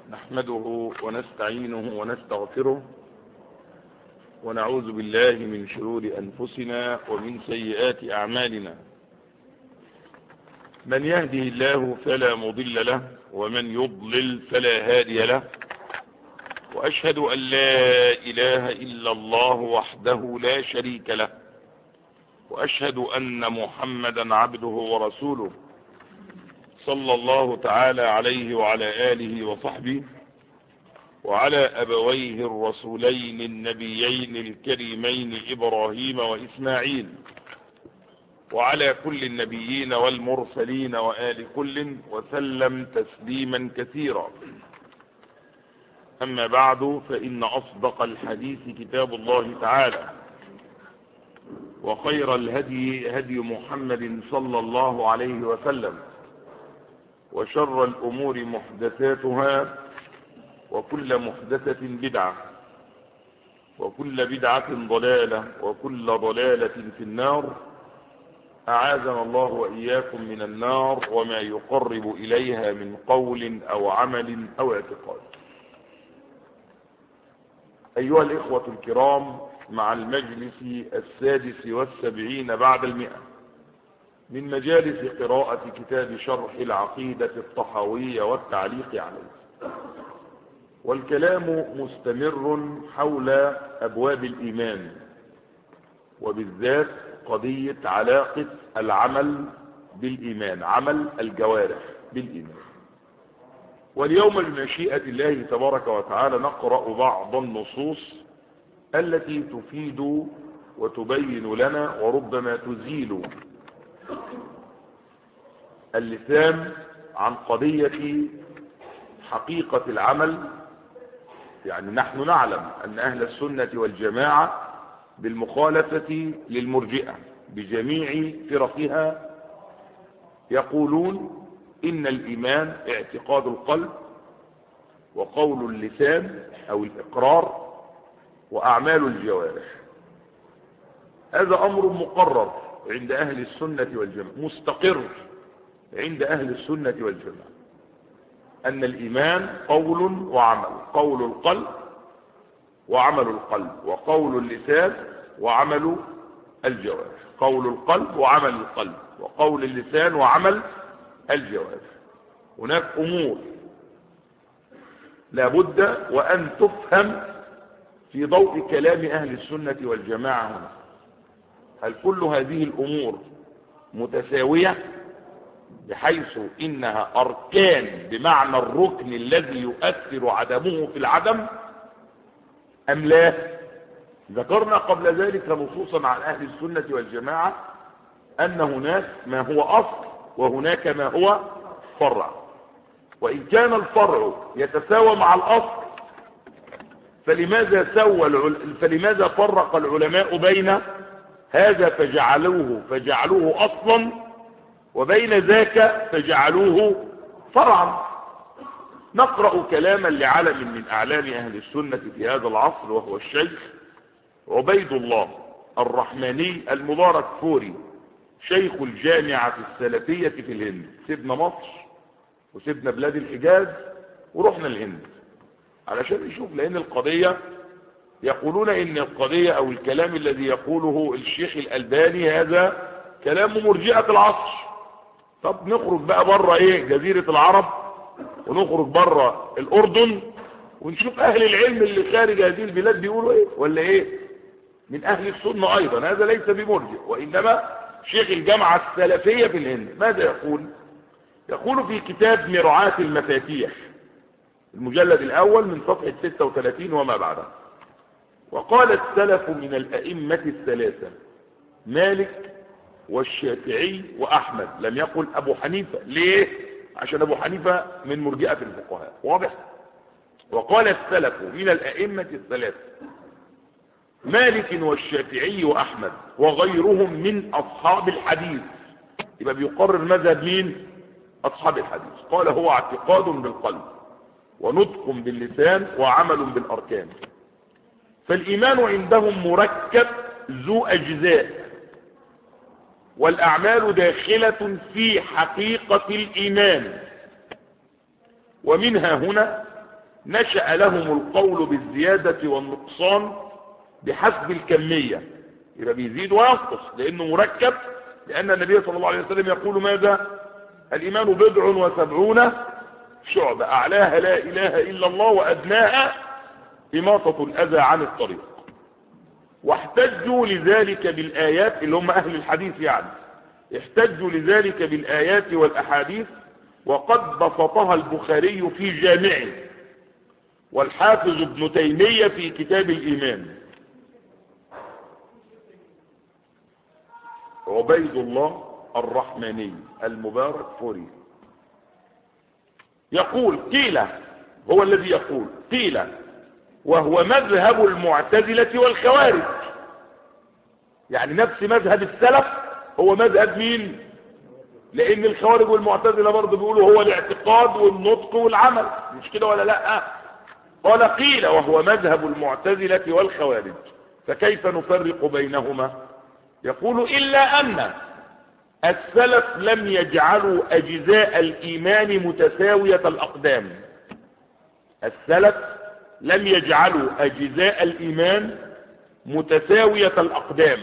نحمده ونستعينه ونستغفره ونعوذ بالله من شرور أنفسنا ومن سيئات أعمالنا من يهده الله فلا مضل له ومن يضلل فلا هادي له وأشهد أن لا إله إلا الله وحده لا شريك له وأشهد أن محمدا عبده ورسوله صلى الله تعالى عليه وعلى آله وصحبه وعلى أبويه الرسولين النبيين الكريمين إبراهيم وإسماعيل وعلى كل النبيين والمرسلين وآل كل وسلم تسليما كثيرا أما بعد فإن أصدق الحديث كتاب الله تعالى وخير الهدي هدي محمد صلى الله عليه وسلم وشر الأمور محدثاتها وكل محدثة بدعة وكل بدعة ضلالة وكل ضلالة في النار أعاذنا الله وإياكم من النار وما يقرب إليها من قول أو عمل أو اعتقاد أيها الإخوة الكرام مع المجلس السادس والسبعين بعد المئة من مجالس قراءة كتاب شرح العقيدة الطحاوية والتعليق عليه والكلام مستمر حول أبواب الإيمان وبالذات قضية علاقة العمل بالإيمان عمل الجوارح بالإيمان واليوم بمشيئة الله تبارك وتعالى نقرأ بعض النصوص التي تفيد وتبين لنا وربما تزيل اللسان عن قضية حقيقة العمل يعني نحن نعلم أن أهل السنة والجماعة بالمخالفة للمرجئة بجميع فرقها يقولون إن الإيمان اعتقاد القلب وقول اللسان أو الإقرار وأعمال الجوارح هذا أمر مقرر عند أهل السنة والجماعة مستقر عند أهل السنة والجماعة أن الإيمان قول وعمل قول القلب وعمل القلب وقول اللسان وعمل الجوارح قول القلب وعمل القلب وقول اللسان وعمل الجوارح هناك أمور لابد وأن تفهم في ضوء كلام أهل السنة والجماعة هنا هل كل هذه الأمور متساوية بحيث إنها أركان بمعنى الركن الذي يؤثر عدمه في العدم أم لا ذكرنا قبل ذلك نصوصا عن أهل السنة والجماعة أن هناك ما هو أصل وهناك ما هو فرع وإن كان الفرع يتساوى مع الأصل فلماذا سوى العل... فلماذا فرق العلماء بين هذا فجعلوه فجعلوه أصلا وبين ذاك فجعلوه فرعا نقرأ كلاما لعلم من أعلام أهل السنة في هذا العصر وهو الشيخ عبيد الله الرحماني المبارك فوري شيخ الجامعة السلفية في الهند سيبنا مصر وسيبنا بلاد الحجاز ورحنا الهند علشان نشوف لأن القضية يقولون إن القضية أو الكلام الذي يقوله الشيخ الألباني هذا كلام مرجئة العصر طب نخرج بقى بره ايه جزيرة العرب ونخرج بره الأردن ونشوف أهل العلم اللي خارج هذه البلاد بيقولوا ايه ولا ايه من أهل السنة أيضا هذا ليس بمرجئ وإنما شيخ الجامعة السلفية في الهند ماذا يقول يقول في كتاب مرعاة المفاتيح المجلد الأول من صفحة 36 وما بعدها وقال السلف من الأئمة الثلاثة مالك والشافعي وأحمد لم يقل أبو حنيفة ليه عشان أبو حنيفة من مرجئة الفقهاء واضح وقال السلف من الأئمة الثلاثة مالك والشافعي وأحمد وغيرهم من أصحاب الحديث يبقى بيقرر مذهب مين أصحاب الحديث قال هو اعتقاد بالقلب ونطق باللسان وعمل بالأركان فالإيمان عندهم مركب ذو أجزاء والأعمال داخلة في حقيقة الإيمان ومنها هنا نشأ لهم القول بالزيادة والنقصان بحسب الكمية يبقى بيزيد وينقص لأنه مركب لأن النبي صلى الله عليه وسلم يقول ماذا الإيمان بضع وسبعون شعبة أعلاها لا إله إلا الله وأدناها إماطة الأذى عن الطريق واحتجوا لذلك بالآيات اللي هم أهل الحديث يعني احتجوا لذلك بالآيات والأحاديث وقد بسطها البخاري في جامعه والحافظ ابن تيمية في كتاب الإيمان عبيد الله الرحمني المبارك فوري يقول قيل هو الذي يقول قيل وهو مذهب المعتزلة والخوارج يعني نفس مذهب السلف هو مذهب مين لان الخوارج والمعتزلة برضه بيقولوا هو الاعتقاد والنطق والعمل مش كده ولا لا قال قيل وهو مذهب المعتزلة والخوارج فكيف نفرق بينهما يقول إلا أن السلف لم يجعلوا أجزاء الإيمان متساوية الأقدام السلف لم يجعلوا أجزاء الإيمان متساوية الأقدام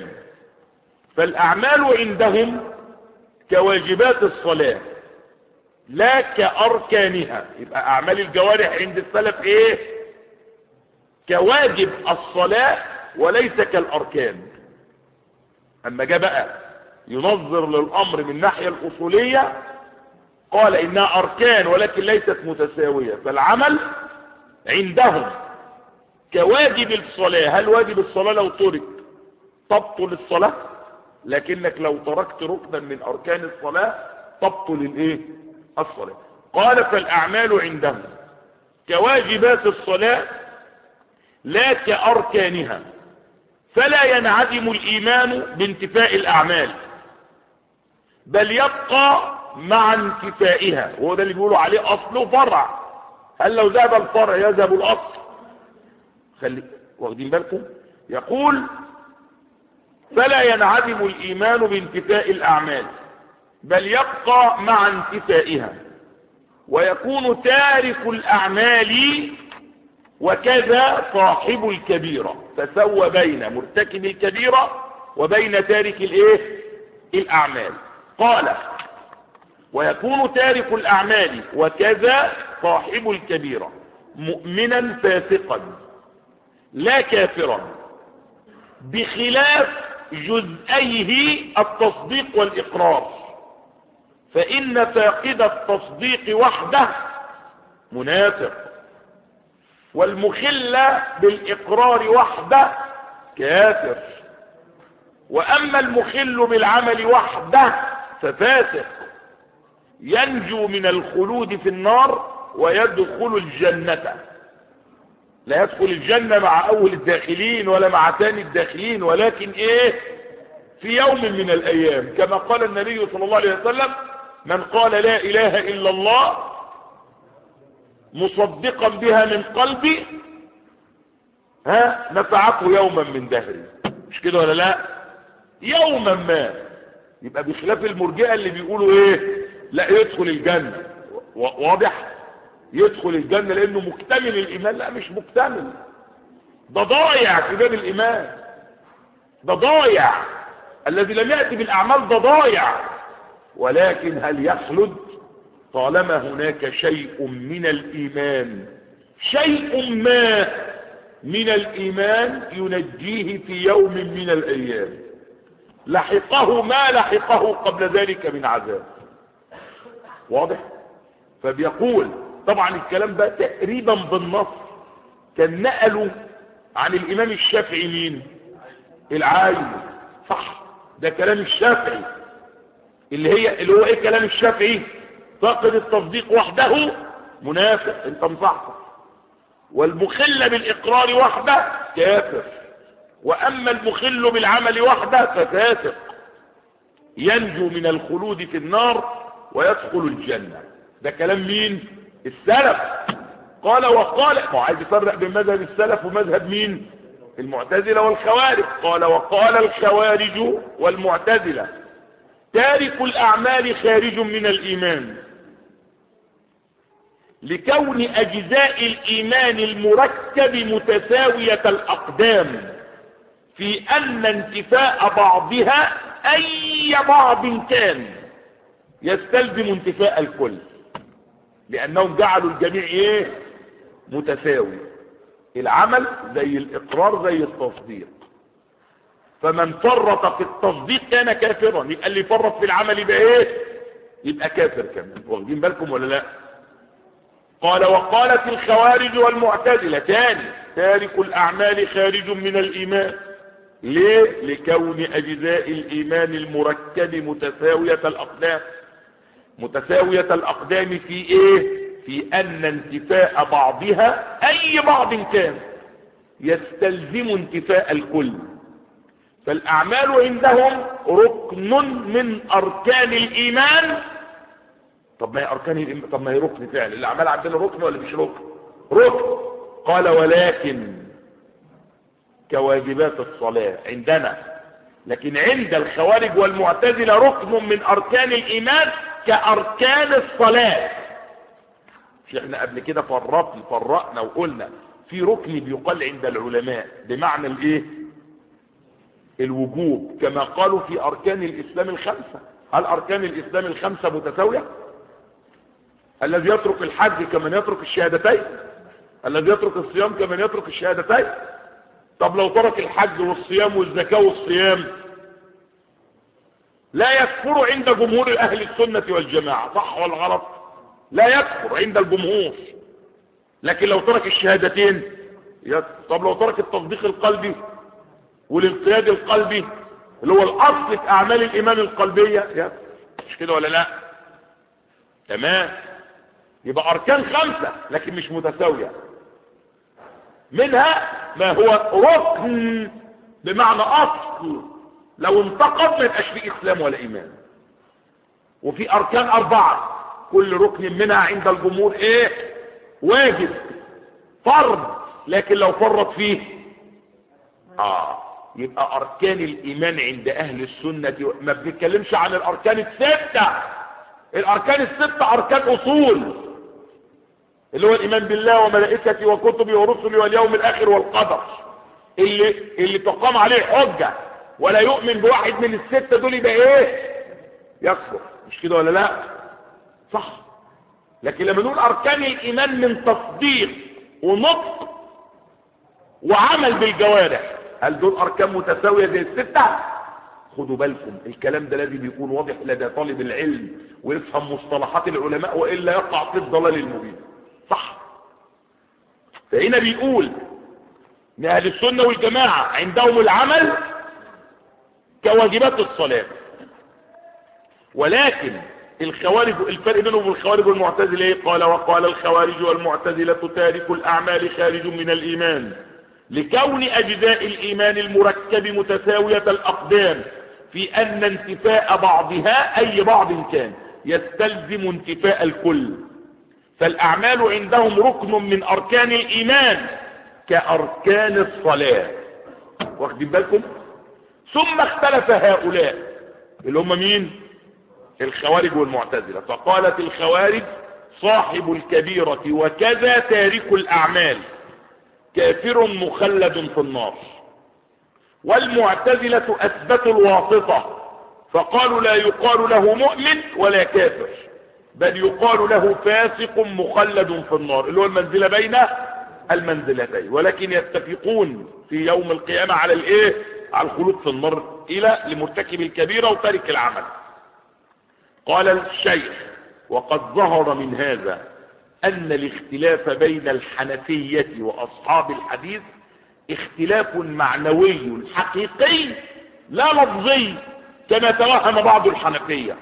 فالأعمال عندهم كواجبات الصلاة لا كأركانها يبقى أعمال الجوارح عند السلف إيه كواجب الصلاة وليس كالأركان أما جاء بقى ينظر للأمر من الناحية الأصولية قال إنها أركان ولكن ليست متساوية فالعمل عندهم كواجب الصلاة هل واجب الصلاة لو ترك تبطل الصلاة لكنك لو تركت ركنا من أركان الصلاة تبطل الايه الصلاة قال فالأعمال عندهم كواجبات الصلاة لا كأركانها فلا ينعدم الإيمان بانتفاء الأعمال بل يبقى مع انتفائها وهو ده اللي بيقولوا عليه أصل وفرع هل لو ذهب الفرع يذهب الأصل خلي واخدين بالكم يقول فلا ينعدم الإيمان بانتفاء الأعمال بل يبقى مع انتفائها ويكون تارك الأعمال وكذا صاحب الكبيرة فسوى بين مرتكب الكبيرة وبين تارك الايه الأعمال قال ويكون تارك الأعمال وكذا صاحب الكبيرة مؤمنا فاسقا لا كافرا بخلاف جزئيه التصديق والإقرار فإن فاقد التصديق وحده منافق والمخل بالإقرار وحده كافر وأما المخل بالعمل وحده ففاسق ينجو من الخلود في النار ويدخل الجنة لا يدخل الجنة مع أول الداخلين ولا مع ثاني الداخلين ولكن إيه في يوم من الأيام كما قال النبي صلى الله عليه وسلم من قال لا إله إلا الله مصدقا بها من قلبي ها نفعته يوما من دهري مش كده ولا لا يوما ما يبقى بخلاف المرجئه اللي بيقولوا ايه لا يدخل الجنه واضح يدخل الجنه لانه مكتمل الايمان لا مش مكتمل ده ضايع في باب الايمان ده ضايع الذي لم ياتي بالاعمال ده ضايع ولكن هل يخلد طالما هناك شيء من الإيمان شيء ما من الإيمان ينجيه في يوم من الأيام لحقه ما لحقه قبل ذلك من عذاب واضح فبيقول طبعا الكلام ده تقريبا بالنص كان نقلوا عن الإمام الشافعي مين العايم صح ده كلام الشافعي اللي هي اللي هو ايه كلام الشافعي فاقد التصديق وحده منافق انت مصحصح والمخل بالإقرار وحده كافر وأما المخل بالعمل وحده ففاسق ينجو من الخلود في النار ويدخل الجنة ده كلام مين السلف قال وقال ما عايز يفرق بين مذهب السلف ومذهب مين المعتزلة والخوارج قال وقال الخوارج والمعتزلة تارك الأعمال خارج من الإيمان لكون أجزاء الإيمان المركب متساوية الأقدام في أن انتفاء بعضها أي بعض كان يستلزم انتفاء الكل لأنهم جعلوا الجميع إيه متساوي العمل زي الإقرار زي التصديق فمن فرط في التصديق كان كافرا يبقى اللي فرط في العمل يبقى ايه يبقى كافر كمان واخدين بالكم ولا لا قال وقالت الخوارج والمعتزله تاني تارك الاعمال خارج من الايمان ليه لكون اجزاء الايمان المركب متساويه الاقدام متساويه الاقدام في ايه في ان انتفاء بعضها اي بعض كان يستلزم انتفاء الكل فالاعمال عندهم ركن من اركان الايمان طب ما هي اركان الإيمان طب ما هي ركن فعلا الاعمال عندنا ركن ولا مش ركن ركن قال ولكن كواجبات الصلاة عندنا لكن عند الخوارج والمعتزلة ركن من اركان الايمان كاركان الصلاة مش احنا قبل كده فرطنا فرقنا وقلنا في ركن بيقال عند العلماء بمعنى الايه الوجوب كما قالوا في اركان الاسلام الخمسة هل اركان الاسلام الخمسة متساوية الذي يترك الحج كمن يترك الشهادتين الذي يترك الصيام كمن يترك الشهادتين طب لو ترك الحج والصيام والزكاة والصيام لا يكفر عند جمهور اهل السنة والجماعة صح ولا غلط لا يكفر عند الجمهور لكن لو ترك الشهادتين يكفر. طب لو ترك التصديق القلبي والانقياد القلبي اللي هو الاصل في اعمال الايمان القلبية يكفر. مش كده ولا لا تمام يبقى اركان خمسة لكن مش متساوية منها ما هو ركن بمعنى اصل لو انتقض ما يبقاش فيه اسلام ولا ايمان وفي اركان اربعة كل ركن منها عند الجمهور ايه واجب فرض لكن لو فرط فيه اه يبقى اركان الايمان عند اهل السنة ما بنتكلمش عن الاركان الستة الاركان الستة اركان اصول اللي هو الايمان بالله وملائكته وكتبه ورسله واليوم الاخر والقدر اللي اللي تقام عليه حجة ولا يؤمن بواحد من الستة دول يبقى ايه يكفر مش كده ولا لا صح لكن لما نقول اركان الايمان من تصديق ونطق وعمل بالجوارح هل دول اركان متساوية زي الستة خدوا بالكم الكلام ده لازم يكون واضح لدى طالب العلم ويفهم مصطلحات العلماء والا يقع في الضلال المبين صح فهنا بيقول ان اهل السنة والجماعة عندهم العمل كواجبات الصلاة ولكن الخوارج الفرق بينهم والخوارج والمعتزلة ايه قال وقال الخوارج والمعتزلة تارك الاعمال خارج من الايمان لكون اجزاء الايمان المركب متساوية الاقدام في ان انتفاء بعضها اي بعض كان يستلزم انتفاء الكل فالاعمال عندهم ركن من اركان الايمان كاركان الصلاة واخدين بالكم ثم اختلف هؤلاء اللي هم مين الخوارج والمعتزلة فقالت الخوارج صاحب الكبيرة وكذا تارك الاعمال كافر مخلد في النار والمعتزلة اثبتوا الواسطة فقالوا لا يقال له مؤمن ولا كافر بل يقال له فاسق مخلد في النار اللي هو المنزلة بين المنزلتين ولكن يتفقون في يوم القيامة على الايه على الخلود في النار الى لمرتكب الكبيرة وتارك العمل قال الشيخ وقد ظهر من هذا ان الاختلاف بين الحنفية واصحاب الحديث اختلاف معنوي حقيقي لا لفظي كما توهم بعض الحنفية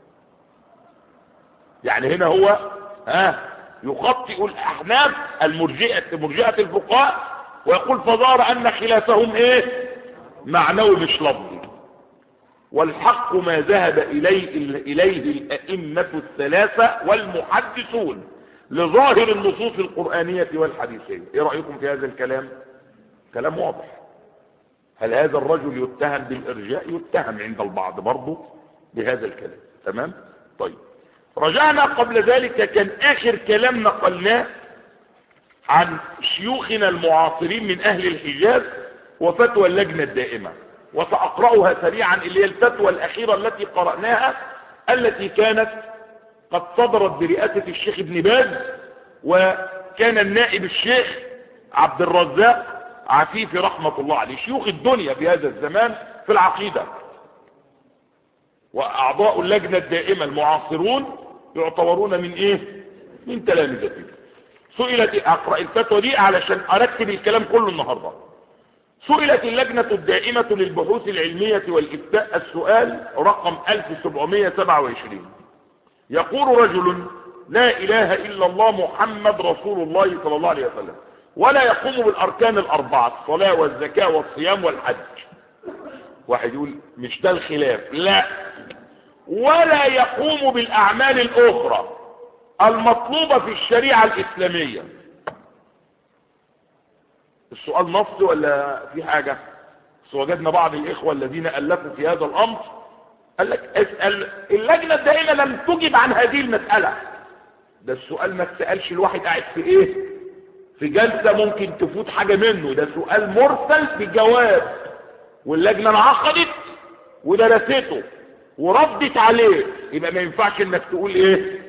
يعني هنا هو ها يخطئ الاحناف المرجئة مرجئة الفقهاء ويقول فظهر ان خلافهم ايه معنوي مش لفظي والحق ما ذهب إليه, إليه الأئمة الثلاثة والمحدثون لظاهر النصوص القرآنية والحديثية ايه رأيكم في هذا الكلام كلام واضح هل هذا الرجل يتهم بالإرجاء يتهم عند البعض برضه بهذا الكلام تمام طيب رجعنا قبل ذلك كان اخر كلام نقلناه عن شيوخنا المعاصرين من اهل الحجاز وفتوى اللجنة الدائمة وسأقرأها سريعا اللي هي الفتوى الاخيرة التي قرأناها التي كانت قد صدرت برئاسة الشيخ ابن باز وكان النائب الشيخ عبد الرزاق عفيفي رحمة الله عليه شيوخ الدنيا في هذا الزمان في العقيدة وأعضاء اللجنة الدائمة المعاصرون يعتبرون من إيه من تلامذته سئلت أقرأ الفتوى دي علشان أرتب الكلام كله النهاردة سئلت اللجنة الدائمة للبحوث العلمية والإفتاء السؤال رقم 1727 يقول رجل لا إله إلا الله محمد رسول الله صلى الله عليه وسلم ولا يقوم بالأركان الأربعة الصلاة والزكاة والصيام والحج واحد يقول مش ده الخلاف لا ولا يقوم بالأعمال الأخرى المطلوبة في الشريعة الإسلامية السؤال نص ولا في حاجة بس وجدنا بعض الإخوة الذين ألفوا في هذا الأمر قال لك اسأل اللجنة الدائمة لم تجب عن هذه المسألة ده السؤال ما تسألش الواحد قاعد في ايه في جلسة ممكن تفوت حاجة منه ده سؤال مرسل بجواب واللجنة انعقدت ودرسته وردت عليه يبقى ما ينفعش انك تقول ايه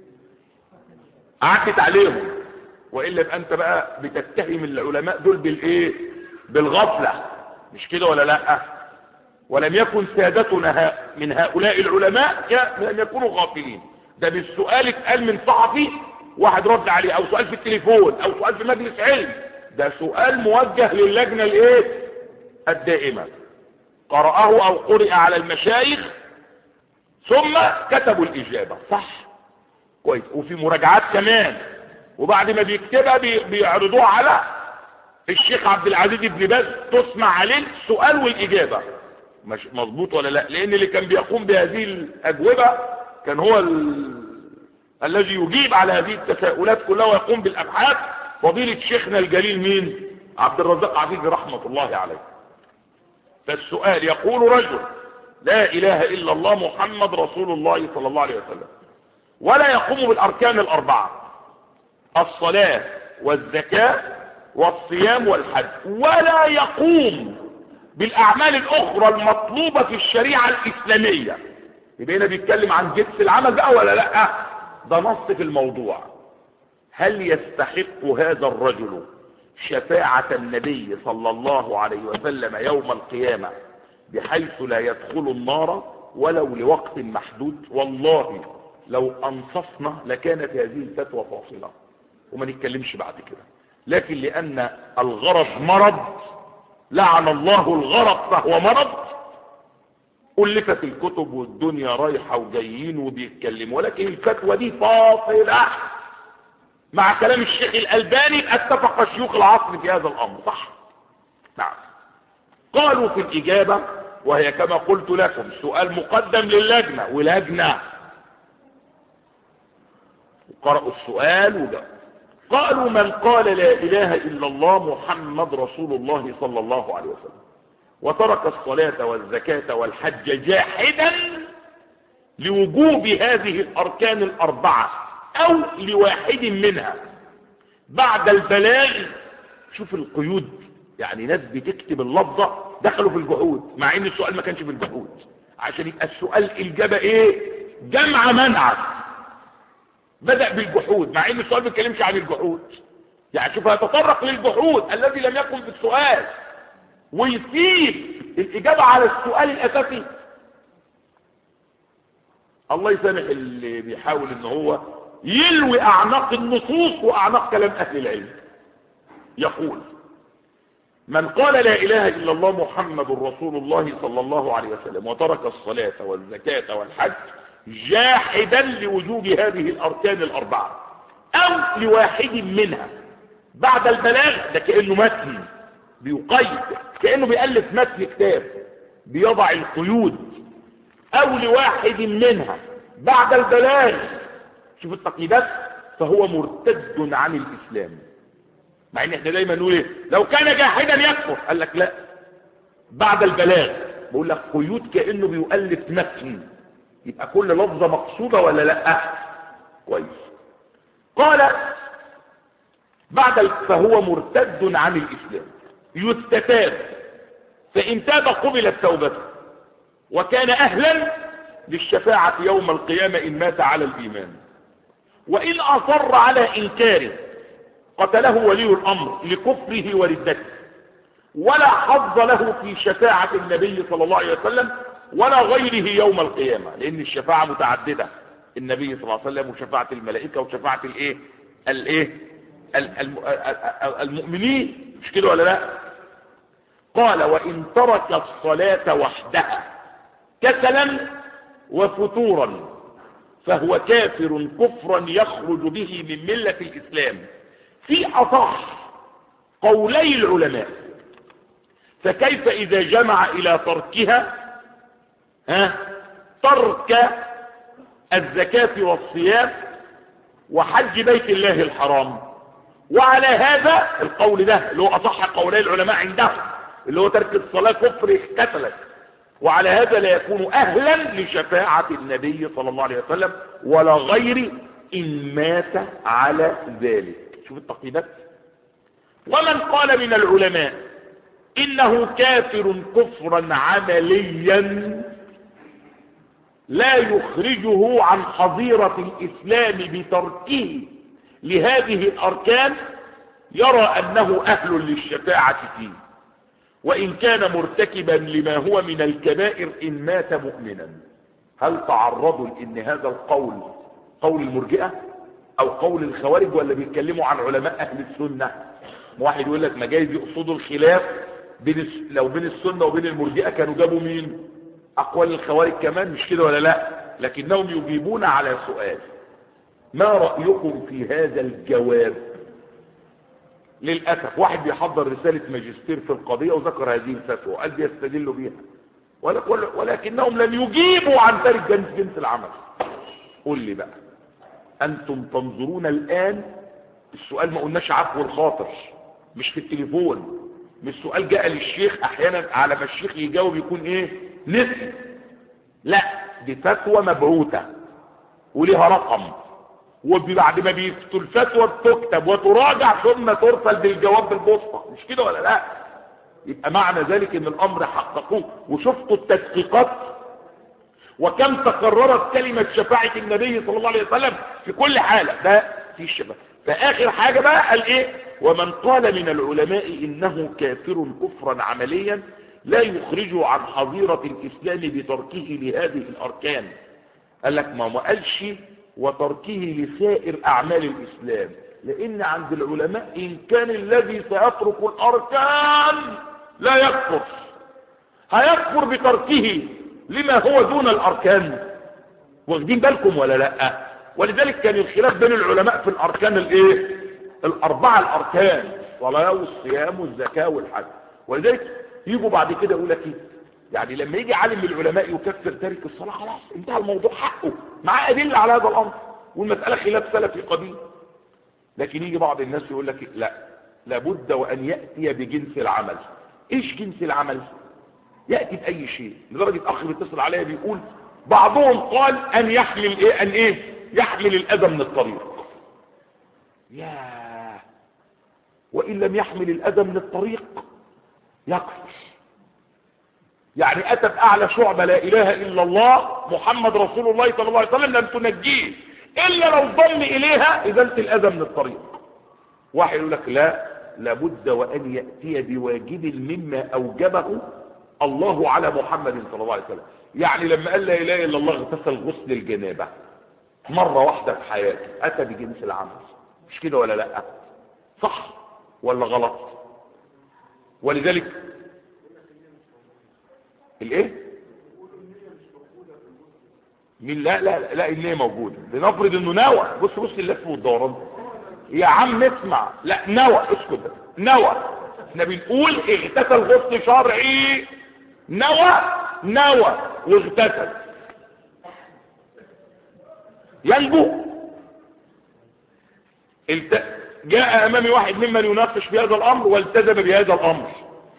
عدت عليهم والا يبقى انت بقى بتتهم العلماء دول بالايه بالغفله مش كده ولا لا ولم يكن سادتنا من هؤلاء العلماء لم يكونوا غافلين ده بالسؤال اتقال من صحفي واحد رد عليه او سؤال في التليفون او سؤال في مجلس علم ده سؤال موجه للجنة الايه الدائمة قرأه او قرئ على المشايخ ثم كتبوا الاجابة صح كويس وفي مراجعات كمان وبعد ما بيكتبها بيعرضوها على الشيخ عبد العزيز بن باز تسمع عليه السؤال والاجابة مش مظبوط ولا لا لان اللي كان بيقوم بهذه الاجوبة كان هو ال... الذي يجيب على هذه التساؤلات كلها ويقوم بالابحاث فضيلة شيخنا الجليل مين عبد الرزاق عفيف رحمة الله عليه فالسؤال يقول رجل لا اله الا الله محمد رسول الله صلى الله عليه وسلم ولا يقوم بالاركان الاربعة الصلاة والزكاة والصيام والحج ولا يقوم بالاعمال الاخرى المطلوبة في الشريعة الاسلامية يبقى هنا بيتكلم عن جنس العمل بقى ولا لا ده نص في الموضوع هل يستحق هذا الرجل شفاعة النبي صلى الله عليه وسلم يوم القيامة بحيث لا يدخل النار ولو لوقت محدود والله لو انصفنا لكانت هذه الفتوى فاصلة وما نتكلمش بعد كده لكن لان الغرض مرض لعن الله الغرض فهو مرض ألفت الكتب والدنيا رايحة وجايين وبيتكلموا ولكن الفتوى دي فاصلة مع كلام الشيخ الألباني اتفق شيوخ العصر في هذا الأمر صح نعم قالوا في الإجابة وهي كما قلت لكم سؤال مقدم للجنة ولجنة قرأوا السؤال وجاء قالوا من قال لا إله إلا الله محمد رسول الله صلى الله عليه وسلم وترك الصلاة والزكاة والحج جاحدا لوجوب هذه الأركان الأربعة أو لواحد منها بعد البلاغ شوف القيود يعني ناس بتكتب اللفظة دخلوا في الجحود مع ان السؤال ما كانش في الجحود عشان يبقى السؤال الإجابة ايه جمع منع بدأ بالجحود مع ان السؤال ما بيتكلمش عن الجحود يعني شوف هيتطرق للجحود الذي لم يكن في السؤال ويسيب الإجابة على السؤال الأساسي الله يسامح اللي بيحاول ان هو يلوي أعناق النصوص وأعناق كلام أهل العلم يقول من قال لا إله إلا الله محمد رسول الله صلى الله عليه وسلم وترك الصلاة والزكاة والحج جاحدا لوجوب هذه الأركان الأربعة أو لواحد منها بعد البلاغ ده كأنه متن بيقيد كأنه بيألف متن كتاب بيضع القيود او لواحد منها بعد البلاغ شوف التقييدات فهو مرتد عن الاسلام مع ان احنا دايما نقول ايه لو كان جاحدا يكفر قال لك لا بعد البلاغ بقول لك قيود كانه بيؤلف متن يبقى كل لفظة مقصودة ولا لا كويس قال بعد فهو مرتد عن الإسلام يستتاب فإن تاب قبلت توبته وكان أهلا للشفاعة يوم القيامة إن مات على الإيمان وإن أصر على إنكاره قتله ولي الأمر لكفره وردته ولا حظ له في شفاعة النبي صلى الله عليه وسلم ولا غيره يوم القيامة لأن الشفاعة متعددة النبي صلى الله عليه وسلم وشفاعة الملائكة وشفاعة الايه الايه المؤمنين مش كده ولا لا قال وإن ترك الصلاة وحدها كسلا وفتورا فهو كافر كفرا يخرج به من ملة الإسلام في أصح قولي العلماء فكيف إذا جمع إلى تركها ها ترك الزكاة والصيام وحج بيت الله الحرام وعلى هذا القول ده اللي هو أصح قولي العلماء عندهم اللي هو ترك الصلاة كفر اختفلت وعلى هذا لا يكون أهلا لشفاعة النبي صلى الله عليه وسلم ولا غير إن مات على ذلك شوف التقييدات ومن قال من العلماء إنه كافر كفرا عمليا لا يخرجه عن حظيرة الإسلام بتركه لهذه الأركان يرى أنه أهل للشفاعة فيه وإن كان مرتكبا لما هو من الكبائر إن مات مؤمنا هل تعرضوا لأن هذا القول قول المرجئة أو قول الخوارج ولا بيتكلموا عن علماء أهل السنة واحد يقول لك ما جايز يقصدوا الخلاف بين لو بين السنة وبين المرجئة كانوا جابوا مين أقوال الخوارج كمان مش كده ولا لا لكنهم يجيبون على سؤال ما رأيكم في هذا الجواب للأسف واحد بيحضر رسالة ماجستير في القضية وذكر هذه الفتوى وقال بيستدلوا بيها ولكنهم لم يجيبوا عن تارك جنس جنس العمل قول لي بقى أنتم تنظرون الآن السؤال ما قلناش عفو الخاطر مش في التليفون مش سؤال جاء للشيخ أحيانا على ما الشيخ يجاوب يكون إيه نسي لا دي فتوى مبعوثة وليها رقم وبعد ما بيفتوا الفتوى بتكتب وتراجع ثم ترسل بالجواب بالبوسطة مش كده ولا لا يبقى معنى ذلك ان الامر حققوه وشفتوا التدقيقات وكم تكررت كلمة شفاعة النبي صلى الله عليه وسلم في كل حالة ده في الشفاعة فاخر حاجة بقى قال ايه ومن قال من العلماء انه كافر كفرا عمليا لا يخرجه عن حظيرة الاسلام بتركه لهذه الاركان قال لك ما ما قالش وتركه لسائر أعمال الإسلام لأن عند العلماء إن كان الذي سيترك الأركان لا يكفر هيكفر بتركه لما هو دون الأركان واخدين بالكم ولا لا ولذلك كان الخلاف بين العلماء في الأركان الايه الأربعة الأركان الصلاة والصيام والزكاة والحج ولذلك يجوا بعد كده يقول لك ايه يعني لما يجي عالم من العلماء يكفر تارك الصلاة خلاص انتهى الموضوع حقه معاه أدلة على هذا الأمر والمسألة خلاف سلفي قديم لكن يجي بعض الناس يقول لك لا لابد وأن يأتي بجنس العمل ايش جنس العمل يأتي بأي شيء لدرجة أخ بيتصل عليا بيقول بعضهم قال أن يحمل إيه أن إيه يحمل الأذى من الطريق يا وإن لم يحمل الأذى من الطريق يكفر يعني أتى بأعلى شعبة لا إله إلا الله محمد رسول الله صلى الله عليه وسلم لم تنجيه إلا لو ضم إليها إزالة الأذى من الطريق واحد يقول لك لا لابد وأن يأتي بواجب مما أوجبه الله على محمد صلى الله عليه وسلم يعني لما قال لا إله إلا الله اغتسل غسل الجنابة مرة واحدة في حياته أتى بجنس العمل مش كده ولا لا صح ولا غلط ولذلك الايه مين لا لا لا النية موجودة لنفرض انه نوى بص بص اللف والدوران يا عم اسمع لا نوى اسكت نوى احنا بنقول اغتسل غسل شرعي نوى نوى واغتسل ينجو الت... جاء امامي واحد ممن يناقش في هذا الامر والتزم بهذا الامر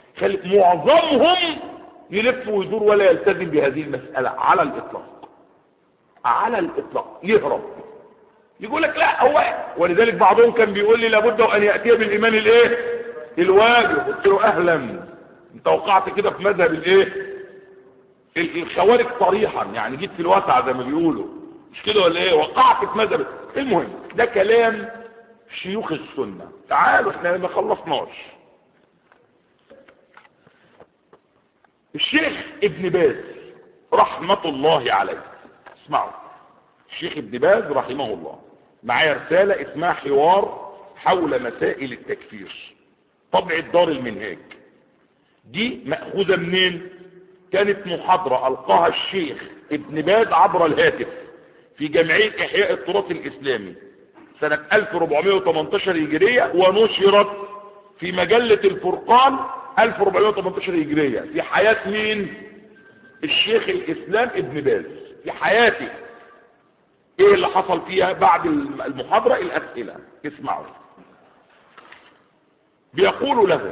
معظمهم يلف ويدور ولا يلتزم بهذه المسألة على الإطلاق على الاطلاق يهرب يقول لك لا هو ولذلك بعضهم كان بيقول لي لابد ان ياتي بالايمان الايه الواجب قلت له اهلا انت وقعت كده في مذهب الايه ال- الخوارج صريحا يعني جيت في الوسع زي ما بيقولوا مش كده ولا ايه وقعت في مذهب المهم ده كلام شيوخ السنه تعالوا احنا ما خلصناش الشيخ ابن باز رحمه الله عليه اسمعوا الشيخ ابن باز رحمه الله معايا رساله اسمها حوار حول مسائل التكفير طبع دار المنهاج دي مأخوذة منين كانت محاضرة ألقاها الشيخ ابن باز عبر الهاتف في جمعية إحياء التراث الإسلامي سنة 1418 هجرية ونشرت في مجلة الفرقان 1418 هجرية في حياة مين الشيخ الإسلام ابن باز في حياته ايه اللي حصل فيها بعد المحاضرة الأسئلة اسمعوا بيقول له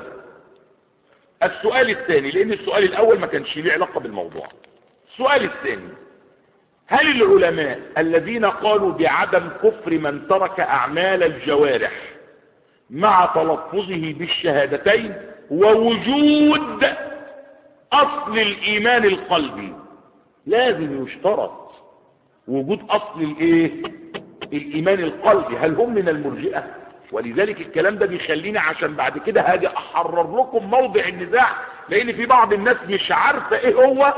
السؤال الثاني لان السؤال الاول ما كانش ليه علاقة بالموضوع السؤال الثاني هل العلماء الذين قالوا بعدم كفر من ترك اعمال الجوارح مع تلفظه بالشهادتين ووجود اصل الايمان القلبي لازم يشترط وجود اصل الايه الايمان القلبي هل هم من المرجئه ولذلك الكلام ده بيخليني عشان بعد كده هاجي احرر لكم موضع النزاع لان في بعض الناس مش عارفه ايه هو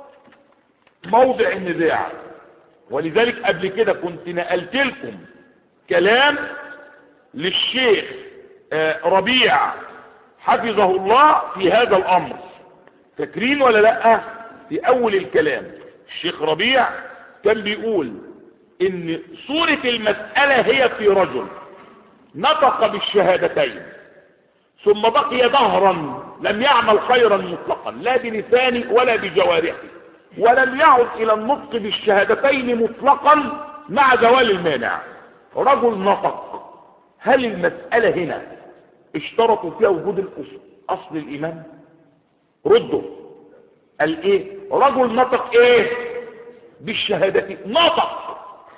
موضع النزاع ولذلك قبل كده كنت نقلت لكم كلام للشيخ آه، ربيع حفظه الله في هذا الامر فاكرين ولا لا في اول الكلام الشيخ ربيع كان بيقول ان صورة المسألة هي في رجل نطق بالشهادتين ثم بقي دهرا لم يعمل خيرا مطلقا لا بلسانه ولا بجوارحه ولم يعد الى النطق بالشهادتين مطلقا مع زوال المانع رجل نطق هل المسألة هنا اشترطوا فيها وجود الأص- اصل الايمان ردوا قال ايه رجل نطق ايه بالشهادة نطق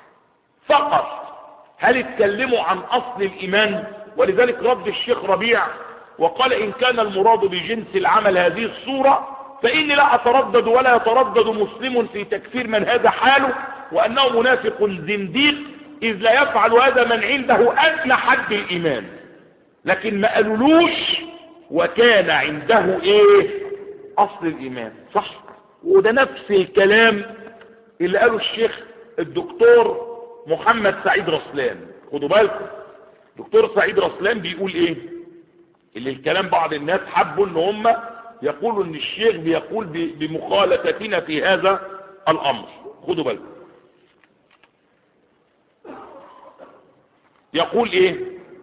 فقط هل اتكلموا عن اصل الايمان ولذلك رد الشيخ ربيع وقال ان كان المراد بجنس العمل هذه الصورة فاني لا اتردد ولا يتردد مسلم في تكفير من هذا حاله وانه منافق زنديق اذ لا يفعل هذا من عنده ادنى حد الايمان لكن ما قالولوش وكان عنده ايه اصل الايمان صح وده نفس الكلام اللي قاله الشيخ الدكتور محمد سعيد رسلان خدوا بالكم دكتور سعيد رسلان بيقول ايه اللي الكلام بعض الناس حبوا ان هم يقولوا ان الشيخ بيقول ب- بمخالفتنا في هذا الامر خدوا بالكم يقول ايه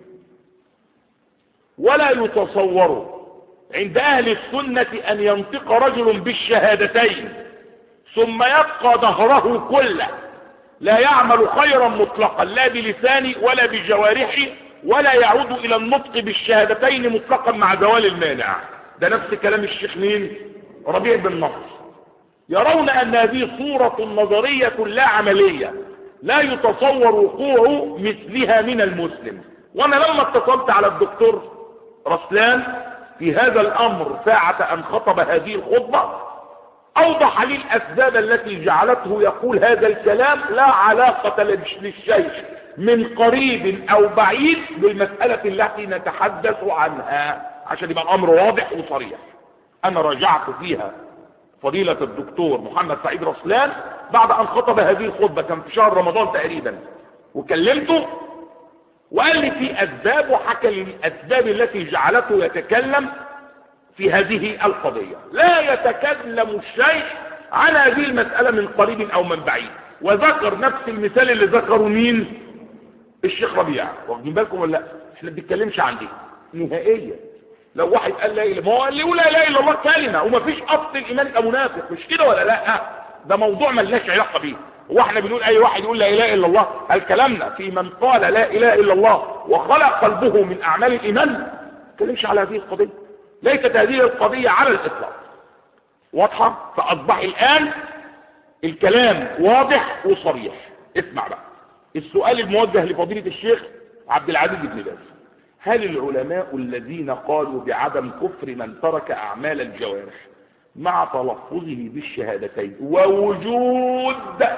ولا يتصور عند اهل السنة ان ينطق رجل بالشهادتين ثم يبقى ظهره كله لا يعمل خيرا مطلقا لا بلسانه ولا بجوارحه ولا يعود الى النطق بالشهادتين مطلقا مع زوال المانع ده نفس كلام الشيخ مين ربيع بن نصر يرون ان هذه صورة نظرية لا عملية لا يتصور وقوع مثلها من المسلم وانا لما اتصلت على الدكتور رسلان في هذا الامر ساعة ان خطب هذه الخطبة اوضح لي الاسباب التي جعلته يقول هذا الكلام لا علاقة للشيخ من قريب او بعيد بالمسألة التي نتحدث عنها عشان يبقى الامر واضح وصريح انا راجعت فيها فضيلة الدكتور محمد سعيد رسلان بعد ان خطب هذه الخطبة كان في شهر رمضان تقريبا وكلمته وقال لي في اسباب وحكى لي الاسباب التي جعلته يتكلم في هذه القضية لا يتكلم الشيخ عن هذه المسألة من قريب او من بعيد وذكر نفس المثال اللي ذكره مين الشيخ ربيع واخدين بالكم ولا لا احنا ما بنتكلمش عن دي نهائيا لو واحد قال لا اله ما هو اللي يقول لا اله الا الله كلمه ومفيش اصل الايمان يبقى منافق مش كده ولا لا ده موضوع ملناش علاقه بيه هو احنا بنقول اي واحد يقول لا اله الا الله هل كلامنا في من قال لا اله الا الله وخلق قلبه من اعمال الايمان ما نتكلمش على هذه القضيه ليست هذه القضيه على الاطلاق واضحه فاصبح الان الكلام واضح وصريح اسمع بقى السؤال الموجه لفضيلة الشيخ عبد العزيز بن باز هل العلماء الذين قالوا بعدم كفر من ترك أعمال الجوارح مع تلفظه بالشهادتين ووجود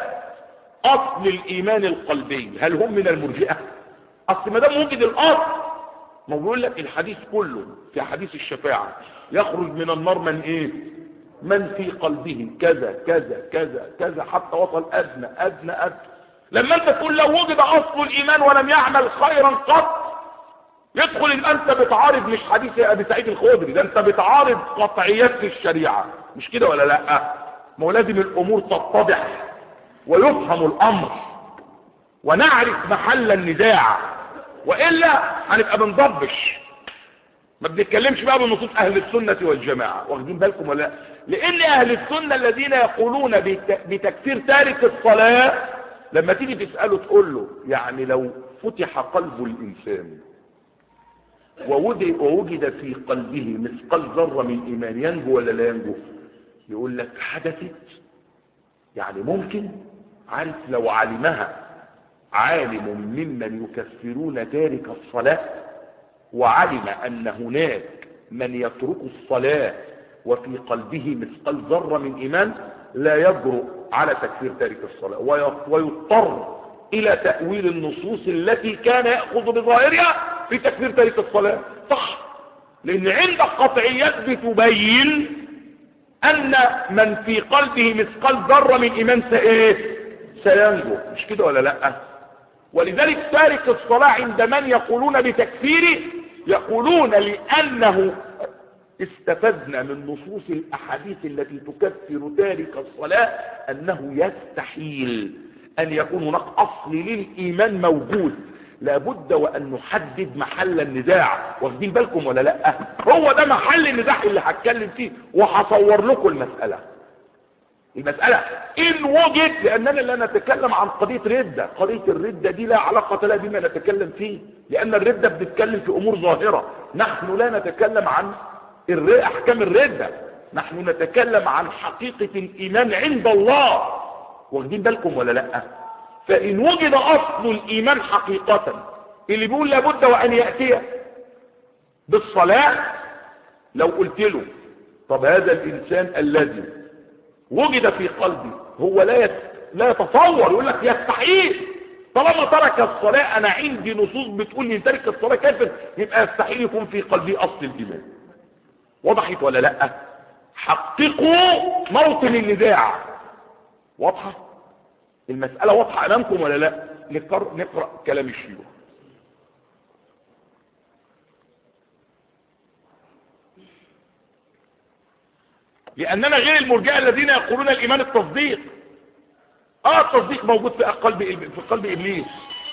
أصل الإيمان القلبي هل هم من المرجئة أصل ما دام وجد الأصل ما بيقول لك الحديث كله في حديث الشفاعة يخرج من النار من إيه من في قلبه كذا كذا كذا كذا حتى وصل أدنى أدنى أدنى لما أنت تقول لو وجد أصل الإيمان ولم يعمل خيرا قط يدخل يبقى انت بتعارض مش حديث يا ابي سعيد الخدري ده انت بتعارض قطعيات في الشريعه مش كده ولا لا ما هو لازم الامور تتضح ويفهم الامر ونعرف محل النزاع والا هنبقى بنضبش ما بنتكلمش بقى بنصوص اهل السنه والجماعه واخدين بالكم ولا لا لان اهل السنه الذين يقولون بت- بتكفير تارك الصلاه لما تيجي تساله تقول له يعني لو فتح قلب الانسان ووجد, ووجد في قلبه مثقال ذرة من إيمان ينجو ولا لا ينجو يقول لك حدثت يعني ممكن عارف لو علمها عالم ممن يكفرون تارك الصلاة وعلم أن هناك من يترك الصلاة وفي قلبه مثقال ذرة من إيمان لا يجرؤ على تكفير تارك الصلاة وي- ويضطر إلى تأويل النصوص التي كان يأخذ بظاهرها في تكفير تارك الصلاة صح لأن عندك قطعيات بتبين أن من في قلبه مثقال ذرة من إيمان سإيه سينجو مش كده ولا لأ ولذلك تارك الصلاة عند من يقولون بتكفيره يقولون لأنه استفدنا من نصوص الأحاديث التي تكفر تارك الصلاة أنه يستحيل أن يكون هناك أصل للإيمان موجود لابد وأن نحدد محل النزاع واخدين بالكم ولا لا هو ده محل النزاع اللي هتكلم فيه وهصور لكم المسألة المسألة إن وجد لأننا لا نتكلم عن قضية ردة قضية الردة دي لا علاقة لها بما نتكلم فيه لأن الردة بنتكلم في أمور ظاهرة نحن لا نتكلم عن الر- أحكام الردة نحن نتكلم عن حقيقة الإيمان عند الله واخدين بالكم ولا لا فإن وجد أصل الإيمان حقيقة اللي بيقول لابد وأن يأتي بالصلاة لو قلت له طب هذا الإنسان الذي وجد في قلبي هو لا يت... لا يتصور يقول لك يستحيل طالما ترك الصلاة أنا عندي نصوص بتقول لي ترك الصلاة كافر يبقى يستحيل يكون في قلبي أصل الإيمان وضحت ولا لا حققوا موطن النزاع واضحة المسألة واضحة أمامكم ولا لا نقرأ, نقرأ كلام الشيوخ لأننا غير المرجئة الذين يقولون الإيمان التصديق اه التصديق موجود في قلب في قلب ابليس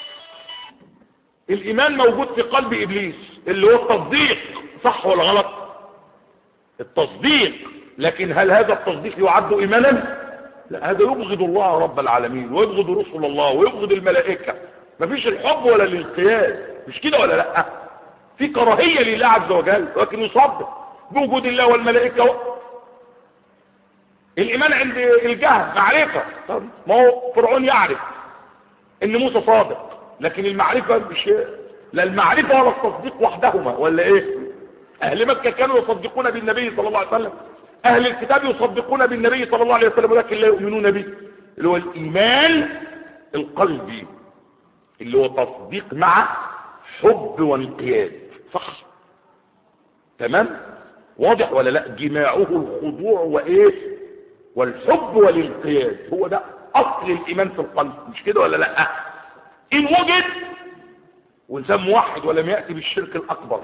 الايمان موجود في قلب ابليس اللي هو التصديق صح ولا غلط التصديق لكن هل هذا التصديق يعد ايمانا لا هذا يبغض الله رب العالمين ويبغض رسل الله ويبغض الملائكه مفيش الحب ولا الانقياد مش كده ولا لا في كراهيه لله عز وجل لكن يصدق بوجود الله والملائكه و... الايمان عند الجهل معرفه طب ما هو فرعون يعرف ان موسى صادق لكن المعرفه مش لا المعرفه ولا التصديق وحدهما ولا ايه اهل مكه كانوا يصدقون بالنبي صلى الله عليه وسلم اهل الكتاب يصدقون بالنبي صلى الله عليه وسلم ولكن لا يؤمنون به اللي هو الايمان القلبي اللي هو تصديق مع حب وانقياد صح تمام واضح ولا لا جماعه الخضوع وايه والحب والانقياد هو ده اصل الايمان في القلب مش كده ولا لا ان وجد وانسان موحد ولم ياتي بالشرك الاكبر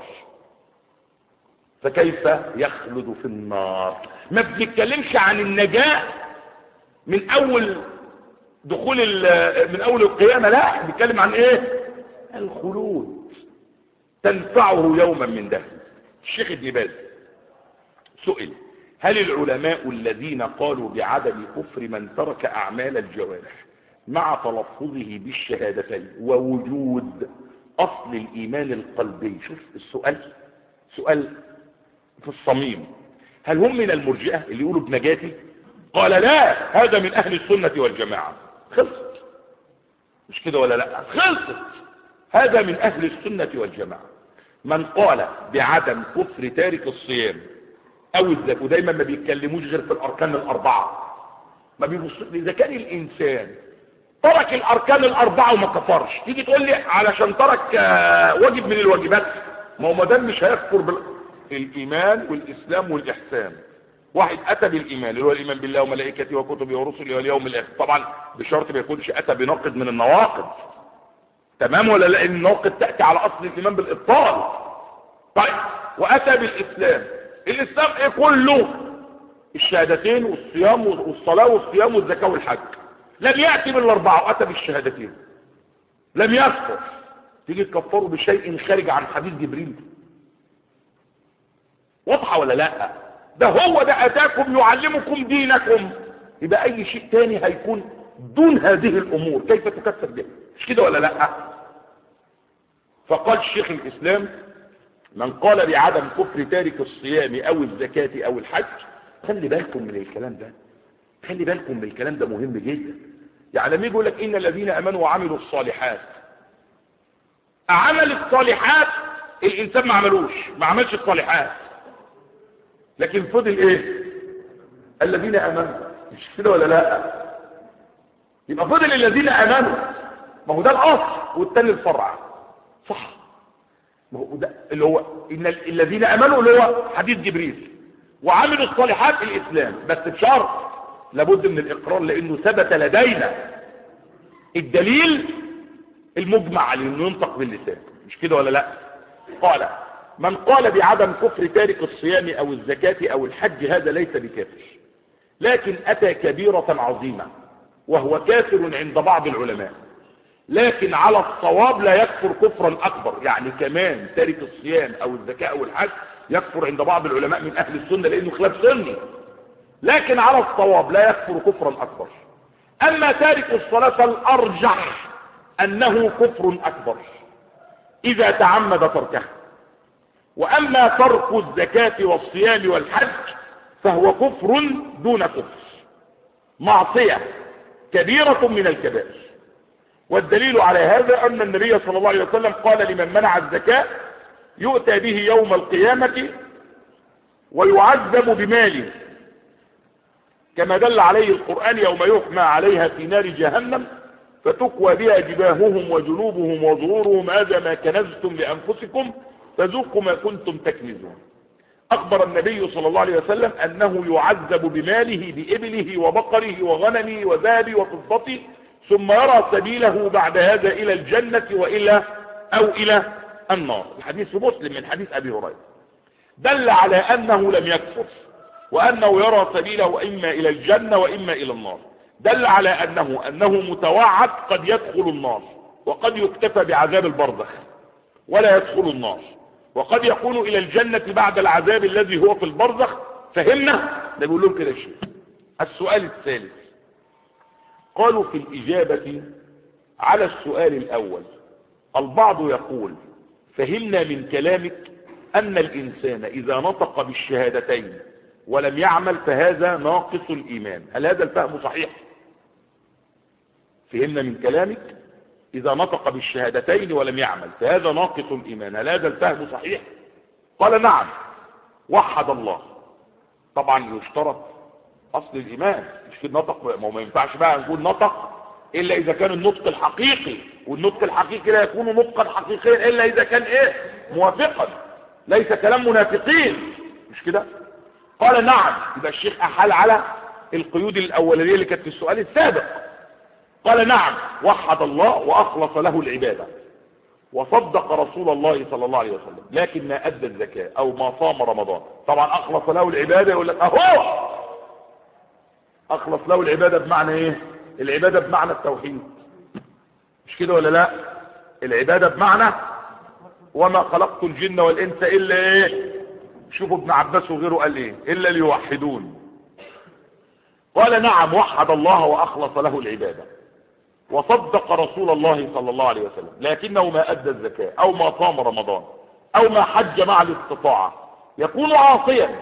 فكيف يخلد في النار ما بنتكلمش عن النجاة من اول دخول من اول القيامة لا بنتكلم عن ايه الخلود تنفعه يوما من ده الشيخ ابن باز سئل هل العلماء الذين قالوا بعدم كفر من ترك اعمال الجوارح مع تلفظه بالشهادتين ووجود اصل الايمان القلبي شوف السؤال سؤال في الصميم هل هم من المرجئة اللي يقولوا بنجاتي قال لا هذا من اهل السنة والجماعة خلصت مش كده ولا لا خلصت هذا من اهل السنة والجماعة من قال بعدم كفر تارك الصيام او الزكاة ودايما ما بيتكلموش غير في الاركان الاربعة ما بيبص اذا كان الانسان ترك الاركان الاربعة وما كفرش تيجي تقول لي علشان ترك آه، واجب من الواجبات ما هو ما دام مش هيكفر بالايمان والاسلام والاحسان واحد اتى بالايمان اللي هو الايمان بالله وملائكته وكتبه ورسله واليوم الاخر طبعا بشرط ما يكونش اتى بناقض من النواقض تمام ولا لا ان الناقض تاتي على اصل الايمان بالابطال طيب واتى بالاسلام الاسلام ايه كله الشهادتين والصيام والصلاه والصيام والزكاه والحج لم ياتي بالاربعه واتى بالشهادتين لم يكفر تيجي تكفره بشيء خارج عن حديث جبريل واضحه ولا لا ده هو ده اتاكم يعلمكم دينكم يبقى اي شيء تاني هيكون دون هذه الامور كيف تكفر به مش كده ولا لا فقال شيخ الاسلام من قال بعدم كفر تارك الصيام او الزكاة او الحج خلي بالكم من الكلام ده خلي بالكم من الكلام ده مهم جدا يعني لما يقول لك ان الذين امنوا وعملوا الصالحات عمل الصالحات الانسان ما عملوش ما عملش الصالحات لكن فضل ايه الذين امنوا مش كده ولا لا يبقى فضل الذين امنوا ما هو ده الاصل والتاني الفرع صح ما هو ده اللي هو ان الذين امنوا اللي هو حديث جبريل وعملوا الصالحات الاسلام بس بشرط لابد من الاقرار لانه ثبت لدينا الدليل المجمع عليه انه ينطق باللسان مش كده ولا لا قال من قال بعدم كفر تارك الصيام او الزكاة او الحج هذا ليس بكافر لكن اتى كبيرة عظيمة وهو كافر عند بعض العلماء لكن على الصواب لا يكفر كفرا اكبر يعني كمان تارك الصيام او الزكاة او الحج يكفر عند بعض العلماء من اهل السنة لانه خلاف سني لكن على الصواب لا يكفر كفرا اكبر اما تارك الصلاة الارجح انه كفر اكبر اذا تعمد تركها واما ترك الزكاة والصيام والحج فهو كفر دون كفر معصية كبيرة من الكبائر والدليل على هذا ان النبي صلى الله عليه وسلم قال لمن منع الزكاة يؤتى به يوم القيامة ويعذب بماله كما دل عليه القرآن يوم يحمى عليها في نار جهنم فتكوى بها جباههم وجنوبهم وظهورهم هذا ما كنزتم لأنفسكم فذوقوا ما كنتم تكنزون أخبر النبي صلى الله عليه وسلم أنه يعذب بماله بإبله وبقره وغنمه وذهبه وفضته ثم يرى سبيله بعد هذا إلى الجنة وإلى أو إلى النار الحديث مسلم من حديث أبي هريرة دل على أنه لم يكفر وأنه يرى سبيله إما إلى الجنة وإما إلى النار دل على أنه أنه متوعد قد يدخل النار وقد يكتفى بعذاب البرزخ ولا يدخل النار وقد يكون إلى الجنة بعد العذاب الذي هو في البرزخ فهمنا ده بيقول لهم كده شيء السؤال الثالث قالوا في الإجابة على السؤال الأول البعض يقول فهمنا من كلامك أن الإنسان إذا نطق بالشهادتين ولم يعمل فهذا ناقص الإيمان هل هذا الفهم صحيح فهمنا من كلامك إذا نطق بالشهادتين ولم يعمل فهذا ناقص الإيمان هل هذا الفهم صحيح قال نعم وحد الله طبعا يشترط أصل الإيمان مش في النطق ما هو ما ينفعش بقى نقول نطق إلا إذا كان النطق الحقيقي والنطق الحقيقي لا يكون نطقا حقيقيا إلا إذا كان إيه موافقا ليس كلام منافقين مش كده قال نعم يبقى الشيخ أحال على القيود الأولانية اللي كانت في السؤال السابق قال نعم وحد الله وأخلص له العبادة وصدق رسول الله صلى الله عليه وسلم لكن ما أدى الزكاة أو ما صام رمضان طبعا أخلص له العبادة يقول لك أهو أخلص له العبادة بمعنى إيه العبادة بمعنى التوحيد مش كده ولا لا العبادة بمعنى وما خلقت الجن والإنس إلا إيه شوفوا ابن عباس وغيره قال إيه إلا ليوحدون قال نعم وحد الله وأخلص له العبادة وصدق رسول الله صلى الله عليه وسلم لكنه ما أدى الزكاة أو ما صام رمضان أو ما حج مع الاستطاعة يكون عاصيا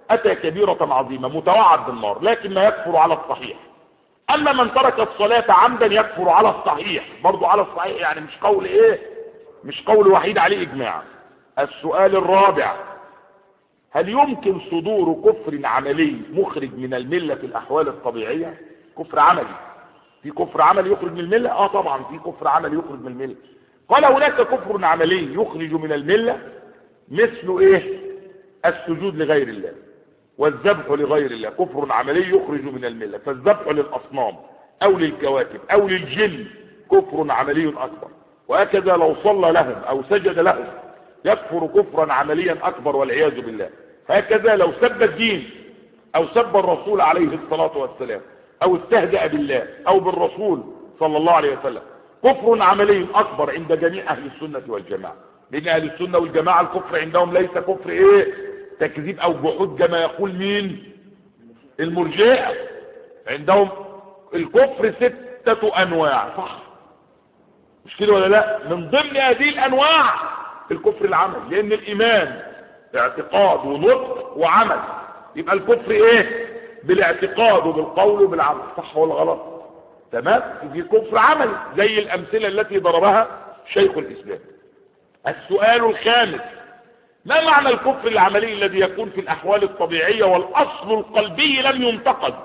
أتى كبيرة عظيمة متوعد بالنار لكن ما يكفر على الصحيح أما من ترك الصلاة عمدا يكفر على الصحيح برضو على الصحيح يعني مش قول إيه مش قول وحيد عليه إجماع السؤال الرابع هل يمكن صدور كفر عملي مخرج من الملة في الأحوال الطبيعية كفر عملي في كفر عملي يخرج من الملة اه طبعا في كفر عملي يخرج من الملة قال هناك كفر عملي يخرج من الملة مثل ايه السجود لغير الله والذبح لغير الله كفر عملي يخرج من الملة فالذبح للأصنام أو للكواكب أو للجن كفر عملي أكبر وهكذا لو صلى لهم أو سجد لهم يكفر كفرا عمليا أكبر والعياذ بالله هكذا لو سب الدين أو سب الرسول عليه الصلاة والسلام أو استهزأ بالله أو بالرسول صلى الله عليه وسلم كفر عملي أكبر عند جميع أهل السنة والجماعة لأن أهل السنة والجماعة الكفر عندهم ليس كفر إيه تكذيب أو جحود كما يقول مين المرجئة عندهم الكفر ستة أنواع صح مش كده ولا لا من ضمن هذه الأنواع الكفر العمل لأن الإيمان اعتقاد ونطق وعمل يبقى الكفر إيه بالاعتقاد وبالقول وبالعمل صح ولا غلط تمام في كفر عمل زي الأمثلة التي ضربها شيخ الإسلام السؤال الخامس ما معنى الكفر العملي الذي يكون في الأحوال الطبيعية والأصل القلبي لم ينتقد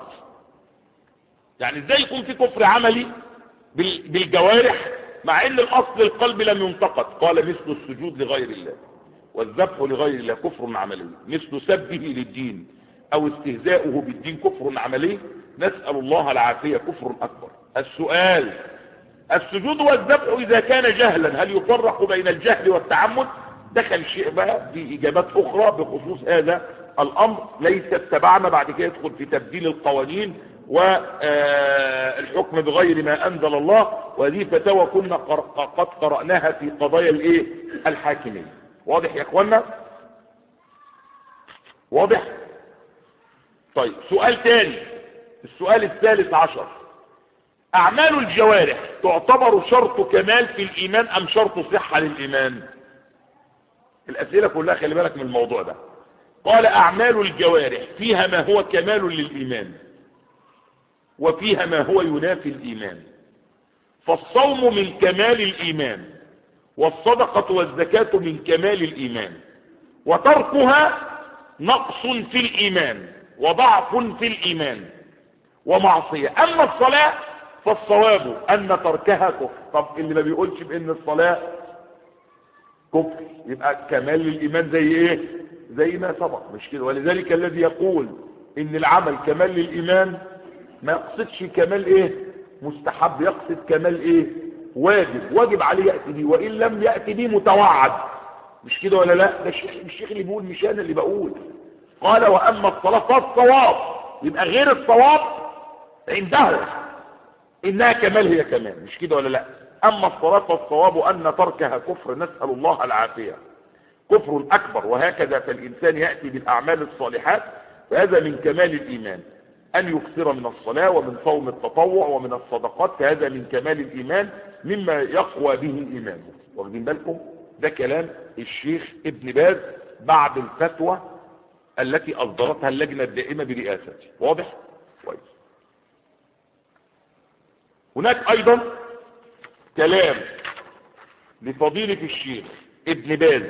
يعني ازاي يكون في كفر عملي بالجوارح مع ان الاصل القلب لم ينتقد قال مثل السجود لغير الله والذبح لغير الله كفر عملي مثل سبه للدين او استهزاؤه بالدين كفر عملي نسأل الله العافية كفر اكبر السؤال السجود والذبح اذا كان جهلا هل يفرق بين الجهل والتعمد دخل شيء بقى في اجابات اخرى بخصوص هذا الامر ليست تبعنا بعد كده يدخل في تبديل القوانين والحكم بغير ما انزل الله وهذه فتاوى كنا قد قرأناها في قضايا الايه الحاكمية واضح يا اخوانا واضح طيب سؤال تاني السؤال الثالث عشر اعمال الجوارح تعتبر شرط كمال في الايمان ام شرط صحة للايمان الاسئلة كلها خلي بالك من الموضوع ده قال اعمال الجوارح فيها ما هو كمال للايمان وفيها ما هو ينافي الايمان فالصوم من كمال الايمان والصدقة والزكاة من كمال الايمان وتركها نقص في الايمان وضعف في الايمان ومعصية اما الصلاة فالصواب ان تركها كفر طب اللي ما بيقولش بان الصلاة كفر يبقى كمال الايمان زي ايه زي ما سبق مش كده ولذلك الذي يقول ان العمل كمال للايمان ما يقصدش كمال ايه مستحب يقصد كمال ايه واجب واجب عليه يأتي بيه وإن لم يأتي بيه متوعد مش كده ولا لا ده الشيخ الشيخ اللي بيقول مش انا اللي بقول قال واما الصلاة فالصواب يبقى غير الصواب عنده انها كمال هي كمال مش كده ولا لا اما الصلاة فالصواب ان تركها كفر نسأل الله العافية كفر اكبر وهكذا فالانسان يأتي بالاعمال الصالحات فهذا من كمال الايمان أن يكثر من الصلاة ومن صوم التطوع ومن الصدقات فهذا من كمال الإيمان مما يقوى به إيمانه واخدين بالكم ده كلام الشيخ ابن باز بعد الفتوى التي أصدرتها اللجنة الدائمة برئاسته واضح؟ كويس هناك أيضا كلام لفضيلة الشيخ ابن باز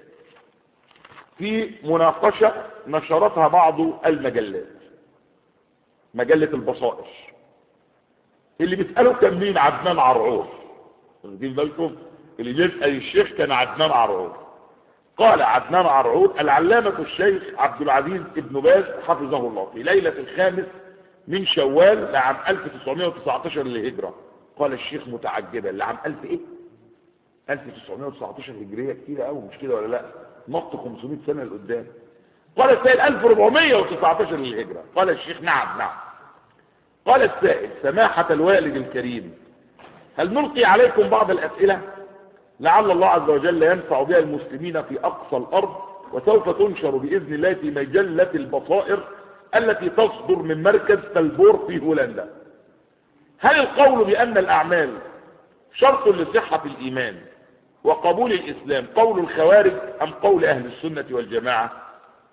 في مناقشة نشرتها بعض المجلات مجلة البصائر اللي بيسأله كان مين عدنان عرعور واخدين بالكم اللي بيسأل الشيخ كان عدنان عرعور قال عدنان عرعور العلامة الشيخ عبد العزيز ابن باز حفظه الله في ليلة الخامس من شوال لعام 1919 للهجرة قال الشيخ متعجبا لعام 1000 ايه 1919 هجرية كتير قوي مش كده ولا لا نط 500 سنة لقدام قال السائل 1419 للهجرة قال الشيخ نعم نعم قال السائل سماحة الوالد الكريم هل نلقي عليكم بعض الأسئلة لعل الله عز وجل ينفع بها المسلمين في أقصى الأرض وسوف تنشر بإذن الله في مجلة البصائر التي تصدر من مركز تلبور في هولندا هل القول بأن الأعمال شرط لصحة الإيمان وقبول الإسلام قول الخوارج أم قول أهل السنة والجماعة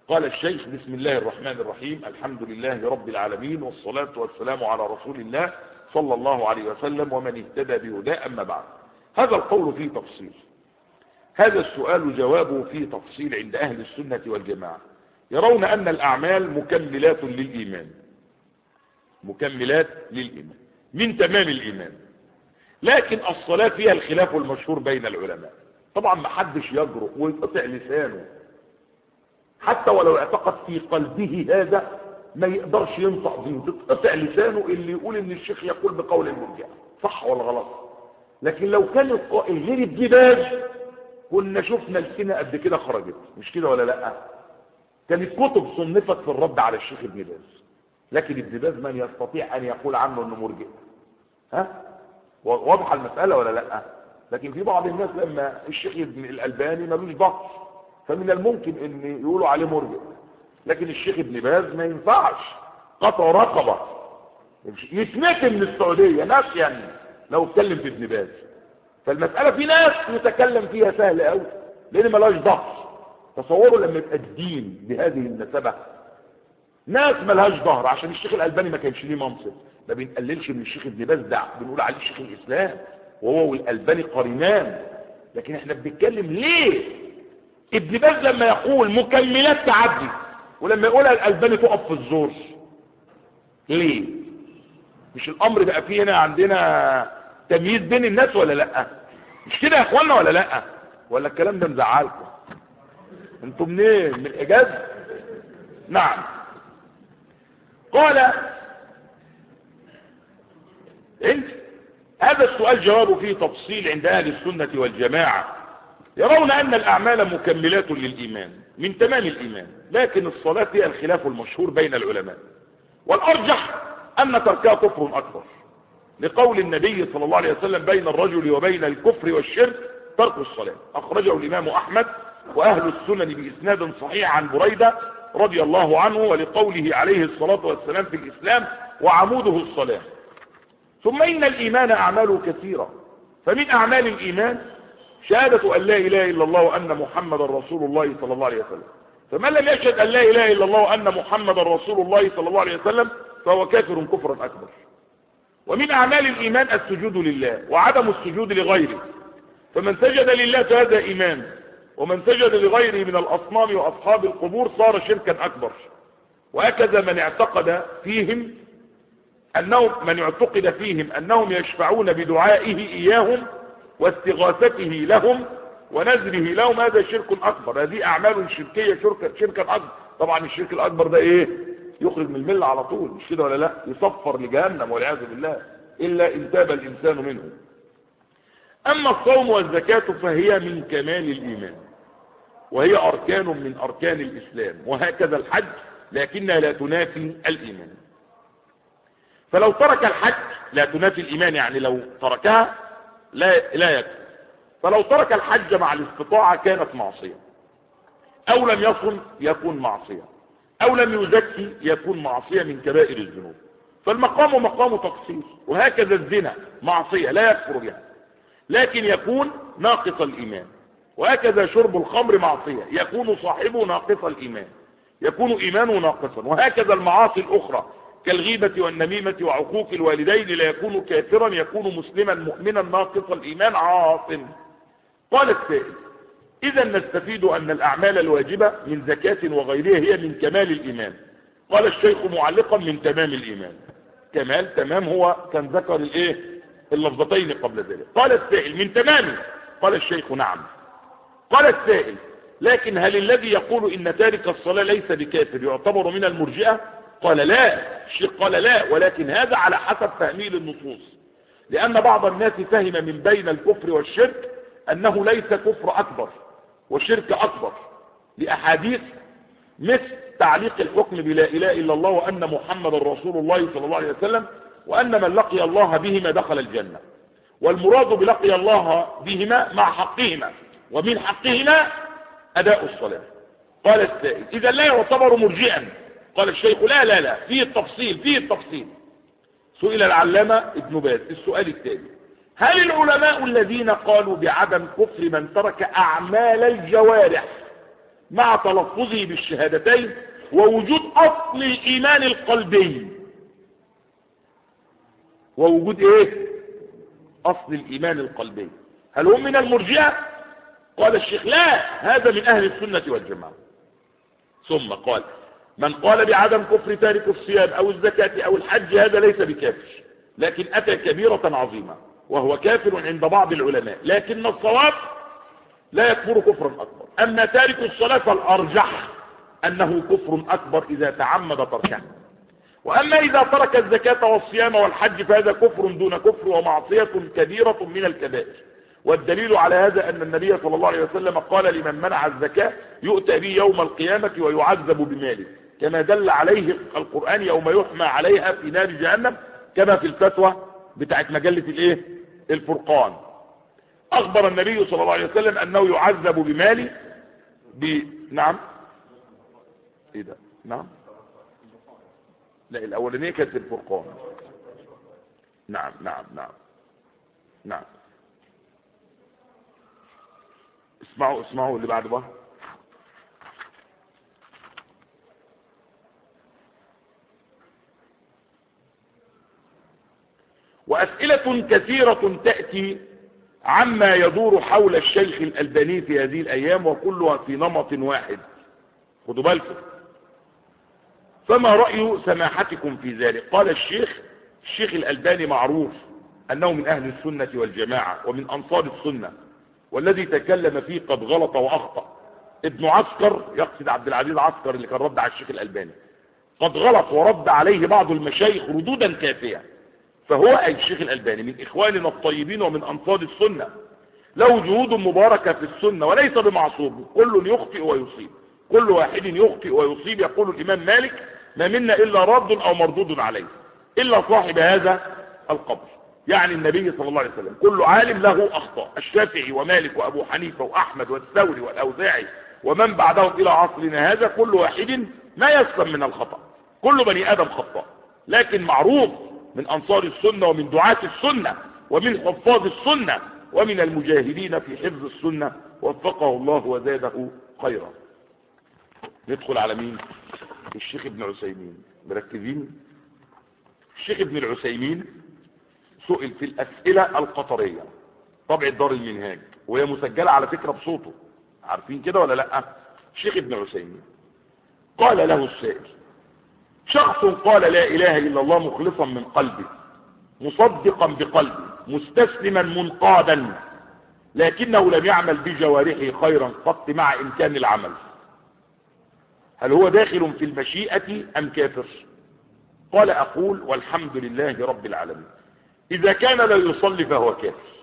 قال الشيخ بسم الله الرحمن الرحيم الحمد لله رب العالمين والصلاة والسلام على رسول الله صلى الله عليه وسلم ومن اهتدى بهداه أما بعد هذا القول فيه تفصيل هذا السؤال جوابه فيه تفصيل عند أهل السنة والجماعة يرون أن الأعمال مكملات للإيمان مكملات للإيمان من تمام الإيمان لكن الصلاة فيها الخلاف المشهور بين العلماء طبعا ما حدش يجرؤ ويقطع لسانه حتى ولو اعتقد في قلبه هذا ما يقدرش ينطق به تتقطع لسانه اللي يقول ان الشيخ يقول بقول المرجع صح ولا غلط لكن لو كان القائل غير ابن باز كنا شفنا السنة قد كده خرجت مش كده ولا لا كانت كتب صنفت في الرد على الشيخ ابن باز لكن ابن باز من يستطيع ان يقول عنه انه مرجع ها واضحه المساله ولا لا لكن في بعض الناس لما الشيخ ابن الالباني ملوش ضغط فمن الممكن ان يقولوا عليه مرجع لكن الشيخ ابن باز ما ينفعش قطع رقبه يتنكل من السعوديه ناس يعني لو اتكلم في ابن باز فالمساله في ناس يتكلم فيها سهل قوي لان ملهاش ضغط تصوروا لما يبقى الدين بهذه المناسبه ناس ملهاش ظهر عشان الشيخ الالباني ما كانش ليه منصب ما بنقللش من الشيخ ابن باز ده بنقول عليه شيخ الاسلام وهو والالباني قرينان لكن احنا بنتكلم ليه ابن باز لما يقول مكملات تعدي ولما يقولها الالباني تقف في الزور ليه مش الامر بقى فيه هنا عندنا تمييز بين الناس ولا لا مش كده يا اخوانا ولا لا ولا الكلام ده مزعلكم انتوا منين من الاجاز نعم قال انت هذا السؤال جوابه فيه تفصيل عند اهل السنة والجماعة يرون ان الاعمال مكملات للايمان من تمام الايمان لكن الصلاة فيها الخلاف المشهور بين العلماء والارجح ان تركها كفر اكبر لقول النبي صلى الله عليه وسلم بين الرجل وبين الكفر والشرك ترك الصلاة اخرجه الامام احمد واهل السنن باسناد صحيح عن بريدة رضي الله عنه ولقوله عليه الصلاة والسلام في الاسلام وعموده الصلاة ثم إن الإيمان أعماله كثيرة فمن أعمال الإيمان شهادة أن لا إله إلا الله وأن محمد رسول الله صلى الله عليه وسلم فمن لم يشهد أن لا إله إلا الله وأن محمد رسول الله صلى الله عليه وسلم فهو كافر كفرا أكبر ومن أعمال الإيمان السجود لله وعدم السجود لغيره فمن سجد لله فهذا إيمان ومن سجد لغيره من الأصنام وأصحاب القبور صار شركا أكبر وهكذا من اعتقد فيهم أنهم من اعتقد فيهم أنهم يشفعون بدعائه إياهم واستغاثته لهم ونذره لهم هذا شرك أكبر هذه أعمال شركية شركة شركا أكبر طبعا الشرك الأكبر ده إيه يخرج من الملة على طول مش كده ولا لا يصفر لجهنم والعياذ بالله إلا إن تاب الإنسان منه أما الصوم والزكاة فهي من كمال الإيمان وهي أركان من أركان الإسلام وهكذا الحج لكنها لا تنافي الإيمان فلو ترك الحج لا تنافي الإيمان يعني لو تركها لا, لا يكفي فلو ترك الحج مع الاستطاعة كانت معصية أو لم يصم يكون معصية أو لم يزكي يكون معصية من كبائر الذنوب فالمقام مقام تقصير وهكذا الزنا معصية لا يكفر بها لكن يكون ناقص الإيمان وهكذا شرب الخمر معصية يكون صاحبه ناقص الإيمان يكون إيمانه ناقصا وهكذا المعاصي الأخرى كالغيبة والنميمة وعقوق الوالدين لا يكون كافرا يكون مسلما مؤمنا ناقص الإيمان عاصم قال السائل إذا نستفيد أن الأعمال الواجبة من زكاة وغيرها هي من كمال الإيمان قال الشيخ معلقا من تمام الإيمان كمال تمام هو كان ذكر الإيه اللفظتين قبل ذلك قال السائل من تمامه قال الشيخ نعم قال السائل لكن هل الذي يقول إن تارك الصلاة ليس بكافر يعتبر من المرجئة قال لا الشيخ قال لا ولكن هذا على حسب فهمه للنصوص لأن بعض الناس فهم من بين الكفر والشرك أنه ليس كفر أكبر وشرك أكبر لأحاديث مثل تعليق الحكم بلا إله إلا الله وأن محمد رسول الله صلى الله عليه وسلم وأن من لقي الله بهما دخل الجنة والمراد بلقي الله بهما مع حقهما ومن حقهما أداء الصلاة قال السائل إذا لا يعتبر مرجئا قال الشيخ لا لا لا فيه التفصيل فيه التفصيل سئل العلامة ابن باز السؤال التالي هل العلماء الذين قالوا بعدم كفر من ترك أعمال الجوارح مع تلفظه بالشهادتين ووجود أصل الإيمان القلبي ووجود إيه أصل الإيمان القلبي هل هم من المرجئة قال الشيخ لا هذا من أهل السنة والجماعة ثم قال من قال بعدم كفر تارك الصيام أو الزكاة أو الحج هذا ليس بكافر لكن أتى كبيرة عظيمة وهو كافر عند بعض العلماء لكن الصواب لا يكفر كفرا أكبر أما تارك الصلاة فالأرجح أنه كفر أكبر إذا تعمد تركه وأما إذا ترك الزكاة والصيام والحج فهذا كفر دون كفر ومعصية كبيرة من الكبائر والدليل على هذا أن النبي صلى الله عليه وسلم قال لمن منع الزكاة يؤتى به يوم القيامة ويعذب بماله كما دل عليه القرآن يوم يحمى عليها في نار جهنم كما في الفتوى بتاعت مجلة الايه الفرقان اخبر النبي صلى الله عليه وسلم انه يعذب بماله ب... نعم ايه ده نعم لا الاولانيه كانت الفرقان نعم نعم نعم نعم اسمعوا اسمعوا اللي بعد بقى وأسئلة كثيرة تأتي عما يدور حول الشيخ الألباني في هذه الأيام وكلها في نمط واحد خدوا بالكم فما رأي سماحتكم في ذلك قال الشيخ الشيخ الألباني معروف أنه من أهل السنة والجماعة ومن أنصار السنة والذي تكلم فيه قد غلط وأخطأ ابن عسكر يقصد عبد العزيز عسكر اللي كان رد على الشيخ الألباني قد غلط ورد عليه بعض المشايخ ردودا كافية فهو أي الشيخ الألباني من إخواننا الطيبين ومن أنصار السنة له جهود مباركة في السنة وليس بمعصوم كل يخطئ ويصيب كل واحد يخطئ ويصيب يقول الإمام مالك ما منا إلا رد أو مردود عليه إلا صاحب هذا القبر يعني النبي صلى الله عليه وسلم كل عالم له أخطاء الشافعي ومالك وأبو حنيفة وأحمد والثوري والأوزاعي ومن بعدهم إلى عصرنا هذا كل واحد ما يسلم من الخطأ كل بني آدم خطأ لكن معروف من أنصار السنة ومن دعاة السنة ومن حفاظ السنة ومن المجاهدين في حفظ السنة وفقه الله وزاده خيرا ندخل على مين الشيخ ابن عثيمين مركزين الشيخ ابن العثيمين سئل في الأسئلة القطرية طبع دار المنهاج وهي مسجلة على فكرة بصوته عارفين كده ولا لا الشيخ ابن عثيمين قال له السائل شخص قال لا إله إلا الله مخلصا من قلبه مصدقا بقلبه مستسلما منقادا لكنه لم يعمل بجوارحه خيرا قط مع إمكان العمل هل هو داخل في المشيئة أم كافر قال أقول والحمد لله رب العالمين إذا كان لا يصلي فهو كافر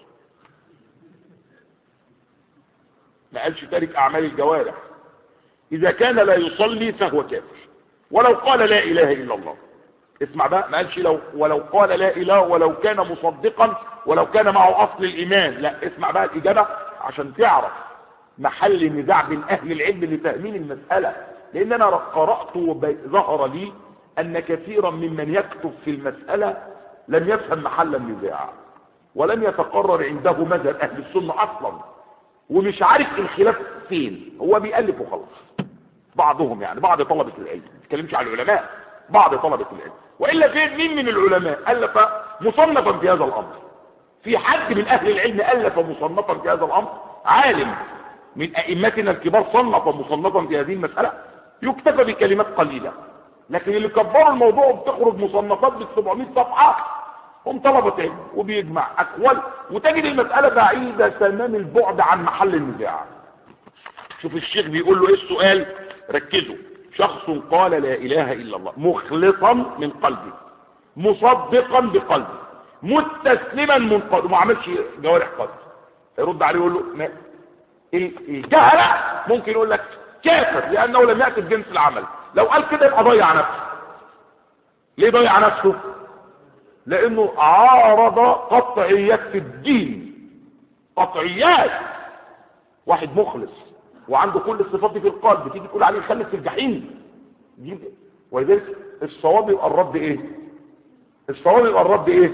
ما قالش تارك أعمال الجوارح إذا كان لا يصلي فهو كافر ولو قال لا إله إلا الله اسمع بقى ما قالش لو ولو قال لا إله ولو كان مصدقا ولو كان معه أصل الإيمان لا اسمع بقى الإجابة عشان تعرف محل النزاع بين أهل العلم اللي فاهمين المسألة لأن أنا قرأت وظهر لي أن كثيرا ممن يكتب في المسألة لم يفهم محل النزاع ولم يتقرر عنده مذهب أهل السنة أصلا ومش عارف الخلاف فين هو بيألف وخلاص بعضهم يعني بعض طلبة العلم ما بتكلمش على العلماء بعض طلبة العلم وإلا فين مين من العلماء ألف مصنفا في هذا الأمر في حد من أهل العلم ألف مصنفا في هذا الأمر عالم من أئمتنا الكبار صنف مصنفا في هذه المسألة يكتفى بكلمات قليلة لكن اللي كبروا الموضوع وبتخرج مصنفات بال 700 صفحة هم طلبة علم وبيجمع أقوال وتجد المسألة بعيدة تمام البعد عن محل النزاع شوف الشيخ بيقول له ايه السؤال ركزوا شخص قال لا اله الا الله مخلصا من قلبه مصدقا بقلبه مستسلما من قلبه وما عملش جوارح قلبه يرد عليه يقول له ما الجهله ممكن يقول لك كافر لانه لم ياتي بجنس العمل لو قال كده يبقى ضيع نفسه ليه ضيع نفسه لانه عارض قطعيات في الدين قطعيات واحد مخلص وعنده كل الصفات دي في القلب تيجي تقول عليه خلف في الجحيم ولذلك الصواب يبقى الرد ايه الصواب يبقى الرد ايه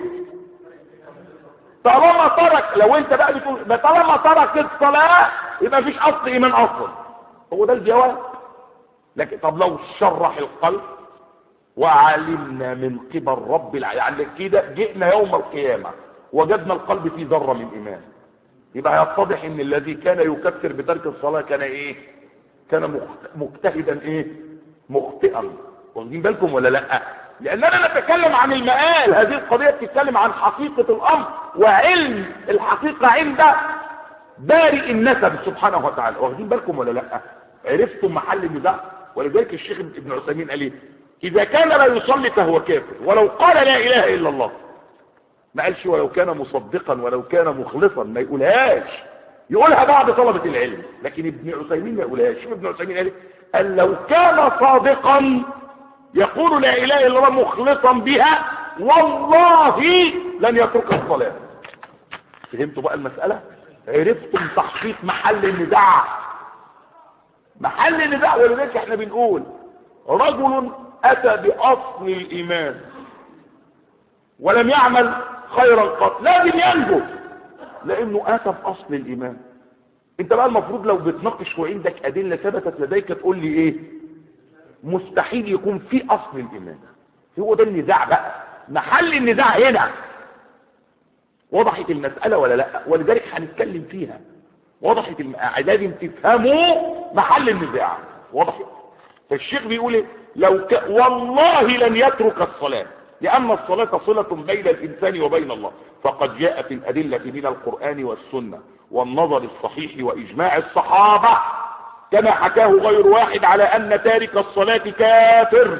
طالما ترك لو انت بقى بتقول طالما ترك الصلاه يبقى مفيش اصل ايمان اصلا هو ده الجواب لكن طب لو شرح القلب وعلمنا من قبل رب العالمين يعني كده جئنا يوم القيامة وجدنا القلب فيه ذرة من إيمان يبقى يتضح ان الذي كان يكفر بترك الصلاة كان ايه كان مجتهدا ايه مخطئا واخدين بالكم ولا لا لاننا نتكلم عن المآل هذه القضية بتتكلم عن حقيقة الامر وعلم الحقيقة عند بارئ النسب سبحانه وتعالى واخدين بالكم ولا لا عرفتم محل النزاع ولذلك الشيخ ابن عثيمين قال ايه اذا كان لا يصلي فهو كافر ولو قال لا اله الا الله ما قالش ولو كان مصدقا ولو كان مخلصا ما يقولهاش يقولها بعد طلبة العلم لكن ابن عثيمين ما يقولهاش شوف ابن عثيمين قال قال لو كان صادقا يقول لا اله الا الله مخلصا بها والله لن يترك الصلاة فهمتوا بقى المسألة عرفتم تحقيق محل النزاع محل النزاع ولذلك احنا بنقول رجل اتى باصل الايمان ولم يعمل خيرا قط لازم ينجو لانه اتى باصل الايمان انت بقى المفروض لو بتناقش وعندك ادله ثبتت لديك تقول لي ايه مستحيل يكون في اصل الايمان هو ده النزاع بقى محل النزاع هنا وضحت المسألة ولا لا ولذلك هنتكلم فيها وضحت الم... لازم تفهموا محل النزاع وضحت فالشيخ بيقول ايه لو ك... والله لن يترك الصلاة لأن الصلاة صلة بين الإنسان وبين الله فقد جاءت الأدلة من القرآن والسنة والنظر الصحيح وإجماع الصحابة كما حكاه غير واحد على أن تارك الصلاة كافر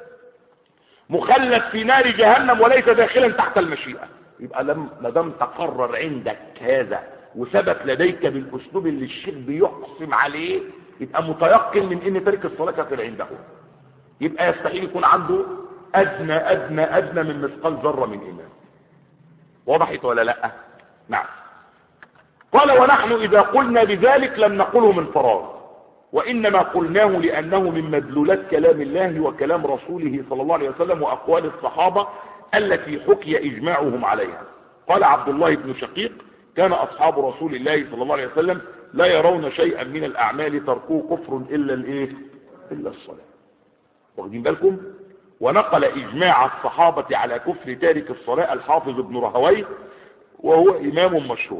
مخلد في نار جهنم وليس داخلا تحت المشيئة يبقى لم ما دام تقرر عندك هذا وثبت لديك بالاسلوب اللي الشيخ بيقسم عليه يبقى متيقن من ان ترك الصلاه كافر عنده يبقى يستحيل يكون عنده ادنى ادنى ادنى من مثقال ذره من ايمان وضحت ولا لا نعم قال ونحن اذا قلنا بذلك لم نقله من فراغ وانما قلناه لانه من مدلولات كلام الله وكلام رسوله صلى الله عليه وسلم واقوال الصحابه التي حكي اجماعهم عليها قال عبد الله بن شقيق كان اصحاب رسول الله صلى الله عليه وسلم لا يرون شيئا من الاعمال تركوه كفر الا الايه الا الصلاه واخدين بالكم ونقل اجماع الصحابه على كفر تارك الصلاه الحافظ ابن رهوي وهو امام مشهور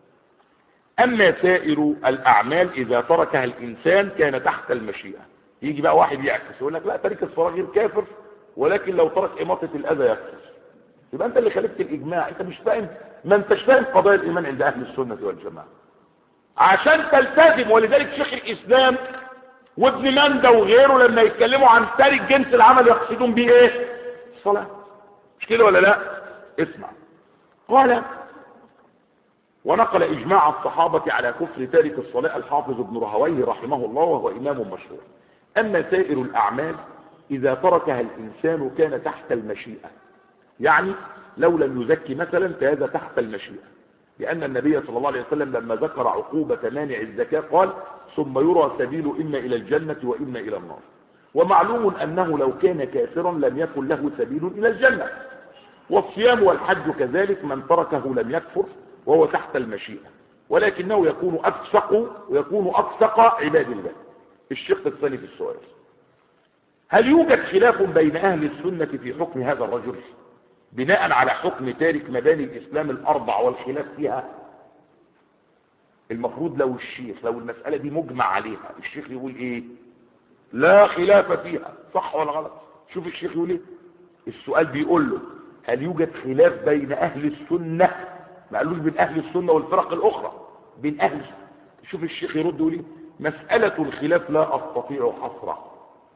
اما سائر الاعمال اذا تركها الانسان كان تحت المشيئه يجي بقى واحد يعكس يقول لك لا تارك الصلاه غير كافر ولكن لو ترك إماطة الأذى يكفر يبقى أنت اللي خالفت الإجماع أنت مش فاهم ما أنتش فاهم قضايا الإيمان عند أهل السنة والجماعة عشان تلتزم ولذلك شيخ الإسلام وابن مندى وغيره لما يتكلموا عن تارك جنس العمل يقصدون بيه إيه؟ الصلاة مش كده ولا لا؟ اسمع قال ونقل إجماع الصحابة على كفر تارك الصلاة الحافظ ابن رهويه رحمه الله وهو إمام مشهور أما سائر الأعمال إذا تركها الإنسان كان تحت المشيئة يعني لو لم يزكي مثلا فهذا تحت المشيئة لأن النبي صلى الله عليه وسلم لما ذكر عقوبة مانع الزكاة قال ثم يرى سبيل إما إلى الجنة وإما إلى النار ومعلوم أنه لو كان كافرا لم يكن له سبيل إلى الجنة والصيام والحج كذلك من تركه لم يكفر وهو تحت المشيئة ولكنه يكون أفسق ويكون أفسق عباد الله الشق الثاني في السؤال هل يوجد خلاف بين أهل السنة في حكم هذا الرجل بناء على حكم تارك مباني الإسلام الأربع والخلاف فيها المفروض لو الشيخ لو المسألة دي مجمع عليها الشيخ يقول ايه لا خلاف فيها صح ولا غلط شوف الشيخ يقول ايه السؤال بيقول له هل يوجد خلاف بين أهل السنة ما قالوش بين أهل السنة والفرق الأخرى بين أهل شوف الشيخ يرد يقول ايه مسألة الخلاف لا أستطيع حصرها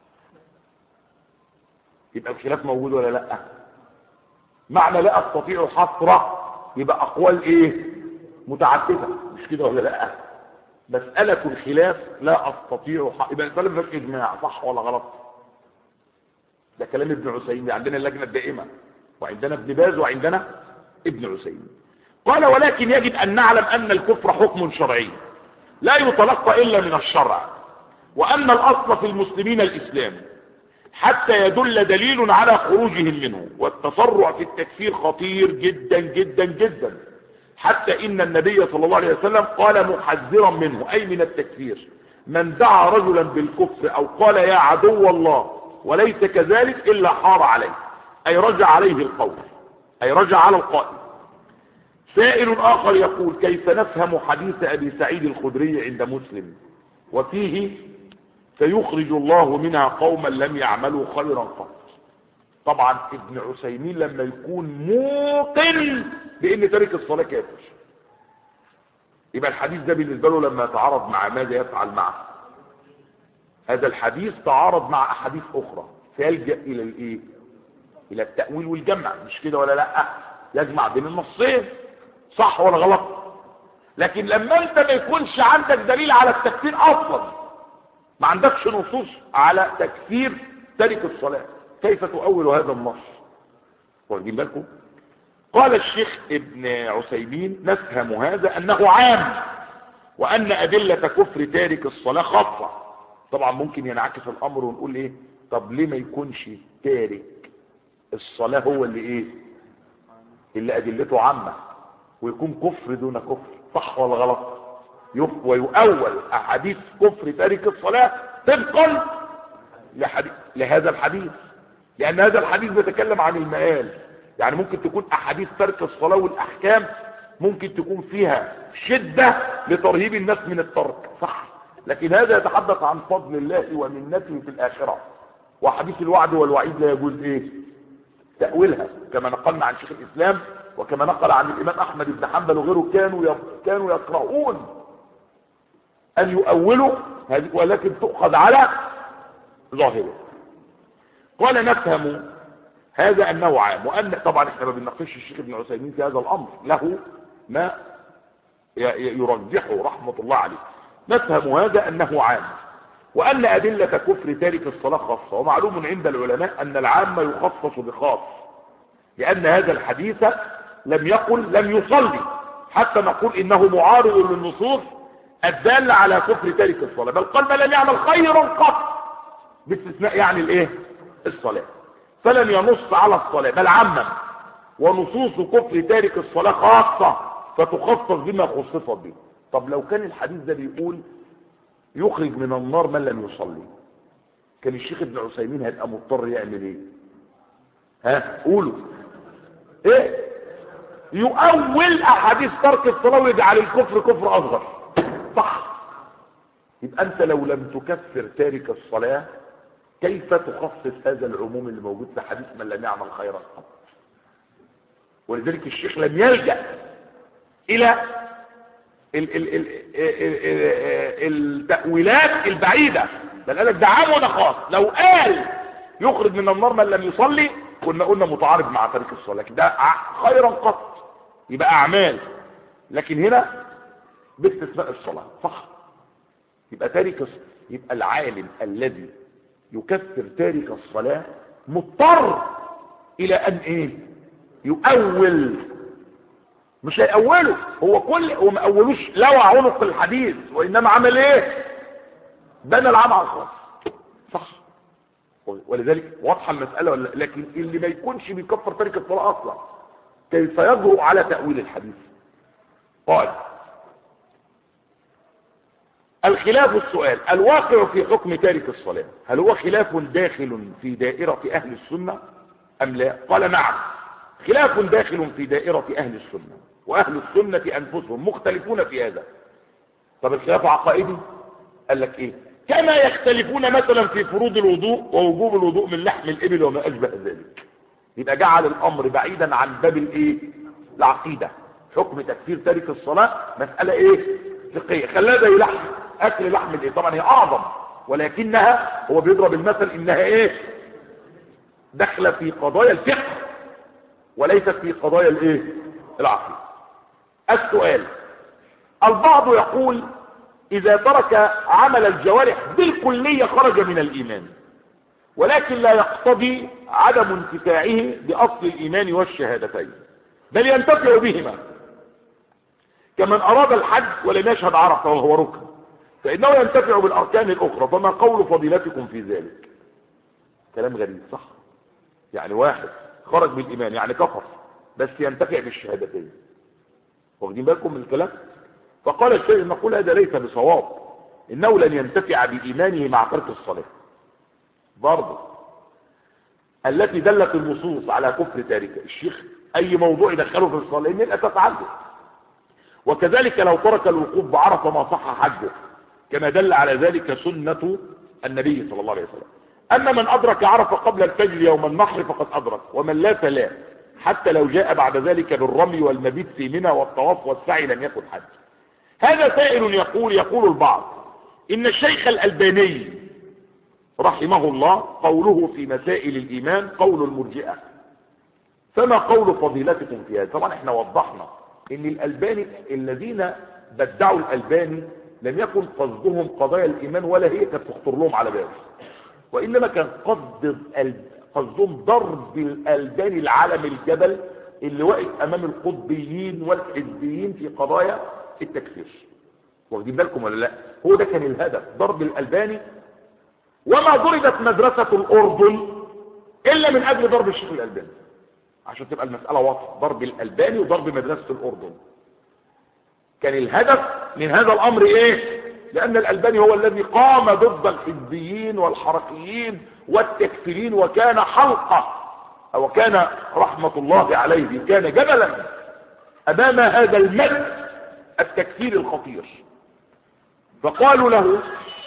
يبقى الخلاف موجود ولا لا معنى لا استطيع حصره يبقى اقوال ايه متعدده مش كده ولا لا مسألة الخلاف لا استطيع حق. يبقى المسألة مفيش اجماع صح ولا غلط ده كلام ابن عثيمين عندنا اللجنة الدائمة وعندنا ابن باز وعندنا ابن عثيمين قال ولكن يجب ان نعلم ان الكفر حكم شرعي لا يتلقى الا من الشرع وان الاصل في المسلمين الاسلام حتى يدل دليل على خروجهم منه والتسرع في التكفير خطير جدا جدا جدا حتى ان النبي صلى الله عليه وسلم قال محذرا منه اي من التكفير من دعا رجلا بالكفر او قال يا عدو الله وليس كذلك الا حار عليه اي رجع عليه القول اي رجع على القائل سائل اخر يقول كيف نفهم حديث ابي سعيد الخدري عند مسلم وفيه فيخرج الله منها قوما لم يعملوا خيرا قط طبعا ابن عثيمين لما يكون موقن بان تارك الصلاه كافر يبقى الحديث ده بالنسبه له لما يتعارض مع ماذا يفعل معه هذا الحديث تعارض مع احاديث اخرى فيلجا الى الايه الى التاويل والجمع مش كده ولا لا يجمع بين النصين صح ولا غلط لكن لما انت ما يكونش عندك دليل على التكفير اصلا ما عندكش نصوص على تكفير تارك الصلاه كيف تؤول هذا النص واخدين بالكم قال الشيخ ابن عثيمين نفهم هذا انه عام وان ادله كفر تارك الصلاه خاصه طبعا ممكن ينعكس الامر ونقول ايه طب ليه ما يكونش تارك الصلاه هو اللي ايه اللي ادلته عامه ويكون كفر دون كفر صح ولا غلط ويؤول احاديث كفر تارك الصلاه طبقا لحديث لهذا الحديث لان هذا الحديث بيتكلم عن المآل يعني ممكن تكون احاديث ترك الصلاة والاحكام ممكن تكون فيها شدة لترهيب الناس من الترك صح لكن هذا يتحدث عن فضل الله ومنته في الاخرة وحديث الوعد والوعيد لا يجوز ايه تأويلها كما نقلنا عن شيخ الاسلام وكما نقل عن الامام احمد بن حنبل وغيره كانوا كانوا يكرهون ان يؤولوا ولكن تؤخذ على ظاهره قال نفهم هذا انه عام وان طبعا احنا ما بنناقش الشيخ ابن عثيمين في هذا الامر له ما يرجحه رحمه الله عليه نفهم هذا انه عام وان ادله كفر تارك الصلاه خاصه ومعلوم عند العلماء ان العام يخصص بخاص لان هذا الحديث لم يقل لم يصلي حتى نقول انه معارض للنصوص الداله على كفر تارك الصلاه بل قال ما لم يعمل خيرا قط باستثناء يعني الايه الصلاة فلم ينص على الصلاة بل عمم ونصوص كفر تارك الصلاة خاصة فتخصص بما خصصت به طب لو كان الحديث ده بيقول يخرج من النار من لم يصلي كان الشيخ ابن عثيمين هيبقى مضطر يعمل ايه ها قولوا ايه يؤول احاديث ترك الصلاة ويجعل الكفر كفر اصغر صح يبقى انت لو لم تكفر تارك الصلاة كيف تخصص هذا العموم اللي موجود في حديث من لم يعمل خيرا قط ولذلك الشيخ لم يلجأ الى ال ال ال التأويلات البعيدة بل قالك ده عام وده خاص لو قال يخرج من النار من لم يصلي كنا قلنا متعارض مع ترك الصلاة لكن ده خيرا قط يبقى اعمال لكن هنا باستثناء الصلاة صح يبقى تارك يبقى العالم الذي يكفر تارك الصلاة مضطر الى ان ايه يؤول مش هيأوله هو كل هو ما أولوش لوى عنق الحديث وإنما عمل إيه بنى العمل على الخاص صح ولذلك واضحة المسألة ولا لكن اللي ما يكونش بيكفر تارك الصلاة أصلا كيف يجرؤ على تأويل الحديث قال الخلاف السؤال الواقع في حكم تارك الصلاة هل هو خلاف داخل في دائرة أهل السنة أم لا قال نعم خلاف داخل في دائرة أهل السنة وأهل السنة أنفسهم مختلفون في هذا طب الخلاف عقائدي قال لك إيه كما يختلفون مثلا في فروض الوضوء ووجوب الوضوء من لحم الإبل وما أشبه ذلك يبقى جعل الأمر بعيدا عن باب الإيه العقيدة حكم تكفير تارك الصلاة مسألة إيه فقهية خلاها زي لحم أكل لحم الإيه طبعا هي أعظم ولكنها هو بيضرب المثل إنها إيه داخله في قضايا الفقه وليست في قضايا الايه العقل السؤال البعض يقول اذا ترك عمل الجوارح بالكلية خرج من الايمان ولكن لا يقتضي عدم انتفاعه باصل الايمان والشهادتين بل ينتفع بهما كمن اراد الحج ولم يشهد عرفه وهو ركن فانه ينتفع بالاركان الاخرى فما قول فضيلتكم في ذلك كلام غريب صح يعني واحد خرج من الايمان يعني كفر بس ينتفع بالشهادتين واخدين بالكم من الكلام فقال الشيخ نقول هذا ليس بصواب انه لن ينتفع بايمانه مع ترك الصلاه برضه التي دلت النصوص على كفر تاركه الشيخ اي موضوع يدخله في الصلاه يبقى تتعدد وكذلك لو ترك الوقوف بعرفه ما صح حجه كما دل على ذلك سنه النبي صلى الله عليه وسلم اما من ادرك عرفه قبل الفجر يوم النحر فقد ادرك ومن لا فلا حتى لو جاء بعد ذلك بالرمي والمبيت في منى والطواف والسعي لم يكن حج هذا سائل يقول يقول البعض ان الشيخ الالباني رحمه الله قوله في مسائل الايمان قول المرجئه فما قول فضيلتكم في هذا طبعا احنا وضحنا ان الالباني الذين بدعوا الالباني لم يكن قصدهم قضايا الايمان ولا هي كانت تخطر لهم على بال وانما كان قصد قصدهم ضرب الالباني العالم الجبل اللي واقف امام القطبيين والحزبيين في قضايا التكفير واخدين بالكم ولا لا هو ده كان الهدف ضرب الالباني وما ضربت مدرسة الاردن الا من اجل ضرب الشيخ الالباني عشان تبقى المسألة واضحة ضرب الالباني وضرب مدرسة الاردن كان الهدف من هذا الامر ايه لان الالباني هو الذي قام ضد الحزبيين والحركيين والتكفيرين وكان حلقة او كان رحمة الله عليه كان جبلا امام هذا المد التكفير الخطير فقالوا له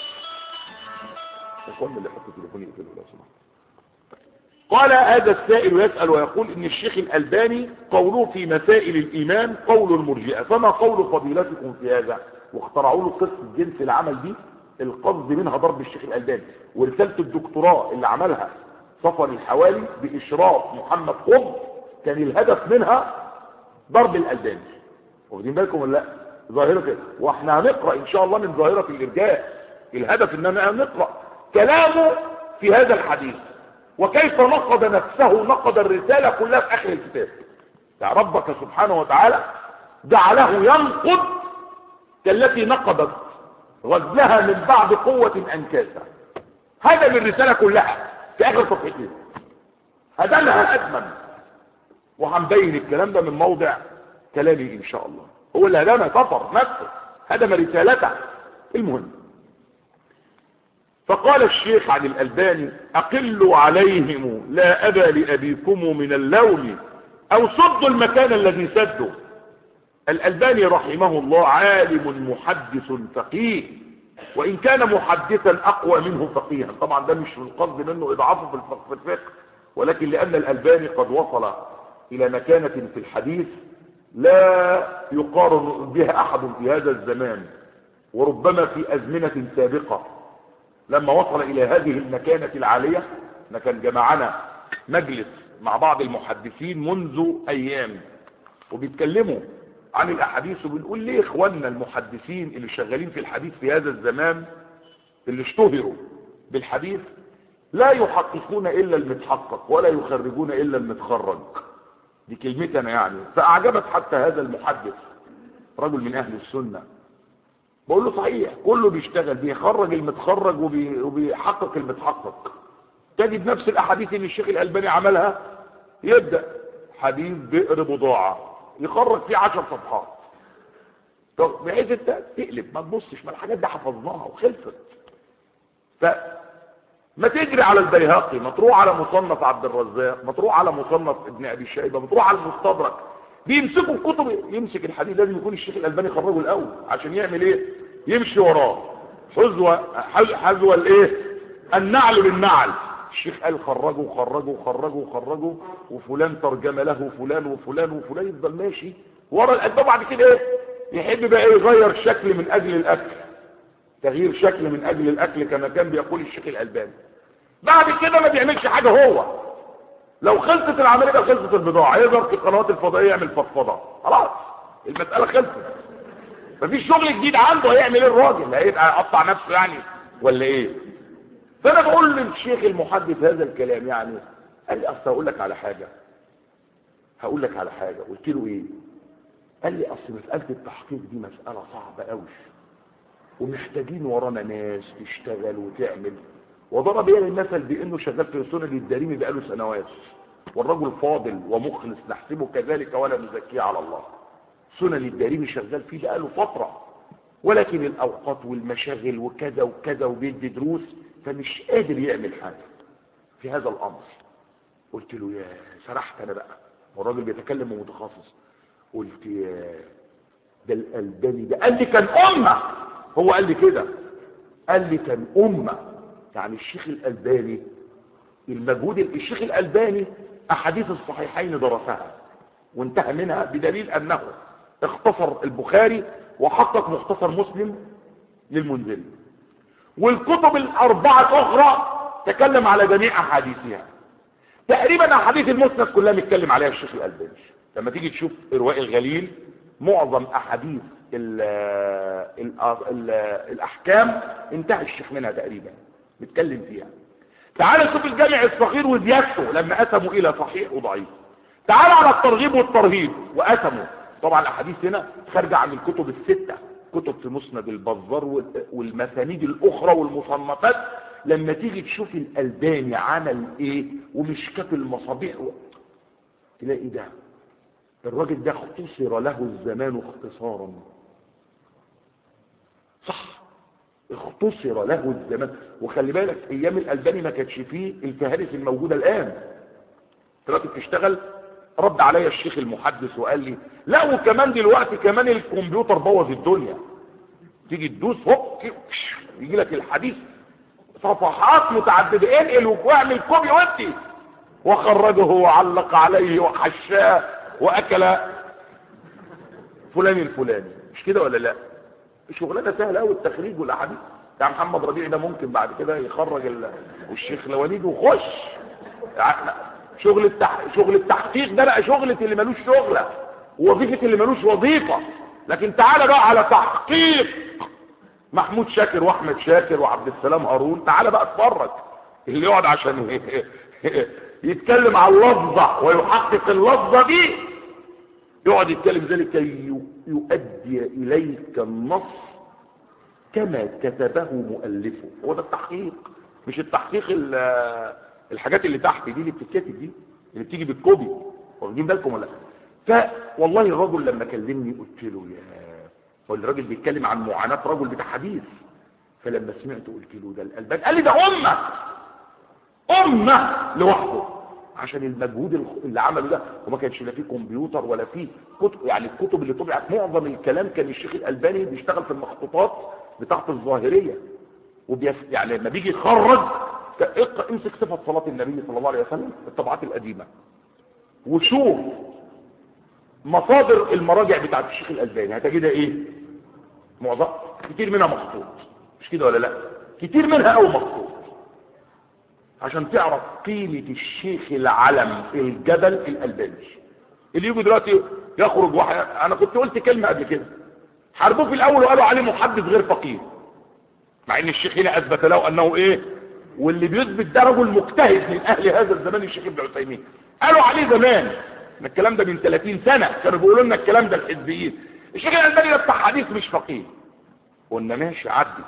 اللي حط تليفوني يقفله لو سمحت قال هذا السائل يسأل ويقول ان الشيخ الالباني قوله في مسائل الايمان قول المرجئة فما قول فضيلتكم في هذا واخترعوا له قصة جنس العمل دي القصد منها ضرب الشيخ الالباني ورسالة الدكتوراه اللي عملها صفر الحوالي باشراف محمد قطب كان الهدف منها ضرب الالباني واخدين بالكم ولا لا ظاهرة كده واحنا هنقرأ ان شاء الله من ظاهرة الارجاء الهدف اننا نقرأ كلامه في هذا الحديث وكيف نقد نفسه نقد الرسالة كلها في اخر الكتاب يعني ربك سبحانه وتعالى جعله ينقد كالتي نقضت غزلها من بعد قوة انكاسا هذا بالرسالة كلها في اخر صفحتين هدمها ادمن وهنبين الكلام ده من موضع كلامي ان شاء الله هو اللي هدمها كفر نفسه هدم رسالته المهم فقال الشيخ عن الألباني أقلوا عليهم لا أبا لأبيكم من اللوم أو صدوا المكان الذي سدوا الألباني رحمه الله عالم محدث فقيه وإن كان محدثا أقوى منه فقيها طبعا ده مش القصد منه إضعافه في الفقه, في الفقه ولكن لأن الألباني قد وصل إلى مكانة في الحديث لا يقارن بها أحد في هذا الزمان وربما في أزمنة سابقة لما وصل الى هذه المكانة العالية احنا كان جمعنا مجلس مع بعض المحدثين منذ ايام وبيتكلموا عن الاحاديث وبنقول ليه اخواننا المحدثين اللي شغالين في الحديث في هذا الزمان اللي اشتهروا بالحديث لا يحققون الا المتحقق ولا يخرجون الا المتخرج دي كلمتنا يعني فاعجبت حتى هذا المحدث رجل من اهل السنه بقول له صحيح كله بيشتغل بيخرج المتخرج وبي... وبيحقق المتحقق تجد نفس الاحاديث اللي الشيخ الالباني عملها يبدا حديث بئر بضاعه يخرج فيه عشر صفحات طب بحيث انت تقلب ما تبصش ما الحاجات دي حفظناها وخلصت ف ما تجري على البيهقي ما تروح على مصنف عبد الرزاق ما تروح على مصنف ابن ابي شيبه ما تروح على المستدرك بيمسكوا الكتب يمسك الحديث لازم يكون الشيخ الالباني خرجه الاول عشان يعمل ايه يمشي وراه حذوه حذوه الايه النعل بالنعل الشيخ قال خرجوا خرجوا خرجوا خرجوا وفلان ترجم له فلان وفلان وفلان يفضل ماشي ورا الالباب بعد كده ايه يحب بقى ايه يغير شكل من اجل الاكل تغيير شكل من اجل الاكل كما كان بيقول الشيخ الالباني بعد كده ما بيعملش حاجه هو لو خلصت العمليه بقى خلصت البضاعه يقدر في القنوات الفضائيه يعمل فضفضه خلاص المساله خلصت مفيش شغل جديد عنده هيعمل ايه الراجل هيبقى يقطع نفسه يعني ولا ايه فانا بقول للشيخ المحدث هذا الكلام يعني قال لي اصل هقول لك على حاجه هقول لك على حاجه قلت له ايه قال لي اصل مساله التحقيق دي مساله صعبه قوي ومحتاجين ورانا ناس تشتغل وتعمل وضرب لي المثل بانه شغال في سنن الدارمي بقاله سنوات والرجل فاضل ومخلص نحسبه كذلك ولا نزكيه على الله سنن الدارمي شغال فيه بقاله فتره ولكن الاوقات والمشاغل وكذا وكذا وبيدي دروس فمش قادر يعمل حاجه في هذا الامر قلت له يا سرحت انا بقى والراجل بيتكلم ومتخصص قلت يا ده الألباني ده قال لي كان أمة هو قال لي كده قال لي كان أمة يعني الشيخ الألباني المجهود الشيخ الألباني أحاديث الصحيحين درسها وانتهى منها بدليل أنه اختصر البخاري وحقق مختصر مسلم للمنزل والكتب الأربعة الأخرى تكلم على جميع أحاديثها تقريبا أحاديث المسند كلها بيتكلم عليها الشيخ الألباني لما تيجي تشوف إرواء الغليل معظم أحاديث ال ال ال الأحكام انتهى الشيخ منها تقريبا بيتكلم فيها تعال شوف الجامع الصغير وزيادته لما قسموا إلى صحيح وضعيف تعال على الترغيب والترهيب وقسموا طبعا الأحاديث هنا خارجة عن الكتب الستة كتب في مسند البزار والمسانيد الأخرى والمصنفات لما تيجي تشوف الألباني عمل إيه ومشكات المصابيح و... تلاقي ده الراجل ده اختصر له الزمان اختصارا صح اختصر له الزمان وخلي بالك ايام الالباني ما كانش فيه الفهارس الموجوده الان دلوقتي بتشتغل رد عليا الشيخ المحدث وقال لي لا وكمان دلوقتي كمان الكمبيوتر بوظ الدنيا تيجي تدوس هوب يجي لك الحديث صفحات متعدده انقل واعمل كوبي وانتي وخرجه وعلق عليه وحشاه واكل فلان الفلاني مش كده ولا لا شغلانه سهله قوي التخريج والاحاديث بتاع محمد ربيع ده ممكن بعد كده يخرج ال... والشيخ لوليد وخش شغل التح... شغل التحقيق ده بقى شغلة اللي ملوش شغلة ووظيفة اللي ملوش وظيفة لكن تعالى بقى على تحقيق محمود شاكر واحمد شاكر وعبد السلام هارون تعالى بقى اتفرج اللي يقعد عشان يتكلم على اللفظة ويحقق اللفظة دي يقعد يتكلم ذلك كي يؤدي إليك النص كما كتبه مؤلفه هو ده التحقيق مش التحقيق الحاجات اللي تحت دي اللي بتتكتب دي اللي بتيجي بالكوبي واخدين بالكم ولا فوالله الرجل لما كلمني قلت له يا هو الراجل بيتكلم عن معاناة رجل بتاع حديث فلما سمعته قلت له ده الألبان قال لي ده أمة أمة لوحده عشان المجهود اللي عمله ده وما كانش لا فيه كمبيوتر ولا فيه كتب يعني الكتب اللي طبعت معظم الكلام كان الشيخ الألباني بيشتغل في المخطوطات بتاعت الظاهرية وبيف يعني لما بيجي يخرج اقرا امسك صفة صلاة النبي صلى الله عليه وسلم الطبعات القديمة وشوف مصادر المراجع بتاعت الشيخ الألباني هتجدها ايه معظم كتير منها مخطوط مش كده ولا لا كتير منها او مخطوط عشان تعرف قيمة الشيخ العلم الجبل الألباني اللي يجي دلوقتي يخرج واحد انا كنت قلت كلمة قبل كده حاربوه في الاول وقالوا عليه محدث غير فقيه مع ان الشيخ هنا اثبت له انه ايه واللي بيثبت ده رجل مجتهد من اهل هذا الزمان الشيخ ابن عثيمين قالوا عليه زمان الكلام ده من 30 سنة كانوا بيقولوا لنا الكلام ده الحزبيين الشيخ الألباني ده بتاع حديث مش فقيه قلنا ماشي عدي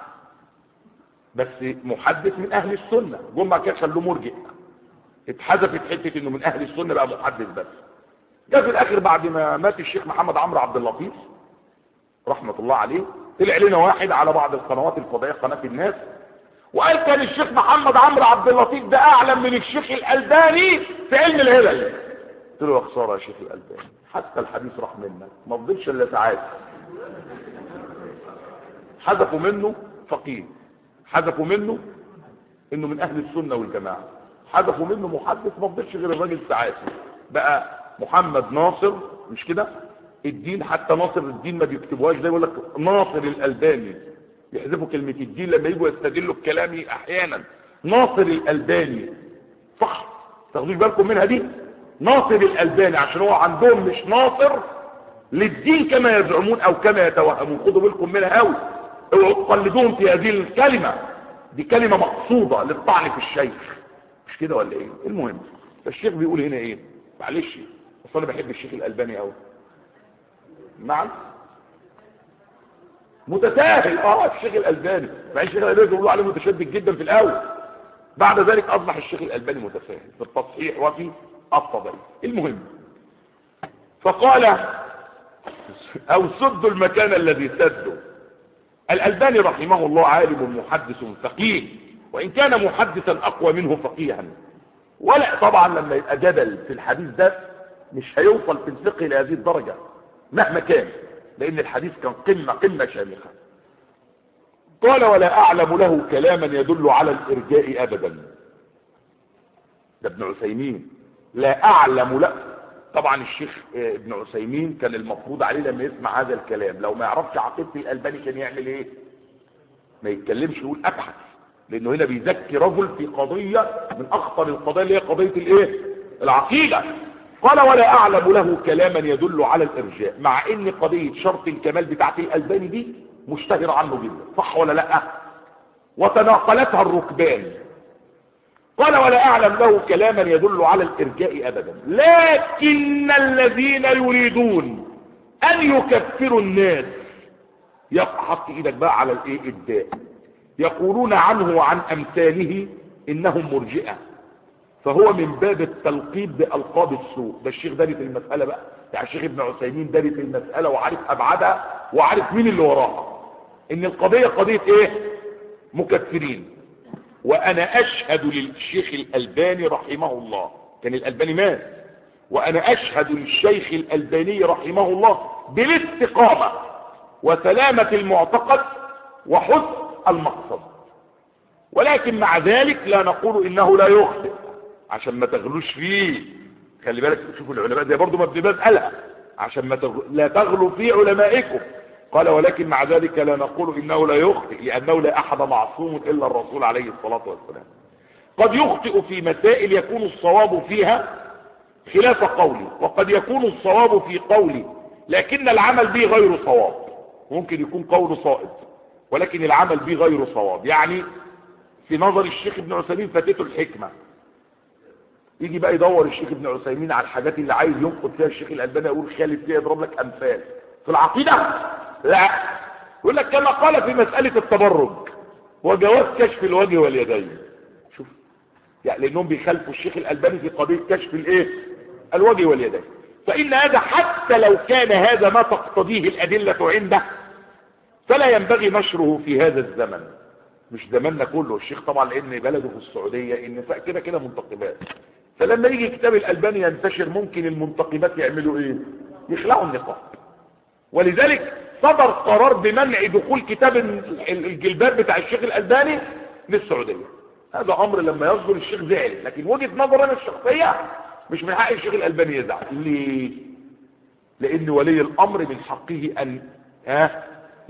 بس محدث من أهل السنة جم كده خلوه مرجع اتحذفت حتة انه من أهل السنة بقى محدث بس جه في الآخر بعد ما مات الشيخ محمد عمرو عبد اللطيف رحمة الله عليه طلع لنا واحد على بعض القنوات الفضائية قناة الناس وقال كان الشيخ محمد عمرو عبد اللطيف ده أعلم من الشيخ الألباني في علم الهلل قلت له يا خساره يا شيخ الالباني حتى الحديث راح منك ما فضلش الا ساعات حذفوا منه فقيه حذفوا منه انه من اهل السنه والجماعه حذفوا منه محدث ما فضلش غير الراجل ساعات بقى محمد ناصر مش كده الدين حتى ناصر الدين ما بيكتبوهاش زي يقول لك ناصر الالباني يحذفوا كلمه الدين لما يجوا يستدلوا بكلامي احيانا ناصر الالباني صح تاخدوش بالكم منها دي ناصر الألباني عشان هو عندهم مش ناصر للدين كما يزعمون أو كما يتوهمون خدوا بالكم منها قوي اوعوا تقلدوهم في هذه الكلمة دي كلمة مقصودة للطعن في الشيخ مش كده ولا ايه المهم فالشيخ بيقول هنا ايه معلش بس انا بحب الشيخ الألباني قوي نعم متساهل اه الشيخ الألباني مع الشيخ الألباني بيقولوا عليه متشدد جدا في الأول بعد ذلك أصبح الشيخ الألباني متساهل في التصحيح وفي الطبري المهم فقال او سدوا المكان الذي سدوا الألباني رحمه الله عالم محدث فقيه وإن كان محدثا أقوى منه فقيها ولا طبعا لما يبقى جدل في الحديث ده مش هيوصل في الفقه لهذه الدرجة مهما كان لأن الحديث كان قمة قمة شامخة قال ولا أعلم له كلاما يدل على الإرجاء أبدا ده ابن عثيمين لا أعلم له طبعا الشيخ ابن عثيمين كان المفروض عليه لما يسمع هذا الكلام لو ما يعرفش عقيدة الألباني كان يعمل ايه ما يتكلمش يقول أبحث لأنه هنا بيزكي رجل في قضية من أخطر القضايا اللي هي قضية الايه العقيدة قال ولا أعلم له كلاما يدل على الإرجاء مع ان قضية شرط الكمال بتاعت الألباني دي مشتهرة عنه جدا صح ولا لا وتناقلتها الركبان قال ولا أعلم له كلاما يدل على الإرجاء أبدا لكن الذين يريدون أن يكفروا الناس حط إيدك بقى على الإيه الداء يقولون عنه وعن أمثاله إنهم مرجئة فهو من باب التلقيب بألقاب السوء ده الشيخ داري في المسألة بقى يعني الشيخ ابن عثيمين داري في المسألة وعارف أبعادها وعارف مين اللي وراها إن القضية قضية إيه مكفرين وأنا أشهد للشيخ الألباني رحمه الله كان الألباني مات وأنا أشهد للشيخ الألباني رحمه الله بالاستقامة وسلامة المعتقد وحسن المقصد ولكن مع ذلك لا نقول إنه لا يخطئ عشان ما تغلوش فيه خلي بالك شوفوا العلماء زي برضه ما ابن باز قالها عشان ما تغلو لا تغلوا في علمائكم قال ولكن مع ذلك لا نقول انه لا يخطئ لانه لا احد معصوم الا الرسول عليه الصلاه والسلام قد يخطئ في مسائل يكون الصواب فيها خلاف قولي وقد يكون الصواب في قولي لكن العمل به غير صواب ممكن يكون قول صائب ولكن العمل به غير صواب يعني في نظر الشيخ ابن عثيمين فاتته الحكمه يجي بقى يدور الشيخ ابن عثيمين على الحاجات اللي عايز ينقد فيها الشيخ الالباني يقول خالد فيها يضرب لك امثال في العقيده لا يقول لك كما قال في مساله التبرج وجواز كشف الوجه واليدين شوف يعني لانهم بيخالفوا الشيخ الالباني في قضيه كشف الايه الوجه واليدين فان هذا حتى لو كان هذا ما تقتضيه الادله عنده فلا ينبغي نشره في هذا الزمن مش زماننا كله الشيخ طبعا لان بلده في السعوديه النساء كده كده منتقبات فلما يجي كتاب الالباني ينتشر ممكن المنتقبات يعملوا ايه يخلعوا النقاب ولذلك صدر قرار بمنع دخول كتاب الجلباب بتاع الشيخ الالباني للسعوديه هذا امر لما يصدر الشيخ زعل لكن وجهه نظر انا الشخصيه مش من حق الشيخ الالباني يزعل ليه لان ولي الامر من حقه ان ها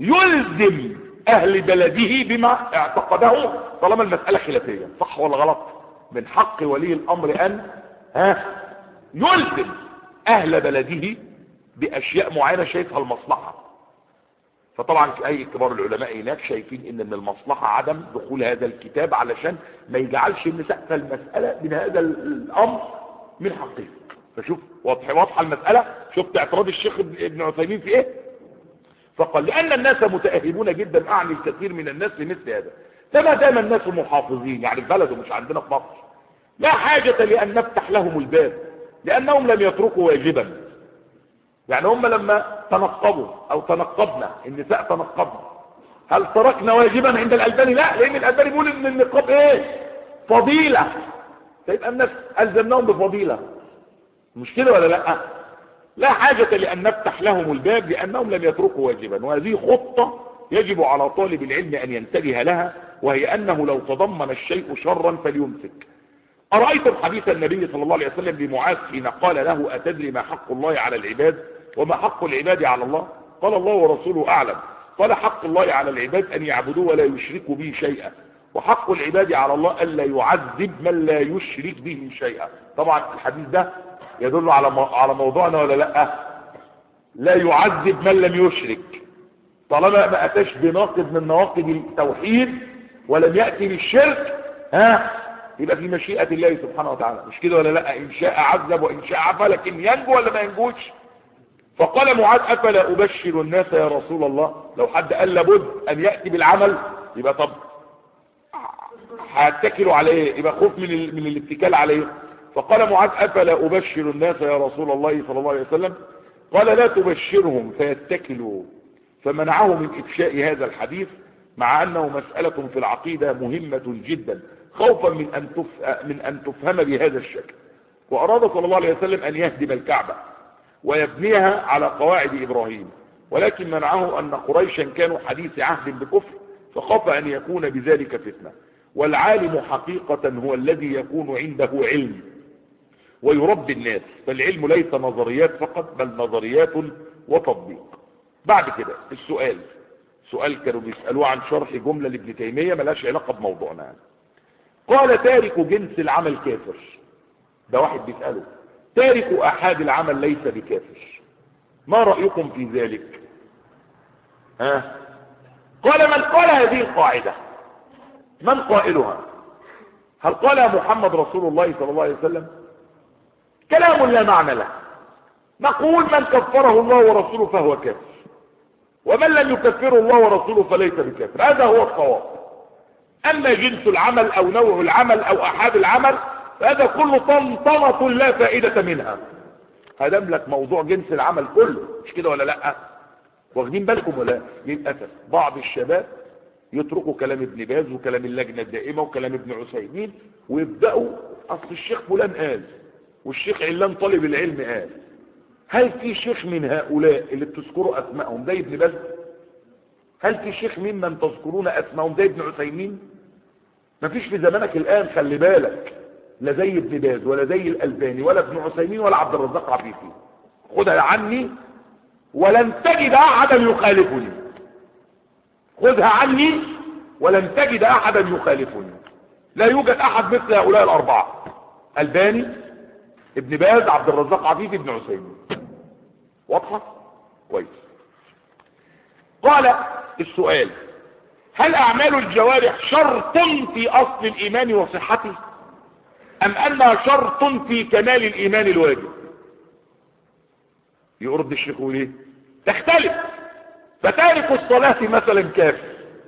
يلزم اهل بلده بما اعتقده طالما المساله خلافيه صح ولا غلط من حق ولي الامر ان ها يلزم اهل بلده باشياء معينه شايفها المصلحه فطبعا اي كبار العلماء هناك شايفين ان من المصلحه عدم دخول هذا الكتاب علشان ما يجعلش النساء المساله من هذا الامر من حقه فشوف واضحه واضحه المساله شفت اعتراض الشيخ ابن عثيمين في ايه فقال لان الناس متاهبون جدا اعني الكثير من الناس لمثل هذا فما دام الناس محافظين يعني في بلده مش عندنا في مصر لا حاجة لأن نفتح لهم الباب لأنهم لم يتركوا واجبا يعني هم لما تنقبوا أو تنقبنا النساء تنقبنا هل تركنا واجبا عند الألباني لا لأن الألباني بيقول إن النقاب إيه فضيلة فيبقى الناس ألزمناهم بفضيلة مش كده ولا لا لا حاجة لأن نفتح لهم الباب لأنهم لم يتركوا واجبا وهذه خطة يجب على طالب العلم أن ينتبه لها وهي أنه لو تضمن الشيء شرا فليمسك أرأيتم حديث النبي صلى الله عليه وسلم لمعاذ حين قال له أتدري ما حق الله على العباد وما حق العباد على الله قال الله ورسوله أعلم قال حق الله على العباد أن يعبدوه ولا يشركوا به شيئا وحق العباد على الله ألا يعذب من لا يشرك به شيئا طبعا الحديث ده يدل على على موضوعنا ولا لا لا يعذب من لم يشرك طالما ما اتاش بناقض من نواقض التوحيد ولم ياتي بالشرك ها يبقى في مشيئه الله سبحانه وتعالى مش كده ولا لا ان شاء عذب وان شاء عفا لكن ينجو ولا ما ينجوش فقال معاذ افلا ابشر الناس يا رسول الله لو حد قال لابد ان ياتي بالعمل يبقى طب هيتكلوا عليه يبقى خوف من ال... من الاتكال عليه فقال معاذ افلا ابشر الناس يا رسول الله صلى الله عليه وسلم قال لا تبشرهم فيتكلوا فمنعه من إفشاء هذا الحديث مع أنه مسألة في العقيدة مهمة جدا خوفا من أن, تف... من أن تفهم بهذا الشكل وأراد صلى الله عليه وسلم أن يهدم الكعبة ويبنيها على قواعد إبراهيم ولكن منعه أن قريشا كانوا حديث عهد بكفر فخاف أن يكون بذلك فتنة والعالم حقيقة هو الذي يكون عنده علم ويربي الناس فالعلم ليس نظريات فقط بل نظريات وتطبيق بعد كده السؤال سؤال كانوا بيسألوه عن شرح جملة لابن تيمية ملاش علاقة بموضوعنا قال تارك جنس العمل كافر ده واحد بيسأله تارك أحد العمل ليس بكافر ما رأيكم في ذلك ها قال من قال هذه القاعدة من قائلها هل قال محمد رسول الله صلى الله عليه وسلم كلام لا معنى له نقول من كفره الله ورسوله فهو كافر ومن لم يكفره الله ورسوله فليس بكافر هذا هو الصواب اما جنس العمل او نوع العمل او احاد العمل فهذا كله طنطنة لا فائدة منها هذا لك موضوع جنس العمل كله مش كده ولا لا واخدين بالكم ولا للاسف بعض الشباب يتركوا كلام ابن باز وكلام اللجنة الدائمة وكلام ابن عثيمين ويبدأوا اصل الشيخ فلان قال والشيخ علان طالب العلم قال هل في شيخ من هؤلاء اللي بتذكروا اسمائهم زي ابن باز هل في شيخ ممن تذكرون اسمائهم زي ابن عثيمين مفيش في زمانك الان خلي بالك لا زي ابن باز ولا زي الالباني ولا ابن عثيمين ولا عبد الرزاق عفيفي خدها عني ولن تجد احدا يخالفني خذها عني ولن تجد احدا يخالفني لا يوجد احد مثل هؤلاء الاربعه الباني ابن باز عبد الرزاق عفيفي ابن عثيمين واضحه كويس قال السؤال هل اعمال الجوارح شرط في اصل الايمان وصحته ام انها شرط في كمال الايمان الواجب يرد الشيخ يقول ايه تختلف فتارك الصلاة مثلا كافر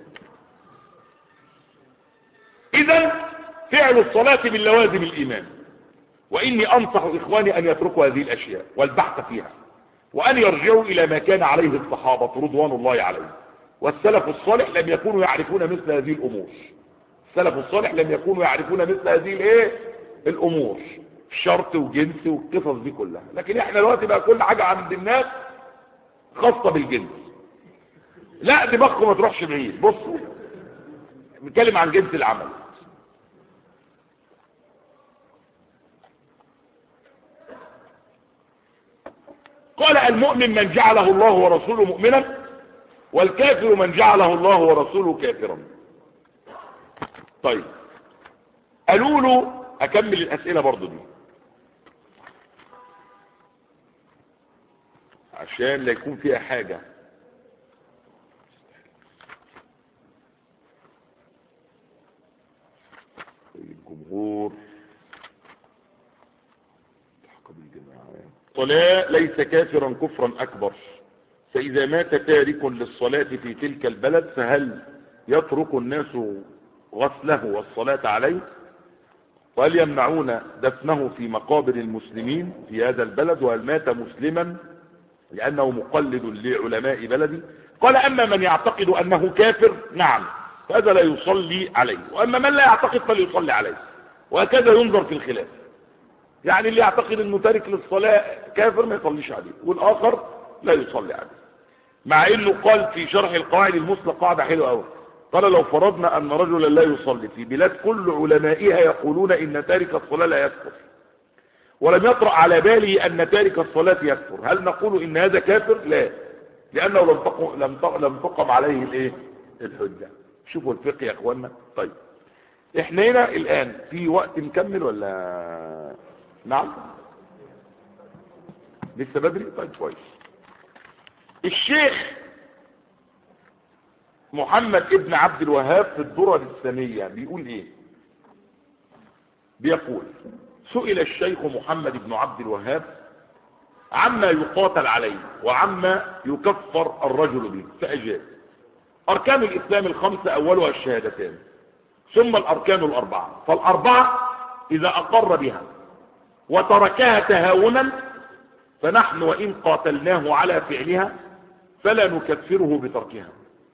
اذا فعل الصلاة من لوازم الايمان واني انصح اخواني ان يتركوا هذه الاشياء والبحث فيها وان يرجعوا الى ما كان عليه الصحابة رضوان الله عليهم والسلف الصالح لم يكونوا يعرفون مثل هذه الامور السلف الصالح لم يكونوا يعرفون مثل هذه الايه الامور شرط وجنس والقصص دي كلها لكن احنا دلوقتي بقى كل حاجة عند الناس خاصة بالجنس لا دماغكم ما تروحش بعيد بصوا نتكلم عن جنس العمل قال المؤمن من جعله الله ورسوله مؤمنا والكافر من جعله الله ورسوله كافرا طيب قالوا له اكمل الاسئله برضو دي عشان لا يكون فيها حاجه الجمهور الصلاة ليس كافرا كفرا أكبر فإذا مات تارك للصلاة في تلك البلد فهل يترك الناس غسله والصلاة عليه وهل يمنعون دفنه في مقابر المسلمين في هذا البلد وهل مات مسلما لأنه مقلد لعلماء بلدي قال أما من يعتقد أنه كافر نعم فهذا لا يصلي عليه وأما من لا يعتقد فليصلي عليه وهكذا ينظر في الخلاف يعني اللي يعتقد انه تارك للصلاة كافر ما يصليش عليه والاخر لا يصلي عليه مع انه قال في شرح القواعد المثلى قاعدة حلوة قوي قال لو فرضنا ان رجلا لا يصلي في بلاد كل علمائها يقولون ان تارك الصلاة لا يكفر ولم يطرأ على باله ان تارك الصلاة يكفر هل نقول ان هذا كافر لا لانه لم تقم, لم تقم, لم تقم عليه الايه الحجة شوفوا الفقه يا اخوانا طيب احنا هنا الان في وقت نكمل ولا نعم لسه بدري طيب كويس الشيخ محمد ابن عبد الوهاب في الدرر الثانية بيقول ايه بيقول سئل الشيخ محمد بن عبد الوهاب عما يقاتل عليه وعما يكفر الرجل به فأجاب أركان الإسلام الخمسة أولها الشهادتان ثم الأركان الأربعة فالأربعة إذا أقر بها وتركها تهاونا فنحن وإن قاتلناه على فعلها فلا نكفره بتركها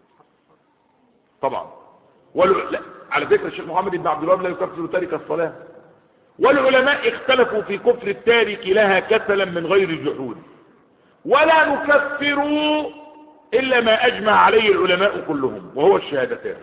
طبعا والع... على فكرة الشيخ محمد بن عبد الوهاب لا يكفر تارك الصلاة والعلماء اختلفوا في كفر التارك لها كسلا من غير جحود ولا نكفر إلا ما أجمع عليه العلماء كلهم وهو الشهادتان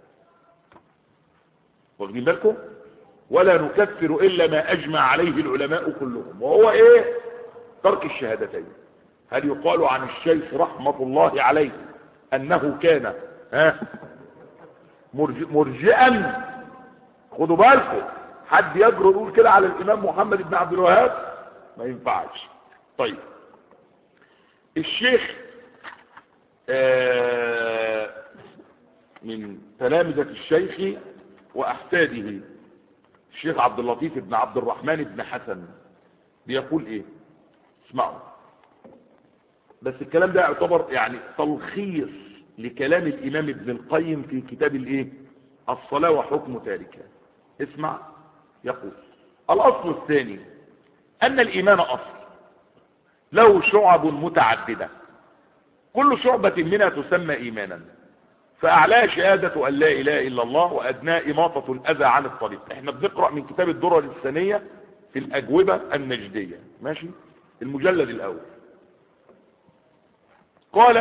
واخدين بالكم ولا نكفر إلا ما أجمع عليه العلماء كلهم وهو إيه ترك الشهادتين هل يقال عن الشيخ رحمة الله عليه أنه كان ها مرج- مرجئا خدوا بالكم حد يجرؤ يقول كده على الإمام محمد بن عبد الوهاب ما ينفعش طيب الشيخ آه، من تلامذة الشيخ وأحفاده الشيخ عبد اللطيف بن عبد الرحمن بن حسن بيقول ايه اسمعوا بس الكلام ده يعتبر يعني تلخيص لكلام الامام ابن القيم في كتاب الايه الصلاة وحكم تاركها اسمع يقول الاصل الثاني ان الايمان اصل له شعب متعددة كل شعبة منها تسمى ايمانا فأعلاها شهادة أن لا إله إلا الله وأدنى إماطة الأذى عن الطريق احنا بنقرأ من كتاب الدرر الثانية في الأجوبة النجدية ماشي المجلد الأول قال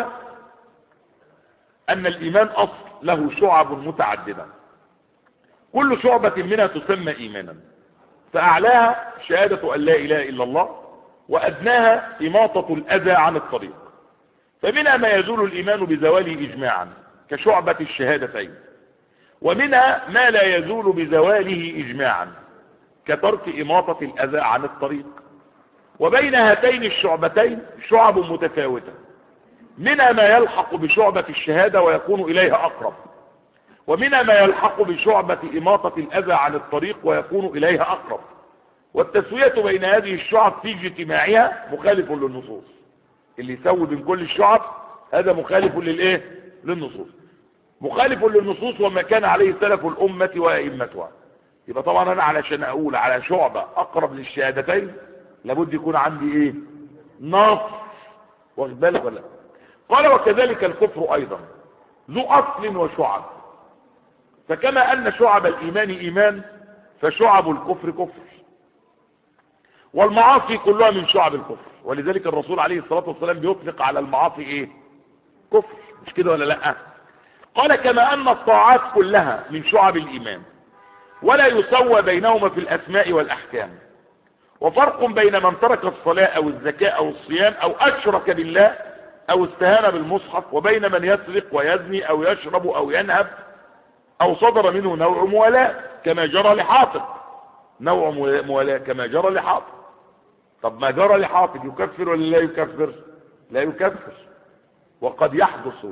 أن الإيمان أصل له شعب متعددة كل شعبة منها تسمى إيمانا فأعلاها شهادة أن لا إله إلا الله وأدناها إماطة الأذى عن الطريق فمنها ما يزول الإيمان بزواله إجماعا كشعبة الشهادتين ومنها ما لا يزول بزواله إجماعا كترك إماطة الأذى عن الطريق وبين هاتين الشعبتين شعب متفاوتة منها ما يلحق بشعبة الشهادة ويكون إليها أقرب ومنها ما يلحق بشعبة إماطة الأذى عن الطريق ويكون إليها أقرب والتسوية بين هذه الشعب في اجتماعها مخالف للنصوص اللي يسوي بين كل الشعب هذا مخالف للايه للنصوص مخالف للنصوص وما كان عليه سلف الأمة وأئمتها يبقى طبعا أنا علشان أقول على شعبة أقرب للشهادتين لابد يكون عندي إيه نص واخد بالك ولا قال وكذلك الكفر أيضا ذو أصل وشعب فكما أن شعب الإيمان إيمان فشعب الكفر كفر والمعاصي كلها من شعب الكفر ولذلك الرسول عليه الصلاة والسلام بيطلق على المعاصي ايه كفر مش كده ولا لا قال كما ان الطاعات كلها من شعب الايمان ولا يسوى بينهما في الاسماء والاحكام وفرق بين من ترك الصلاة او الزكاة او الصيام او اشرك بالله او استهان بالمصحف وبين من يسرق ويزني او يشرب او ينهب او صدر منه نوع موالاة كما جرى لحاطب نوع موالاة كما جرى لحاطب طب ما جرى لحاطب يكفر ولا لا يكفر لا يكفر وقد يحدث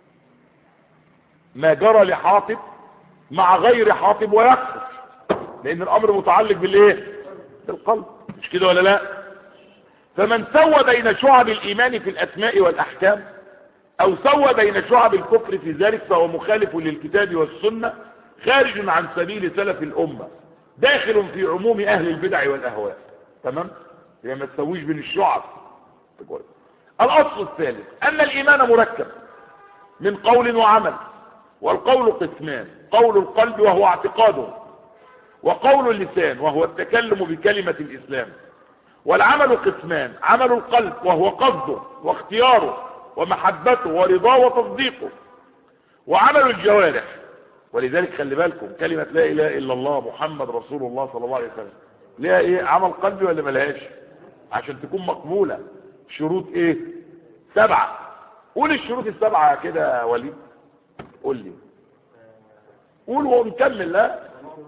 ما جرى لحاطب مع غير حاطب ويكفر لان الامر متعلق بالايه بالقلب مش كده ولا لا فمن سوى بين شعب الايمان في الاسماء والاحكام او سوى بين شعب الكفر في ذلك فهو مخالف للكتاب والسنة خارج عن سبيل سلف الامة داخل في عموم اهل البدع والاهواء تمام هي ما تسويش بين الشعب الاصل الثالث ان الايمان مركب من قول وعمل والقول قسمان قول القلب وهو اعتقاده وقول اللسان وهو التكلم بكلمة الاسلام والعمل قسمان عمل القلب وهو قصده واختياره ومحبته ورضاه وتصديقه وعمل الجوارح ولذلك خلي بالكم كلمة لا اله الا الله محمد رسول الله صلى الله عليه وسلم ليها ايه عمل قلبي ولا ملهاش عشان تكون مقبولة شروط ايه سبعة قول الشروط السبعة كده يا وليد قول لي قول ونكمل لا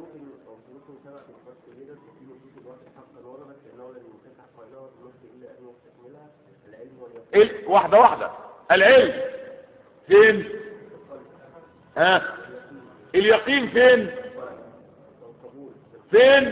إيه؟ واحدة واحدة العلم فين ها اليقين فين فين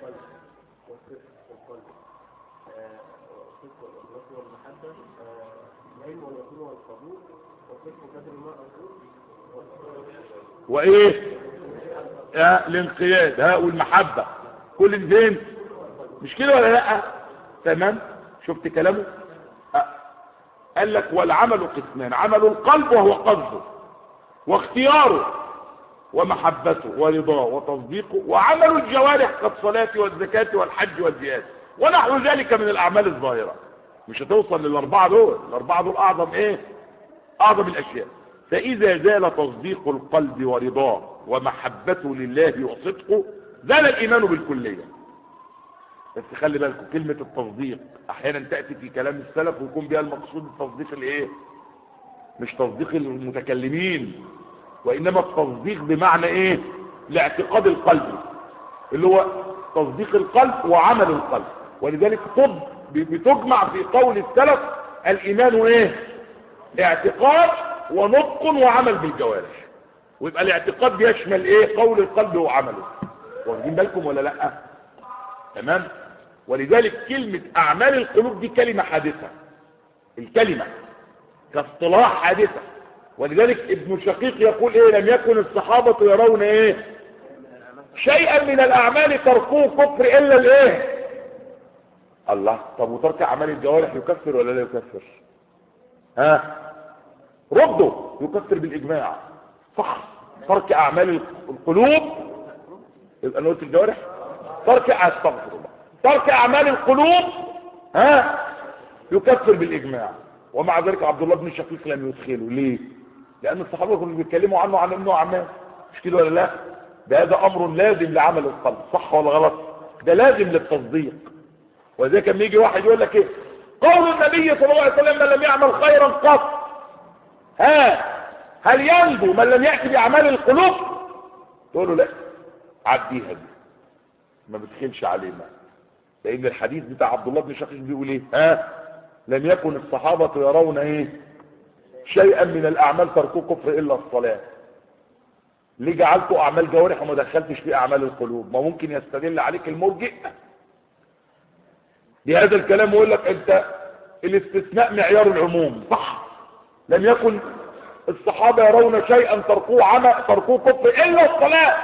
وايه آه الانقياد ها والمحبة كل فين مش كده ولا لا تمام شفت كلامه آه. قال لك والعمل قسمان عمل القلب وهو قصده واختياره ومحبته ورضاه وتصديقه وعمل الجوارح كالصلاة والزكاة والحج والجهاد ونحو ذلك من الأعمال الظاهرة مش هتوصل للأربعة دول الأربعة دول أعظم إيه أعظم الأشياء فإذا زال تصديق القلب ورضاه ومحبته لله وصدقه زال الإيمان بالكلية بس خلي بالكم كلمة التصديق أحيانا تأتي في كلام السلف ويكون بها المقصود التصديق الإيه مش تصديق المتكلمين وإنما التصديق بمعنى إيه لاعتقاد القلب اللي هو تصديق القلب وعمل القلب ولذلك طب بتجمع في قول السلف الإيمان إيه اعتقاد ونطق وعمل بالجوارح ويبقى الاعتقاد بيشمل ايه قول القلب وعمله واخدين بالكم ولا لا تمام ولذلك كلمة اعمال القلوب دي كلمة حادثة الكلمة كاصطلاح حادثة ولذلك ابن شقيق يقول ايه لم يكن الصحابة يرون ايه شيئا من الاعمال تركوه كفر الا الايه الله طب وترك اعمال الجوارح يكفر ولا لا يكفر ها ردوا يكفر بالاجماع صح ترك اعمال القلوب يبقى انا قلت الجوارح ترك استغفر الله ترك اعمال القلوب ها يكفر بالاجماع ومع ذلك عبد الله بن شقيق لم يدخله ليه لان الصحابه كانوا بيتكلموا عنه عن انه اعمال مش كده ولا لا ده هذا امر لازم لعمل القلب صح ولا غلط ده لازم للتصديق وذلك لما يجي واحد يقول لك ايه قول النبي صلى الله عليه وسلم من لم يعمل خيرا قط ها هل ينجو من لم يأتي بأعمال القلوب تقول له لا عديها دي ما بتخلش علينا لأن الحديث بتاع عبد الله بن شقيق بيقول ايه ها لم يكن الصحابة يرون ايه شيئا من الأعمال تركوا كفر إلا الصلاة ليه جعلتوا أعمال جوارح وما دخلتش في أعمال القلوب ما ممكن يستدل عليك المرجئ بهذا الكلام يقول لك انت الاستثناء معيار العموم صح لم يكن الصحابة يرون شيئا تركوه عمى تركوه كفر الا الصلاة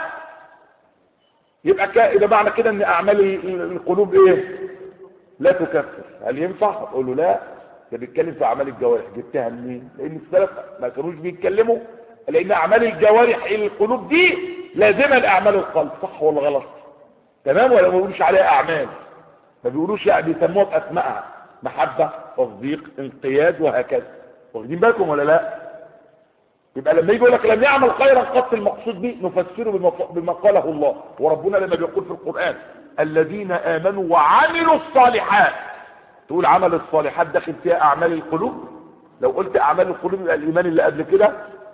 يبقى كا اذا معنى كده ان اعمال القلوب ايه لا تكفر هل ينفع تقول له لا ده بيتكلم في اعمال الجوارح جبتها منين لان السلف ما كانوش بيتكلموا لان اعمال الجوارح القلوب دي لازمه لاعمال القلب صح ولا غلط تمام ولا ما بيقولوش عليها اعمال ما بيقولوش يعني بيسموها باسمائها محبه تصديق انقياد وهكذا واخدين بالكم ولا لا يبقى لما يجي يقول لك لم يعمل خيرا قط المقصود به نفسره بما قاله الله وربنا لما بيقول في القران الذين امنوا وعملوا الصالحات تقول عمل الصالحات داخل فيها اعمال القلوب لو قلت اعمال القلوب يبقى الايمان اللي قبل كده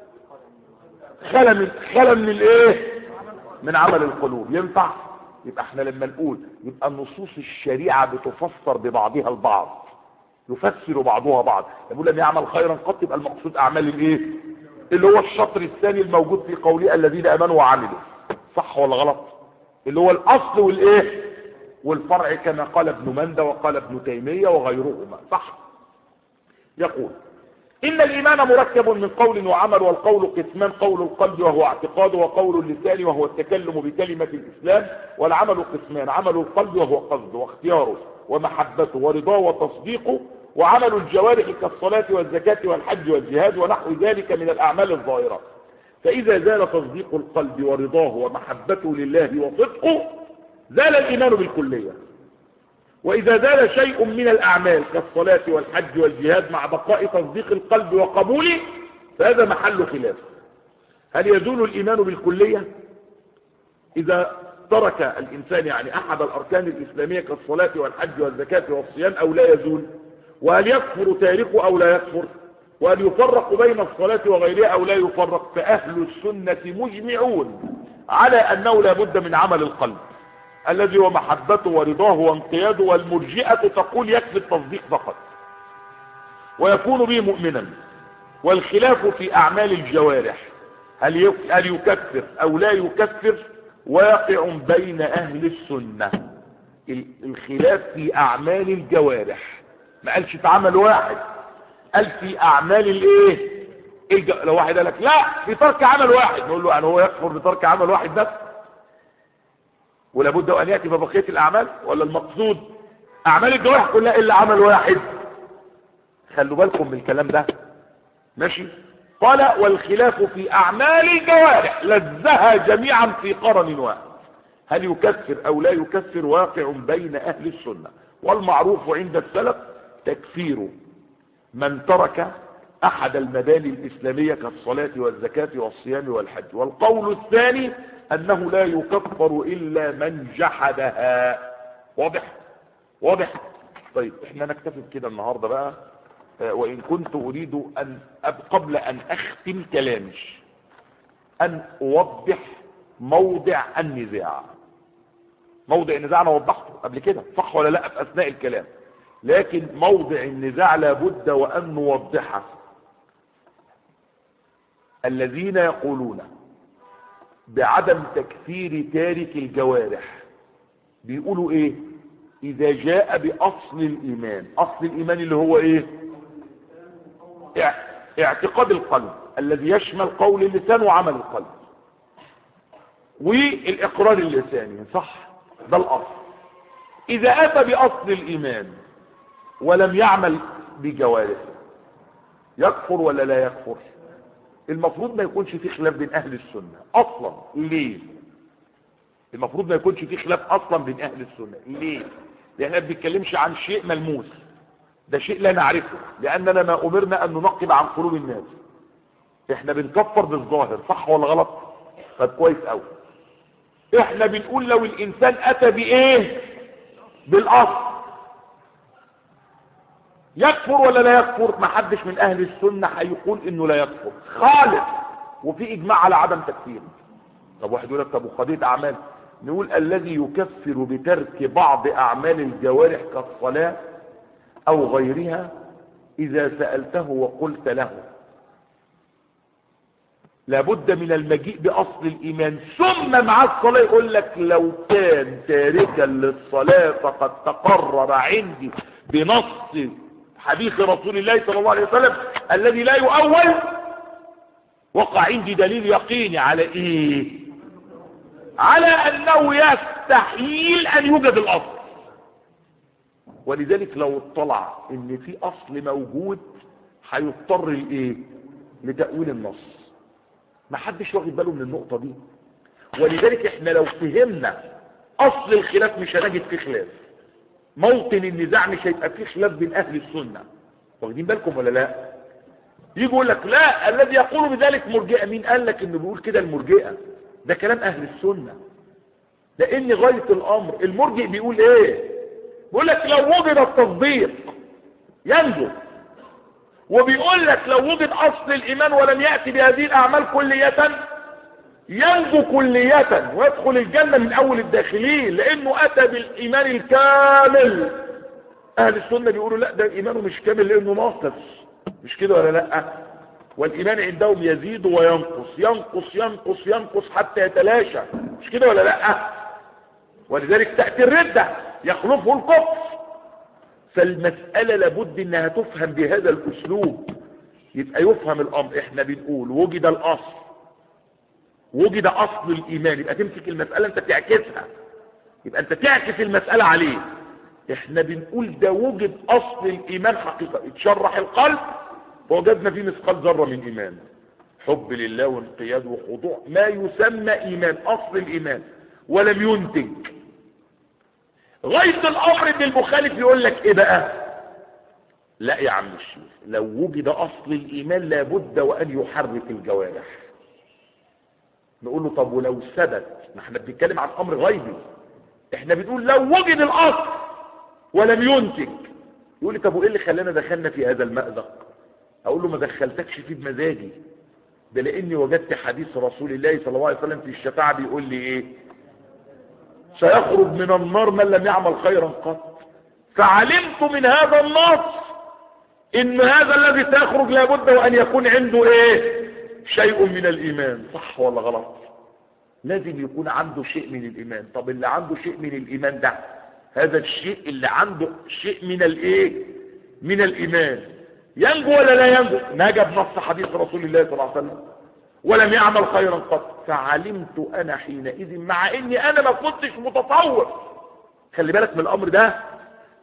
خلى من خلى من الايه من عمل القلوب ينفع يبقى احنا لما نقول يبقى النصوص الشريعه بتفسر ببعضها البعض يفسر بعضها بعض يقول لم يعمل خيرا قط يبقى المقصود اعمال الايه اللي هو الشطر الثاني الموجود في قوله الذين امنوا وعملوا صح ولا غلط اللي هو الاصل والايه والفرع كما قال ابن مندى وقال ابن تيمية وغيرهما صح يقول إن الإيمان مركب من قول وعمل والقول قسمان قول القلب وهو اعتقاد وقول اللسان وهو التكلم بكلمة الإسلام والعمل قسمان عمل القلب وهو قصده واختياره ومحبته ورضاه وتصديقه وعمل الجوارح كالصلاة والزكاة والحج والجهاد ونحو ذلك من الأعمال الظاهرة فإذا زال تصديق القلب ورضاه ومحبته لله وصدقه زال الإيمان بالكلية وإذا زال شيء من الأعمال كالصلاة والحج والجهاد مع بقاء تصديق القلب وقبوله فهذا محل خلاف هل يزول الإيمان بالكلية إذا ترك الإنسان يعني أحد الأركان الإسلامية كالصلاة والحج والزكاة والصيام أو لا يزول وهل يكفر تاركه أو لا يكفر وهل يفرق بين الصلاة وغيرها أو لا يفرق فأهل السنة مجمعون على أنه لا بد من عمل القلب الذي هو محبته ورضاه وانقياده والمرجئة تقول يكفي التصديق فقط ويكون به مؤمنا والخلاف في أعمال الجوارح هل هل يكفر أو لا يكفر واقع بين أهل السنة الخلاف في أعمال الجوارح ما قالش في عمل واحد قال في أعمال الايه الج... لو واحد قال لك لا في ترك عمل واحد نقول له يعني هو يكفر بترك عمل واحد بس ولا بد ان ياتي ببقيه الاعمال ولا المقصود اعمال الجوارح كلها الا عمل واحد خلوا بالكم من الكلام ده ماشي قال والخلاف في اعمال الجوارح لزها جميعا في قرن واحد هل يكفر او لا يكفر واقع بين اهل السنة والمعروف عند السلف تكفير من ترك احد المباني الاسلامية كالصلاة والزكاة والصيام والحج والقول الثاني انه لا يكفر الا من جحدها واضح واضح طيب احنا نكتفي بكده النهاردة بقى آه، وان كنت اريد ان أب قبل ان اختم كلامي ان اوضح موضع النزاع موضع النزاع انا وضحته قبل كده صح ولا لا في اثناء الكلام لكن موضع النزاع لابد وان نوضحه الذين يقولون بعدم تكفير تارك الجوارح بيقولوا ايه اذا جاء باصل الايمان اصل الايمان اللي هو ايه اعتقاد القلب الذي يشمل قول اللسان وعمل القلب والاقرار اللساني صح ده الاصل اذا اتى باصل الايمان ولم يعمل بجوارحه يكفر ولا لا يكفر المفروض ما يكونش في خلاف بين اهل السنة اصلا ليه المفروض ما يكونش في خلاف اصلا بين اهل السنة ليه لان احنا بنتكلمش عن شيء ملموس ده شيء لا نعرفه لاننا ما امرنا ان ننقب عن قلوب الناس احنا بنكفر بالظاهر صح ولا غلط طب كويس قوي احنا بنقول لو الانسان اتى بايه بالاصل يكفر ولا لا يكفر ما حدش من اهل السنة هيقول انه لا يكفر خالص وفي اجماع على عدم تكفيره طب واحد يقول لك طب وقضيه اعمال نقول الذي يكفر بترك بعض اعمال الجوارح كالصلاه او غيرها اذا سالته وقلت له لابد من المجيء باصل الايمان ثم مع الصلاه يقول لك لو كان تاركا للصلاه فقد تقرر عندي بنص حديث رسول الله صلى الله عليه وسلم الذي لا يؤول وقع عندي دليل يقيني على ايه على انه يستحيل ان يوجد الاصل ولذلك لو اطلع ان في اصل موجود هيضطر لايه لتأويل النص ما حدش واخد باله من النقطة دي ولذلك احنا لو فهمنا اصل الخلاف مش هنجد فيه خلاف موطن النزاع مش هيبقى فيه خلاف بين اهل السنة واخدين بالكم ولا لا يجي يقول لك لا الذي يقول بذلك مرجئة مين قال لك انه بيقول كده المرجئة ده كلام اهل السنة لان غاية الامر المرجئ بيقول ايه بيقول لك لو وجد التصديق ينجو وبيقول لك لو وجد اصل الايمان ولم يأتي بهذه الاعمال كلية ينجو كلية ويدخل الجنة من اول الداخلين لانه اتى بالايمان الكامل اهل السنة بيقولوا لا ده ايمانه مش كامل لانه ناقص مش كده ولا لا والايمان عندهم يزيد وينقص ينقص ينقص ينقص حتى يتلاشى مش كده ولا لا ولذلك تأتي الردة يخلفه الكفر فالمسألة لابد انها تفهم بهذا الاسلوب يبقى يفهم الامر احنا بنقول وجد الاصل وجد اصل الايمان يبقى تمسك المسألة انت تعكسها يبقى انت تعكس المسألة عليه احنا بنقول ده وجد اصل الايمان حقيقة اتشرح القلب فوجدنا فيه مثقال ذرة من ايمان حب لله وانقياد وخضوع ما يسمى ايمان اصل الايمان ولم ينتج غاية الامر ان المخالف يقول لك ايه بقى لا يا عم الشيخ لو وجد اصل الايمان لابد وان يحرك الجوارح نقول له طب ولو ثبت ما احنا بنتكلم عن امر غيبي احنا بنقول لو وجد الاصل ولم ينتج يقول لي طب وايه اللي خلانا دخلنا في هذا المأزق اقول له ما دخلتكش فيه بمزاجي ده لاني وجدت حديث رسول الله صلى الله عليه وسلم في الشفاعة بيقول لي ايه سيخرج من النار من لم يعمل خيرا قط فعلمت من هذا النص ان هذا الذي سيخرج لابد وان يكون عنده ايه شيء من الايمان صح ولا غلط لازم يكون عنده شيء من الايمان طب اللي عنده شيء من الايمان ده هذا الشيء اللي عنده شيء من الايه من الايمان ينجو ولا لا ينجو نجا بنص حديث رسول الله صلى الله عليه وسلم ولم يعمل خيرا قط فعلمت انا حينئذ مع اني انا ما كنتش متصور خلي بالك من الامر ده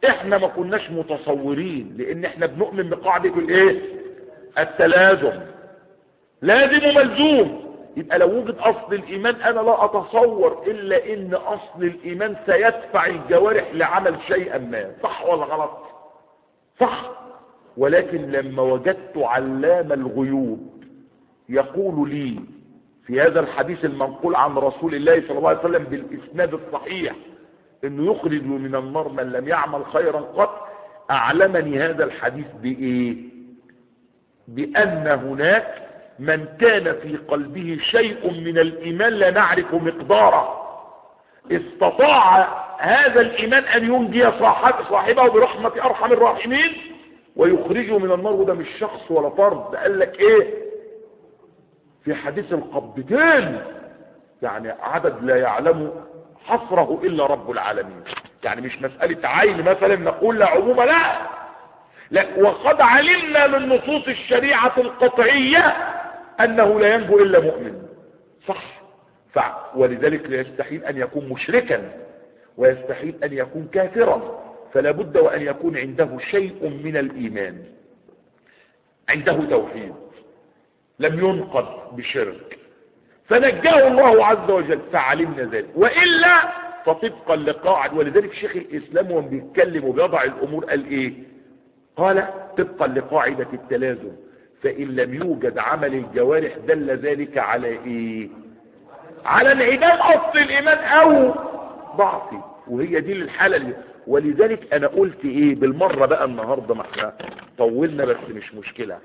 احنا ما كناش متصورين لان احنا بنؤمن بقاعدة الايه التلازم لازم وملزوم يبقى لو وجد اصل الايمان انا لا اتصور الا ان اصل الايمان سيدفع الجوارح لعمل شيئا ما صح ولا غلط صح ولكن لما وجدت علام الغيوب يقول لي في هذا الحديث المنقول عن رسول الله صلى الله عليه وسلم بالاسناد الصحيح انه يخرج من النار من لم يعمل خيرا قط اعلمني هذا الحديث بايه بان هناك من كان في قلبه شيء من الايمان لا نعرف مقداره استطاع هذا الايمان ان ينجي صاحب صاحبه برحمة ارحم الراحمين ويخرجه من النار وده مش شخص ولا فرد قال لك ايه في حديث القبضتين يعني عدد لا يعلم حصره الا رب العالمين يعني مش مسألة عين مثلا نقول لا عموم لا لا وقد علمنا من نصوص الشريعة القطعية انه لا ينجو الا مؤمن صح ف ولذلك لا يستحيل ان يكون مشركا ويستحيل ان يكون كافرا فلا بد وان يكون عنده شيء من الايمان عنده توحيد لم ينقض بشرك فنجاه الله عز وجل فعلمنا ذلك وإلا فطبقا لقاعد ولذلك شيخ الإسلام وهو بيتكلم وبيضع الأمور قال إيه قال طبقا لقاعدة التلازم فإن لم يوجد عمل الجوارح دل ذلك على إيه على انعدام أصل الإيمان أو ضعفه وهي دي الحالة اللي ولذلك أنا قلت إيه بالمرة بقى النهاردة ما احنا طولنا بس مش مشكلة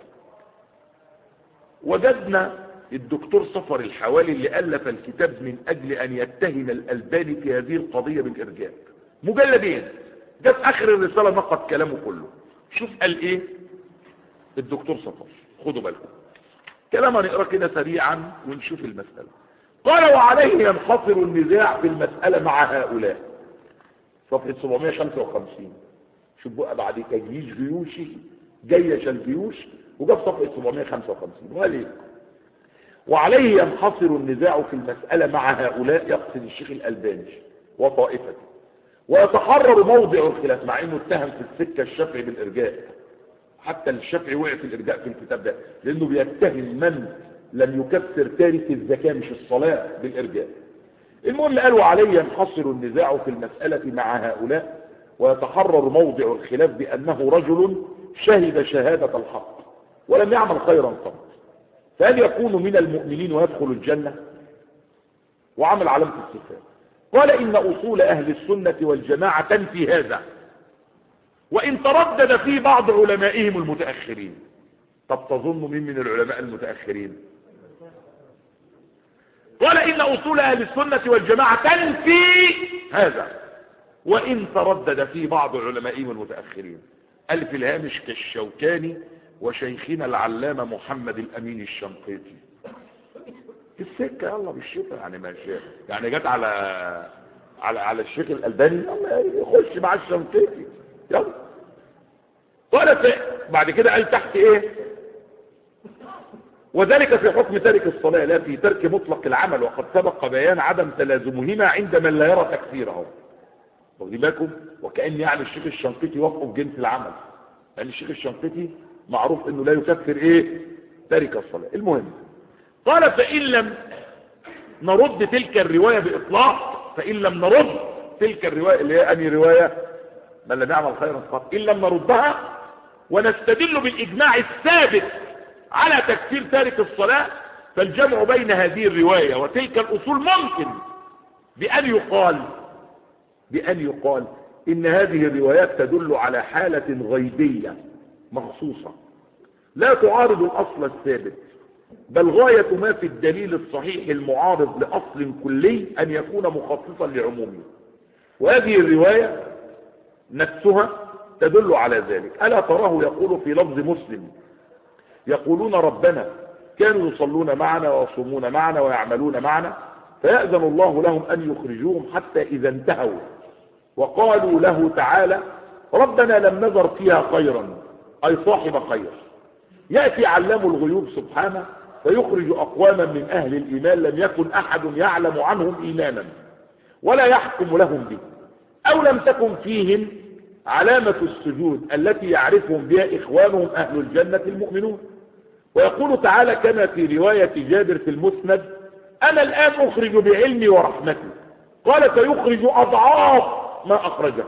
وجدنا الدكتور صفر الحوالي اللي ألف الكتاب من أجل أن يتهم الألباني في هذه القضية بالإرجاء مجلدين ده في آخر الرسالة نقد كلامه كله شوف قال إيه الدكتور صفر خدوا بالكم كلام نقرأ كده سريعا ونشوف المسألة قال وعليه ينحصر النزاع في المسألة مع هؤلاء صفحة 755 شوف بقى بعد تجيش جيوشي جيش الجيوش وده في صفحة 755 وقال ايه وعليه ينحصر النزاع في المسألة مع هؤلاء يقصد الشيخ الألباني وطائفته ويتحرر موضع الخلاف مع انه اتهم في السكة الشافعي بالإرجاء حتى الشافعي وقع في الإرجاء في الكتاب ده لأنه بيتهم من لم يكفر تارك الزكاة مش الصلاة بالإرجاء المهم قالوا عليه ينحصر النزاع في المسألة مع هؤلاء ويتحرر موضع الخلاف بأنه رجل شهد شهادة الحق ولم يعمل خيرا قط فهل يكون من المؤمنين ويدخل الجنة وعمل علامة الصفات قال إن أصول أهل السنة والجماعة تنفي هذا وإن تردد في بعض علمائهم المتأخرين طب تظن مين من العلماء المتأخرين قال إن أصول أهل السنة والجماعة تنفي هذا وإن تردد في بعض علمائهم المتأخرين ألف الهامش كالشوكاني وشيخنا العلامة محمد الأمين الشنقيطي في السكة يلا بالشفا يعني ماشي يعني جت على على على الشيخ الألباني يلا يخش مع الشنقيطي يلا قال في بعد كده قال تحت ايه وذلك في حكم تارك الصلاة لا في ترك مطلق العمل وقد سبق بيان عدم تلازمهما عند من لا يرى تكفيره واخدين بالكم وكأن يعني الشيخ الشنقيطي وافقه بجنس العمل لأن يعني الشيخ الشنقيطي معروف انه لا يكفر ايه تارك الصلاة المهم قال فإن لم نرد تلك الرواية بإطلاق فإن لم نرد تلك الرواية اللي هي أني رواية من لم يعمل خيرا قط إن لم نردها ونستدل بالإجماع الثابت على تكفير تارك الصلاة فالجمع بين هذه الرواية وتلك الأصول ممكن بأن يقال بأن يقال إن هذه الروايات تدل على حالة غيبية مخصوصة لا تعارض الأصل الثابت بل غاية ما في الدليل الصحيح المعارض لأصل كلي أن يكون مخصصا لعمومه وهذه الرواية نفسها تدل على ذلك ألا تراه يقول في لفظ مسلم يقولون ربنا كانوا يصلون معنا ويصومون معنا ويعملون معنا فيأذن الله لهم أن يخرجوهم حتى إذا انتهوا وقالوا له تعالى ربنا لم نذر فيها خيرا أي صاحب خير يأتي علام الغيوب سبحانه فيخرج أقواما من أهل الإيمان لم يكن أحد يعلم عنهم إيمانا ولا يحكم لهم به أو لم تكن فيهم علامة السجود التي يعرفهم بها إخوانهم أهل الجنة المؤمنون ويقول تعالى كما في رواية جابر في المسند أنا الآن أخرج بعلمي ورحمتي قال فيخرج أضعاف ما أخرجه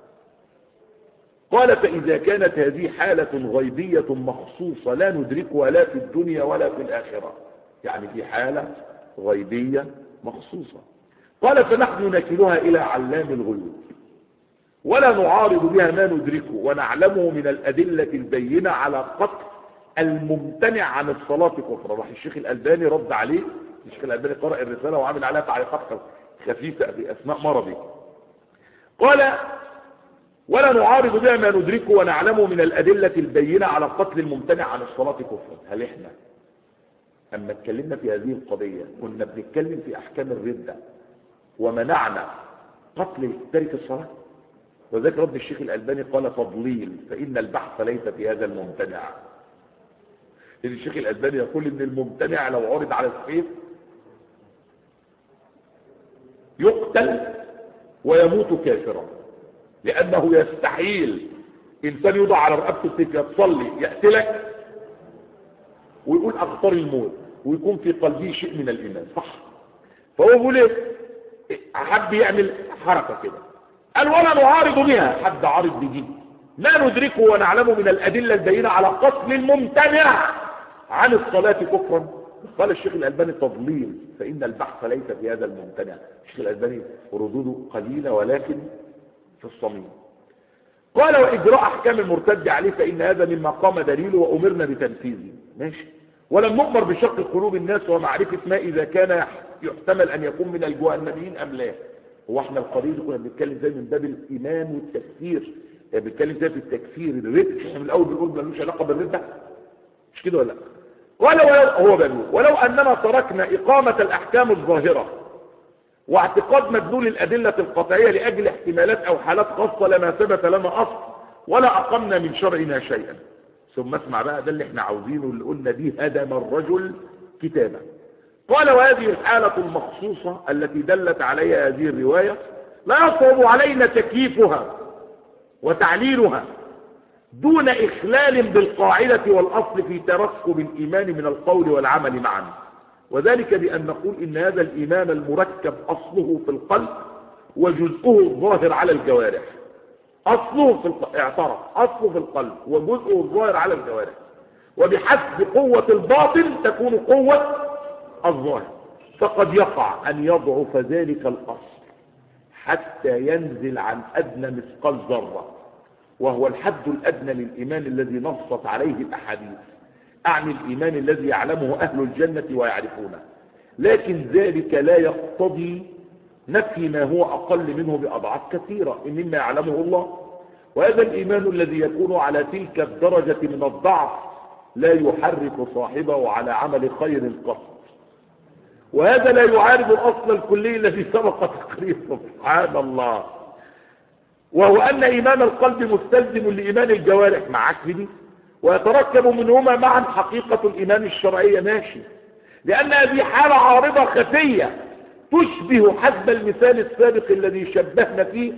قال فإذا كانت هذه حالة غيبية مخصوصة لا ندركها لا في الدنيا ولا في الآخرة يعني في حالة غيبية مخصوصة قال فنحن نكلها إلى علام الغيوب ولا نعارض بها ما ندركه ونعلمه من الأدلة البينة على قطع الممتنع عن الصلاة كفرا راح الشيخ الألباني رد عليه الشيخ الألباني قرأ الرسالة وعمل عليها تعليقات خفيفة بأسماء مرضي قال ولا نعارض بها ما ندركه ونعلمه من الأدلة البينة على قتل الممتنع عن الصلاة كفرا هل احنا أما اتكلمنا في هذه القضية كنا بنتكلم في أحكام الردة ومنعنا قتل تارك الصلاة وذلك رد الشيخ الألباني قال تضليل فإن البحث ليس في هذا الممتنع إذن الشيخ الألباني يقول إن الممتنع لو عرض على السيف يقتل ويموت كافرا لأنه يستحيل إنسان يوضع على رقبته السيف يتصلي يقتلك ويقول أختار الموت ويكون في قلبه شيء من الإيمان صح فهو بيقول إيه حب يعمل حركة كده قال ولا نعارض بها حد عارض بدي ما ندركه ونعلمه من الأدلة البينة على قتل الممتنع عن الصلاة كفرا قال الشيخ الألباني تضليل فإن البحث ليس في هذا الممتنع الشيخ الألباني ردوده قليلة ولكن في الصميم قال وإجراء أحكام المرتد عليه فإن هذا مما قام دليله وأمرنا بتنفيذه ماشي ولم نؤمر بشق قلوب الناس ومعرفة ما إذا كان يحتمل أن يكون من الجهنميين أم لا هو احنا القضية دي كنا بنتكلم زي من باب الإيمان والتكفير يعني بنتكلم زي في التكفير الرد احنا من الأول بنقول ملوش علاقة بالردة مش كده ولا لا ولو هو بنقول ولو أننا تركنا إقامة الأحكام الظاهرة واعتقاد مدلول الأدلة القطعية لأجل احتمالات أو حالات خاصة لما ثبت لنا أصل ولا أقمنا من شرعنا شيئا ثم اسمع بقى ده اللي احنا عاوزينه اللي قلنا به هدم الرجل كتابا قال وهذه الحالة المخصوصة التي دلت عليها هذه الرواية لا يصعب علينا تكييفها وتعليلها دون إخلال بالقاعدة والأصل في تركب الإيمان من القول والعمل معا وذلك بأن نقول إن هذا الإيمان المركب أصله في القلب وجزءه الظاهر على الجوارح أصله في القلب اعترف أصله في القلب وجزءه الظاهر على الجوارح وبحسب قوة الباطن تكون قوة الظاهر فقد يقع أن يضعف ذلك الأصل حتى ينزل عن أدنى مثقال ذرة وهو الحد الأدنى للإيمان الذي نصت عليه الأحاديث أعني الإيمان الذي يعلمه أهل الجنة ويعرفونه لكن ذلك لا يقتضي نفي ما هو أقل منه بأضعاف كثيرة مما يعلمه الله وهذا الإيمان الذي يكون على تلك الدرجة من الضعف لا يحرك صاحبه على عمل خير قصد وهذا لا يعارض الأصل الكلي الذي سبق تقريره سبحان الله وهو أن إيمان القلب مستلزم لإيمان الجوارح معك دي ويتركب منهما معا حقيقة الإيمان الشرعية ماشي لأن هذه حالة عارضة خفية تشبه حسب المثال السابق الذي شبهنا فيه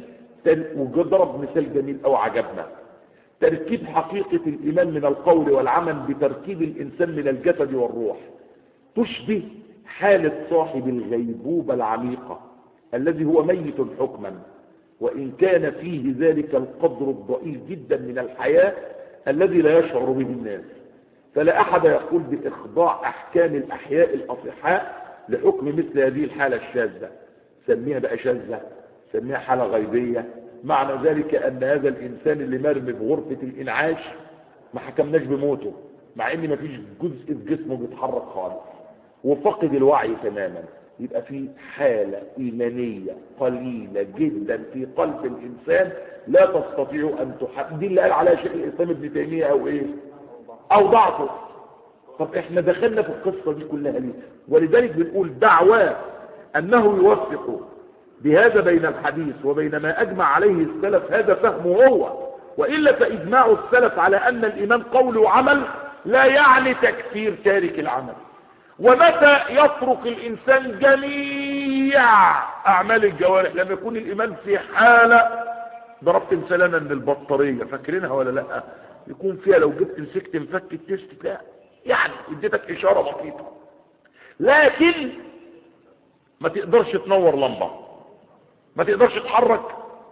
وضرب مثال جميل أو عجبنا تركيب حقيقة الإيمان من القول والعمل بتركيب الإنسان من الجسد والروح تشبه حالة صاحب الغيبوبة العميقة الذي هو ميت حكما وإن كان فيه ذلك القدر الضئيل جدا من الحياة الذي لا يشعر به الناس فلا أحد يقول بإخضاع أحكام الأحياء الأصحاء لحكم مثل هذه الحالة الشاذة سميها بقى شاذة سميها حالة غيبية معنى ذلك أن هذا الإنسان اللي مرمي في غرفة الإنعاش ما حكمناش بموته مع ان مفيش جزء في جسمه بيتحرك خالص وفقد الوعي تماما يبقى في حالة إيمانية قليلة جدا في قلب الإنسان لا تستطيع أن تحقق دي اللي قال عليها شيخ الإسلام ابن تيمية أو إيه أو ضعفه طب إحنا دخلنا في القصة دي كلها ليه ولذلك بنقول دعواه أنه يوفق بهذا بين الحديث وبين ما أجمع عليه السلف هذا فهمه هو وإلا فإجماع السلف على أن الإيمان قول وعمل لا يعني تكفير تارك العمل ومتى يترك الإنسان جميع أعمال الجوارح لما يكون الإيمان في حالة ضربت مثال انا ان البطاريه فاكرينها ولا لا يكون فيها لو جبت مسكت مفك التست تلاقي يعني اديتك اشاره بسيطه لكن ما تقدرش تنور لمبه ما تقدرش تحرك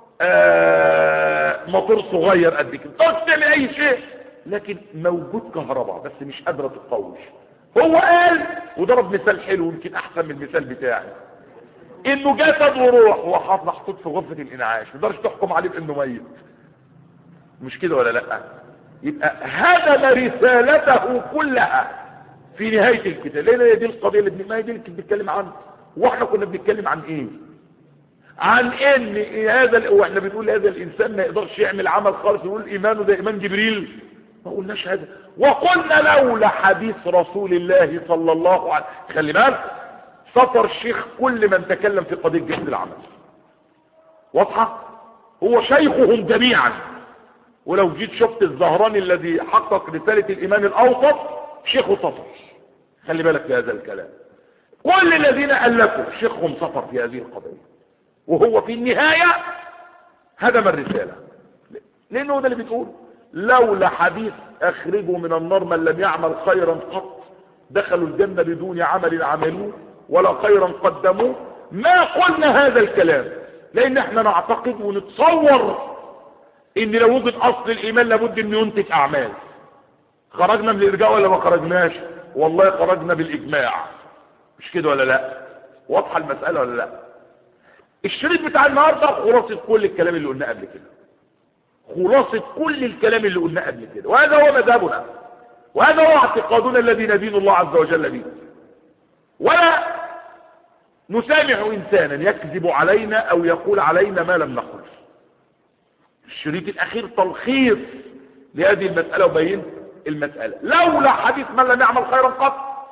آه موتور صغير قد كده تقدرش تعمل اي شيء لكن موجود كهرباء بس مش قادره تتقوش هو قال وضرب مثال حلو يمكن احسن من المثال بتاعي انه جسد وروح هو حاط محطوط في غرفه الانعاش ما تقدرش تحكم عليه بانه ميت مش كده ولا لا يبقى هدم رسالته كلها في نهايه الكتاب لان هي دي القضيه اللي ما هي دي اللي بنتكلم عنها واحنا كنا بنتكلم عن ايه عن ان هذا واحنا بنقول هذا الانسان ما يقدرش يعمل عمل خالص يقول ايمانه ده ايمان جبريل ما قلناش هذا وقلنا لولا حديث رسول الله صلى الله عليه خلي بالك سطر الشيخ كل من تكلم في قضيه جهد العمل واضحه هو شيخهم جميعا ولو جيت شفت الزهراني الذي حقق رساله الايمان الاوسط شيخه سطر خلي بالك في هذا الكلام كل الذين الفوا شيخهم سطر في هذه القضيه وهو في النهايه هدم الرساله لانه ده اللي بتقول لولا حديث اخرجوا من النار من لم يعمل خيرا قط دخلوا الجنة بدون عمل عملوه ولا خيرا قدموه ما قلنا هذا الكلام لان احنا نعتقد ونتصور ان لو وجد اصل الايمان لابد انه ينتج اعمال خرجنا من الارجاء ولا ما خرجناش والله خرجنا بالاجماع مش كده ولا لا واضحه المساله ولا لا الشريط بتاع النهارده خلاصه كل الكلام اللي قلناه قبل كده خلاصة كل الكلام اللي قلناه قبل كده وهذا هو مذهبنا وهذا هو اعتقادنا الذي ندين الله عز وجل به ولا نسامح انسانا يكذب علينا او يقول علينا ما لم نقل الشريط الاخير تلخيص لهذه المسألة وبين المسألة لولا حديث من لم يعمل خيرا قط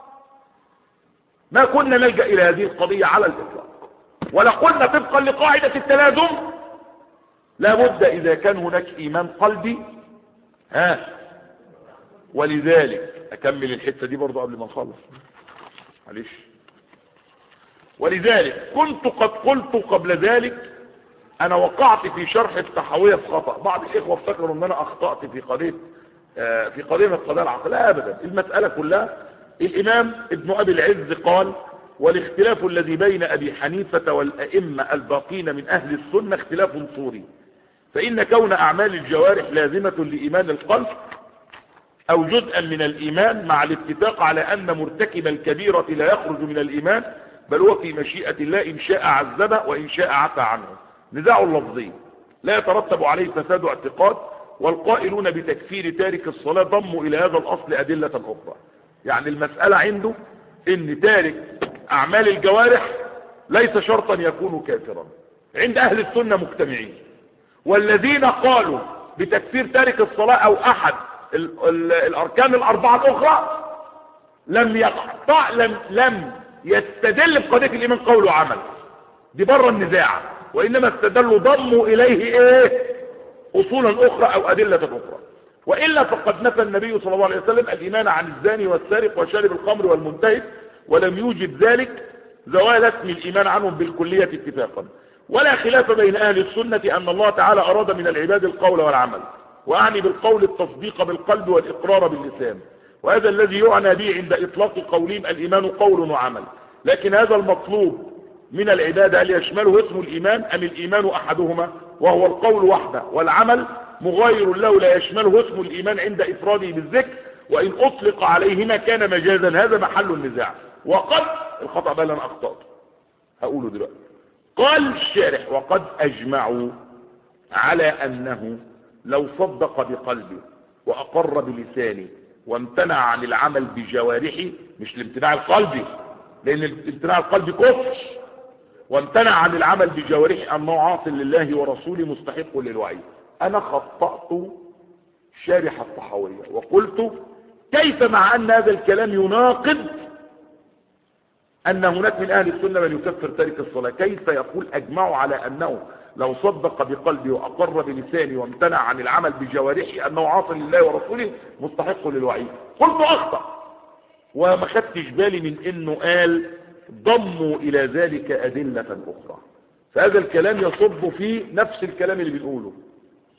ما كنا نلجأ الى هذه القضية على الاطلاق ولقلنا طبقا لقاعدة التلازم لابد اذا كان هناك ايمان قلبي ها ولذلك اكمل الحته دي برضه قبل ما نخلص معلش ولذلك كنت قد قلت قبل ذلك انا وقعت في شرح التحويه في خطا بعض الاخوه افتكروا ان انا اخطات في قضيه آه في قضيه من القضايا العقليه ابدا المساله كلها الامام ابن ابي العز قال والاختلاف الذي بين ابي حنيفه والائمه الباقين من اهل السنه اختلاف صوري فإن كون أعمال الجوارح لازمة لإيمان القلب أو جزءا من الإيمان مع الاتفاق على أن مرتكب الكبيرة لا يخرج من الإيمان بل هو في مشيئة الله إن شاء عذبه وإن شاء عفى عنه نزاع لفظي لا يترتب عليه فساد اعتقاد والقائلون بتكفير تارك الصلاة ضموا إلى هذا الأصل أدلة أخرى يعني المسألة عنده إن تارك أعمال الجوارح ليس شرطا يكون كافرا عند أهل السنة مجتمعين والذين قالوا بتكفير تارك الصلاة او احد ال ال الاركان الاربعة الاخرى لم يقطع لم, لم يستدل بقضية الايمان قول وعمل دي بره النزاع وانما استدلوا ضموا اليه ايه اصولا اخرى او ادلة اخرى والا فقد نفى النبي صلى الله عليه وسلم الايمان عن الزاني والسارق وشارب الخمر والمنتهب ولم يوجد ذلك زوال اسم الايمان عنهم بالكلية اتفاقا ولا خلاف بين اهل السنة ان الله تعالى اراد من العباد القول والعمل واعني بالقول التصديق بالقلب والاقرار باللسان وهذا الذي يعنى به عند اطلاق قولهم الايمان قول وعمل لكن هذا المطلوب من العبادة هل يشمله اسم الايمان ام الايمان احدهما وهو القول وحده والعمل مغاير له لا يشمله اسم الايمان عند افراده بالذكر وان اطلق عليهما كان مجازا هذا محل النزاع وقد الخطأ بقى انا اخطأت هقوله دلوقتي قال الشارح وقد اجمعوا على انه لو صدق بقلبه واقر بلسانه وامتنع عن العمل بجوارحه مش الامتناع القلبي لان الامتناع القلبي كفر وامتنع عن العمل بجوارحه انه عاص لله ورسوله مستحق للوعي انا خطأت شارح الطحاوية وقلت كيف مع ان هذا الكلام يناقض أن هناك من أهل السنة من يكفر تارك الصلاة كيف يقول أجمعوا على أنه لو صدق بقلبه وأقر بلسانه وامتنع عن العمل بجوارحه أنه عاصي لله ورسوله مستحق للوعيد قلت أخطأ وما خدتش بالي من أنه قال ضموا إلى ذلك أدلة أخرى فهذا الكلام يصب في نفس الكلام اللي بنقوله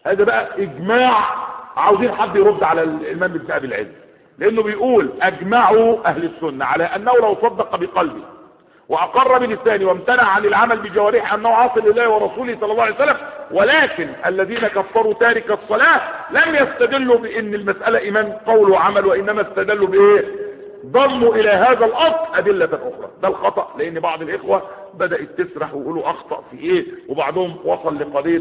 هذا بقى اجماع عاوزين حد يرد على الامام ابن ابي العز لانه بيقول اجمعوا اهل السنة على انه لو صدق بقلبه واقر بلسانه وامتنع عن العمل بجوارحه انه عاصي لله ورسوله صلى الله عليه وسلم ولكن الذين كفروا تارك الصلاة لم يستدلوا بان المسألة ايمان قول وعمل وانما استدلوا بايه ضموا الى هذا الاصل ادلة اخرى ده الخطأ لان بعض الاخوة بدأت تسرح ويقولوا اخطأ في ايه وبعضهم وصل لقضية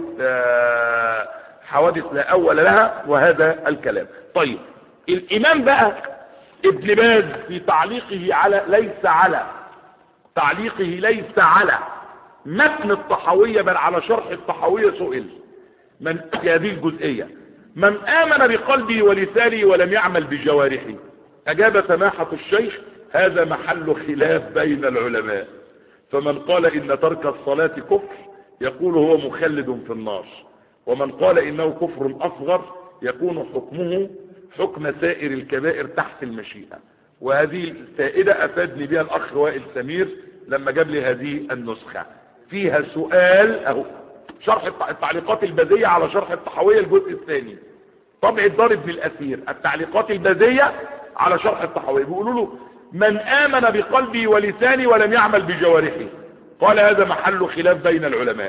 آه، حوادث لا اول لها وهذا الكلام طيب الامام بقى ابن باز في تعليقه على ليس على تعليقه ليس على متن الطحاوية بل على شرح الطحاوية سئل من في هذه الجزئية من آمن بقلبه ولسانه ولم يعمل بجوارحه أجاب سماحة الشيخ هذا محل خلاف بين العلماء فمن قال إن ترك الصلاة كفر يقول هو مخلد في النار ومن قال إنه كفر أصغر يكون حكمه حكم سائر الكبائر تحت المشيئة وهذه الفائدة أفادني بها الأخ وائل سمير لما جاب لي هذه النسخة فيها سؤال أهو شرح التعليقات البذية على شرح الطحاوية الجزء الثاني طبع دار ابن الأثير التعليقات البذية على شرح الطحاوية بيقولوا له من آمن بقلبه ولسانه ولم يعمل بجوارحه قال هذا محل خلاف بين العلماء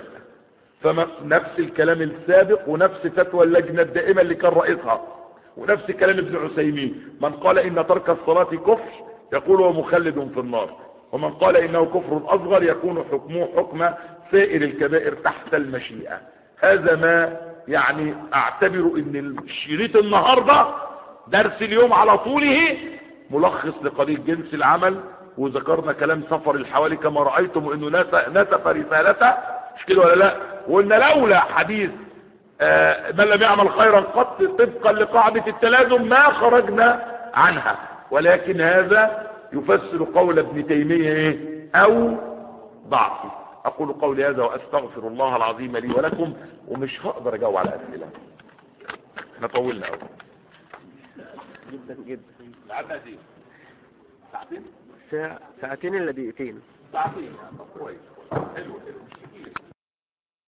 فنفس الكلام السابق ونفس فتوى اللجنة الدائمة اللي كان رئيسها ونفس كلام ابن عثيمين من قال إن ترك الصلاة كفر يقول هو مخلد في النار ومن قال إنه كفر أصغر يكون حكمه حكم سائر الكبائر تحت المشيئة هذا ما يعني اعتبر ان الشريط النهاردة درس اليوم على طوله ملخص لقضية جنس العمل وذكرنا كلام سفر الحوالي كما رأيتم انه نسف رسالته مش كده ولا لا وان لولا حديث آه، من لم يعمل خيرا قط طبقا لقاعدة التلازم ما خرجنا عنها ولكن هذا يفسر قول ابن تيمية ايه او ضعفه اقول قولي هذا واستغفر الله العظيم لي ولكم ومش هقدر اجاوب على اسئلة احنا طولنا قوي جدا جدا لعبنا دي ساعتين ساعة ساعتين الا دقيقتين ساعتين كويس حلو حلو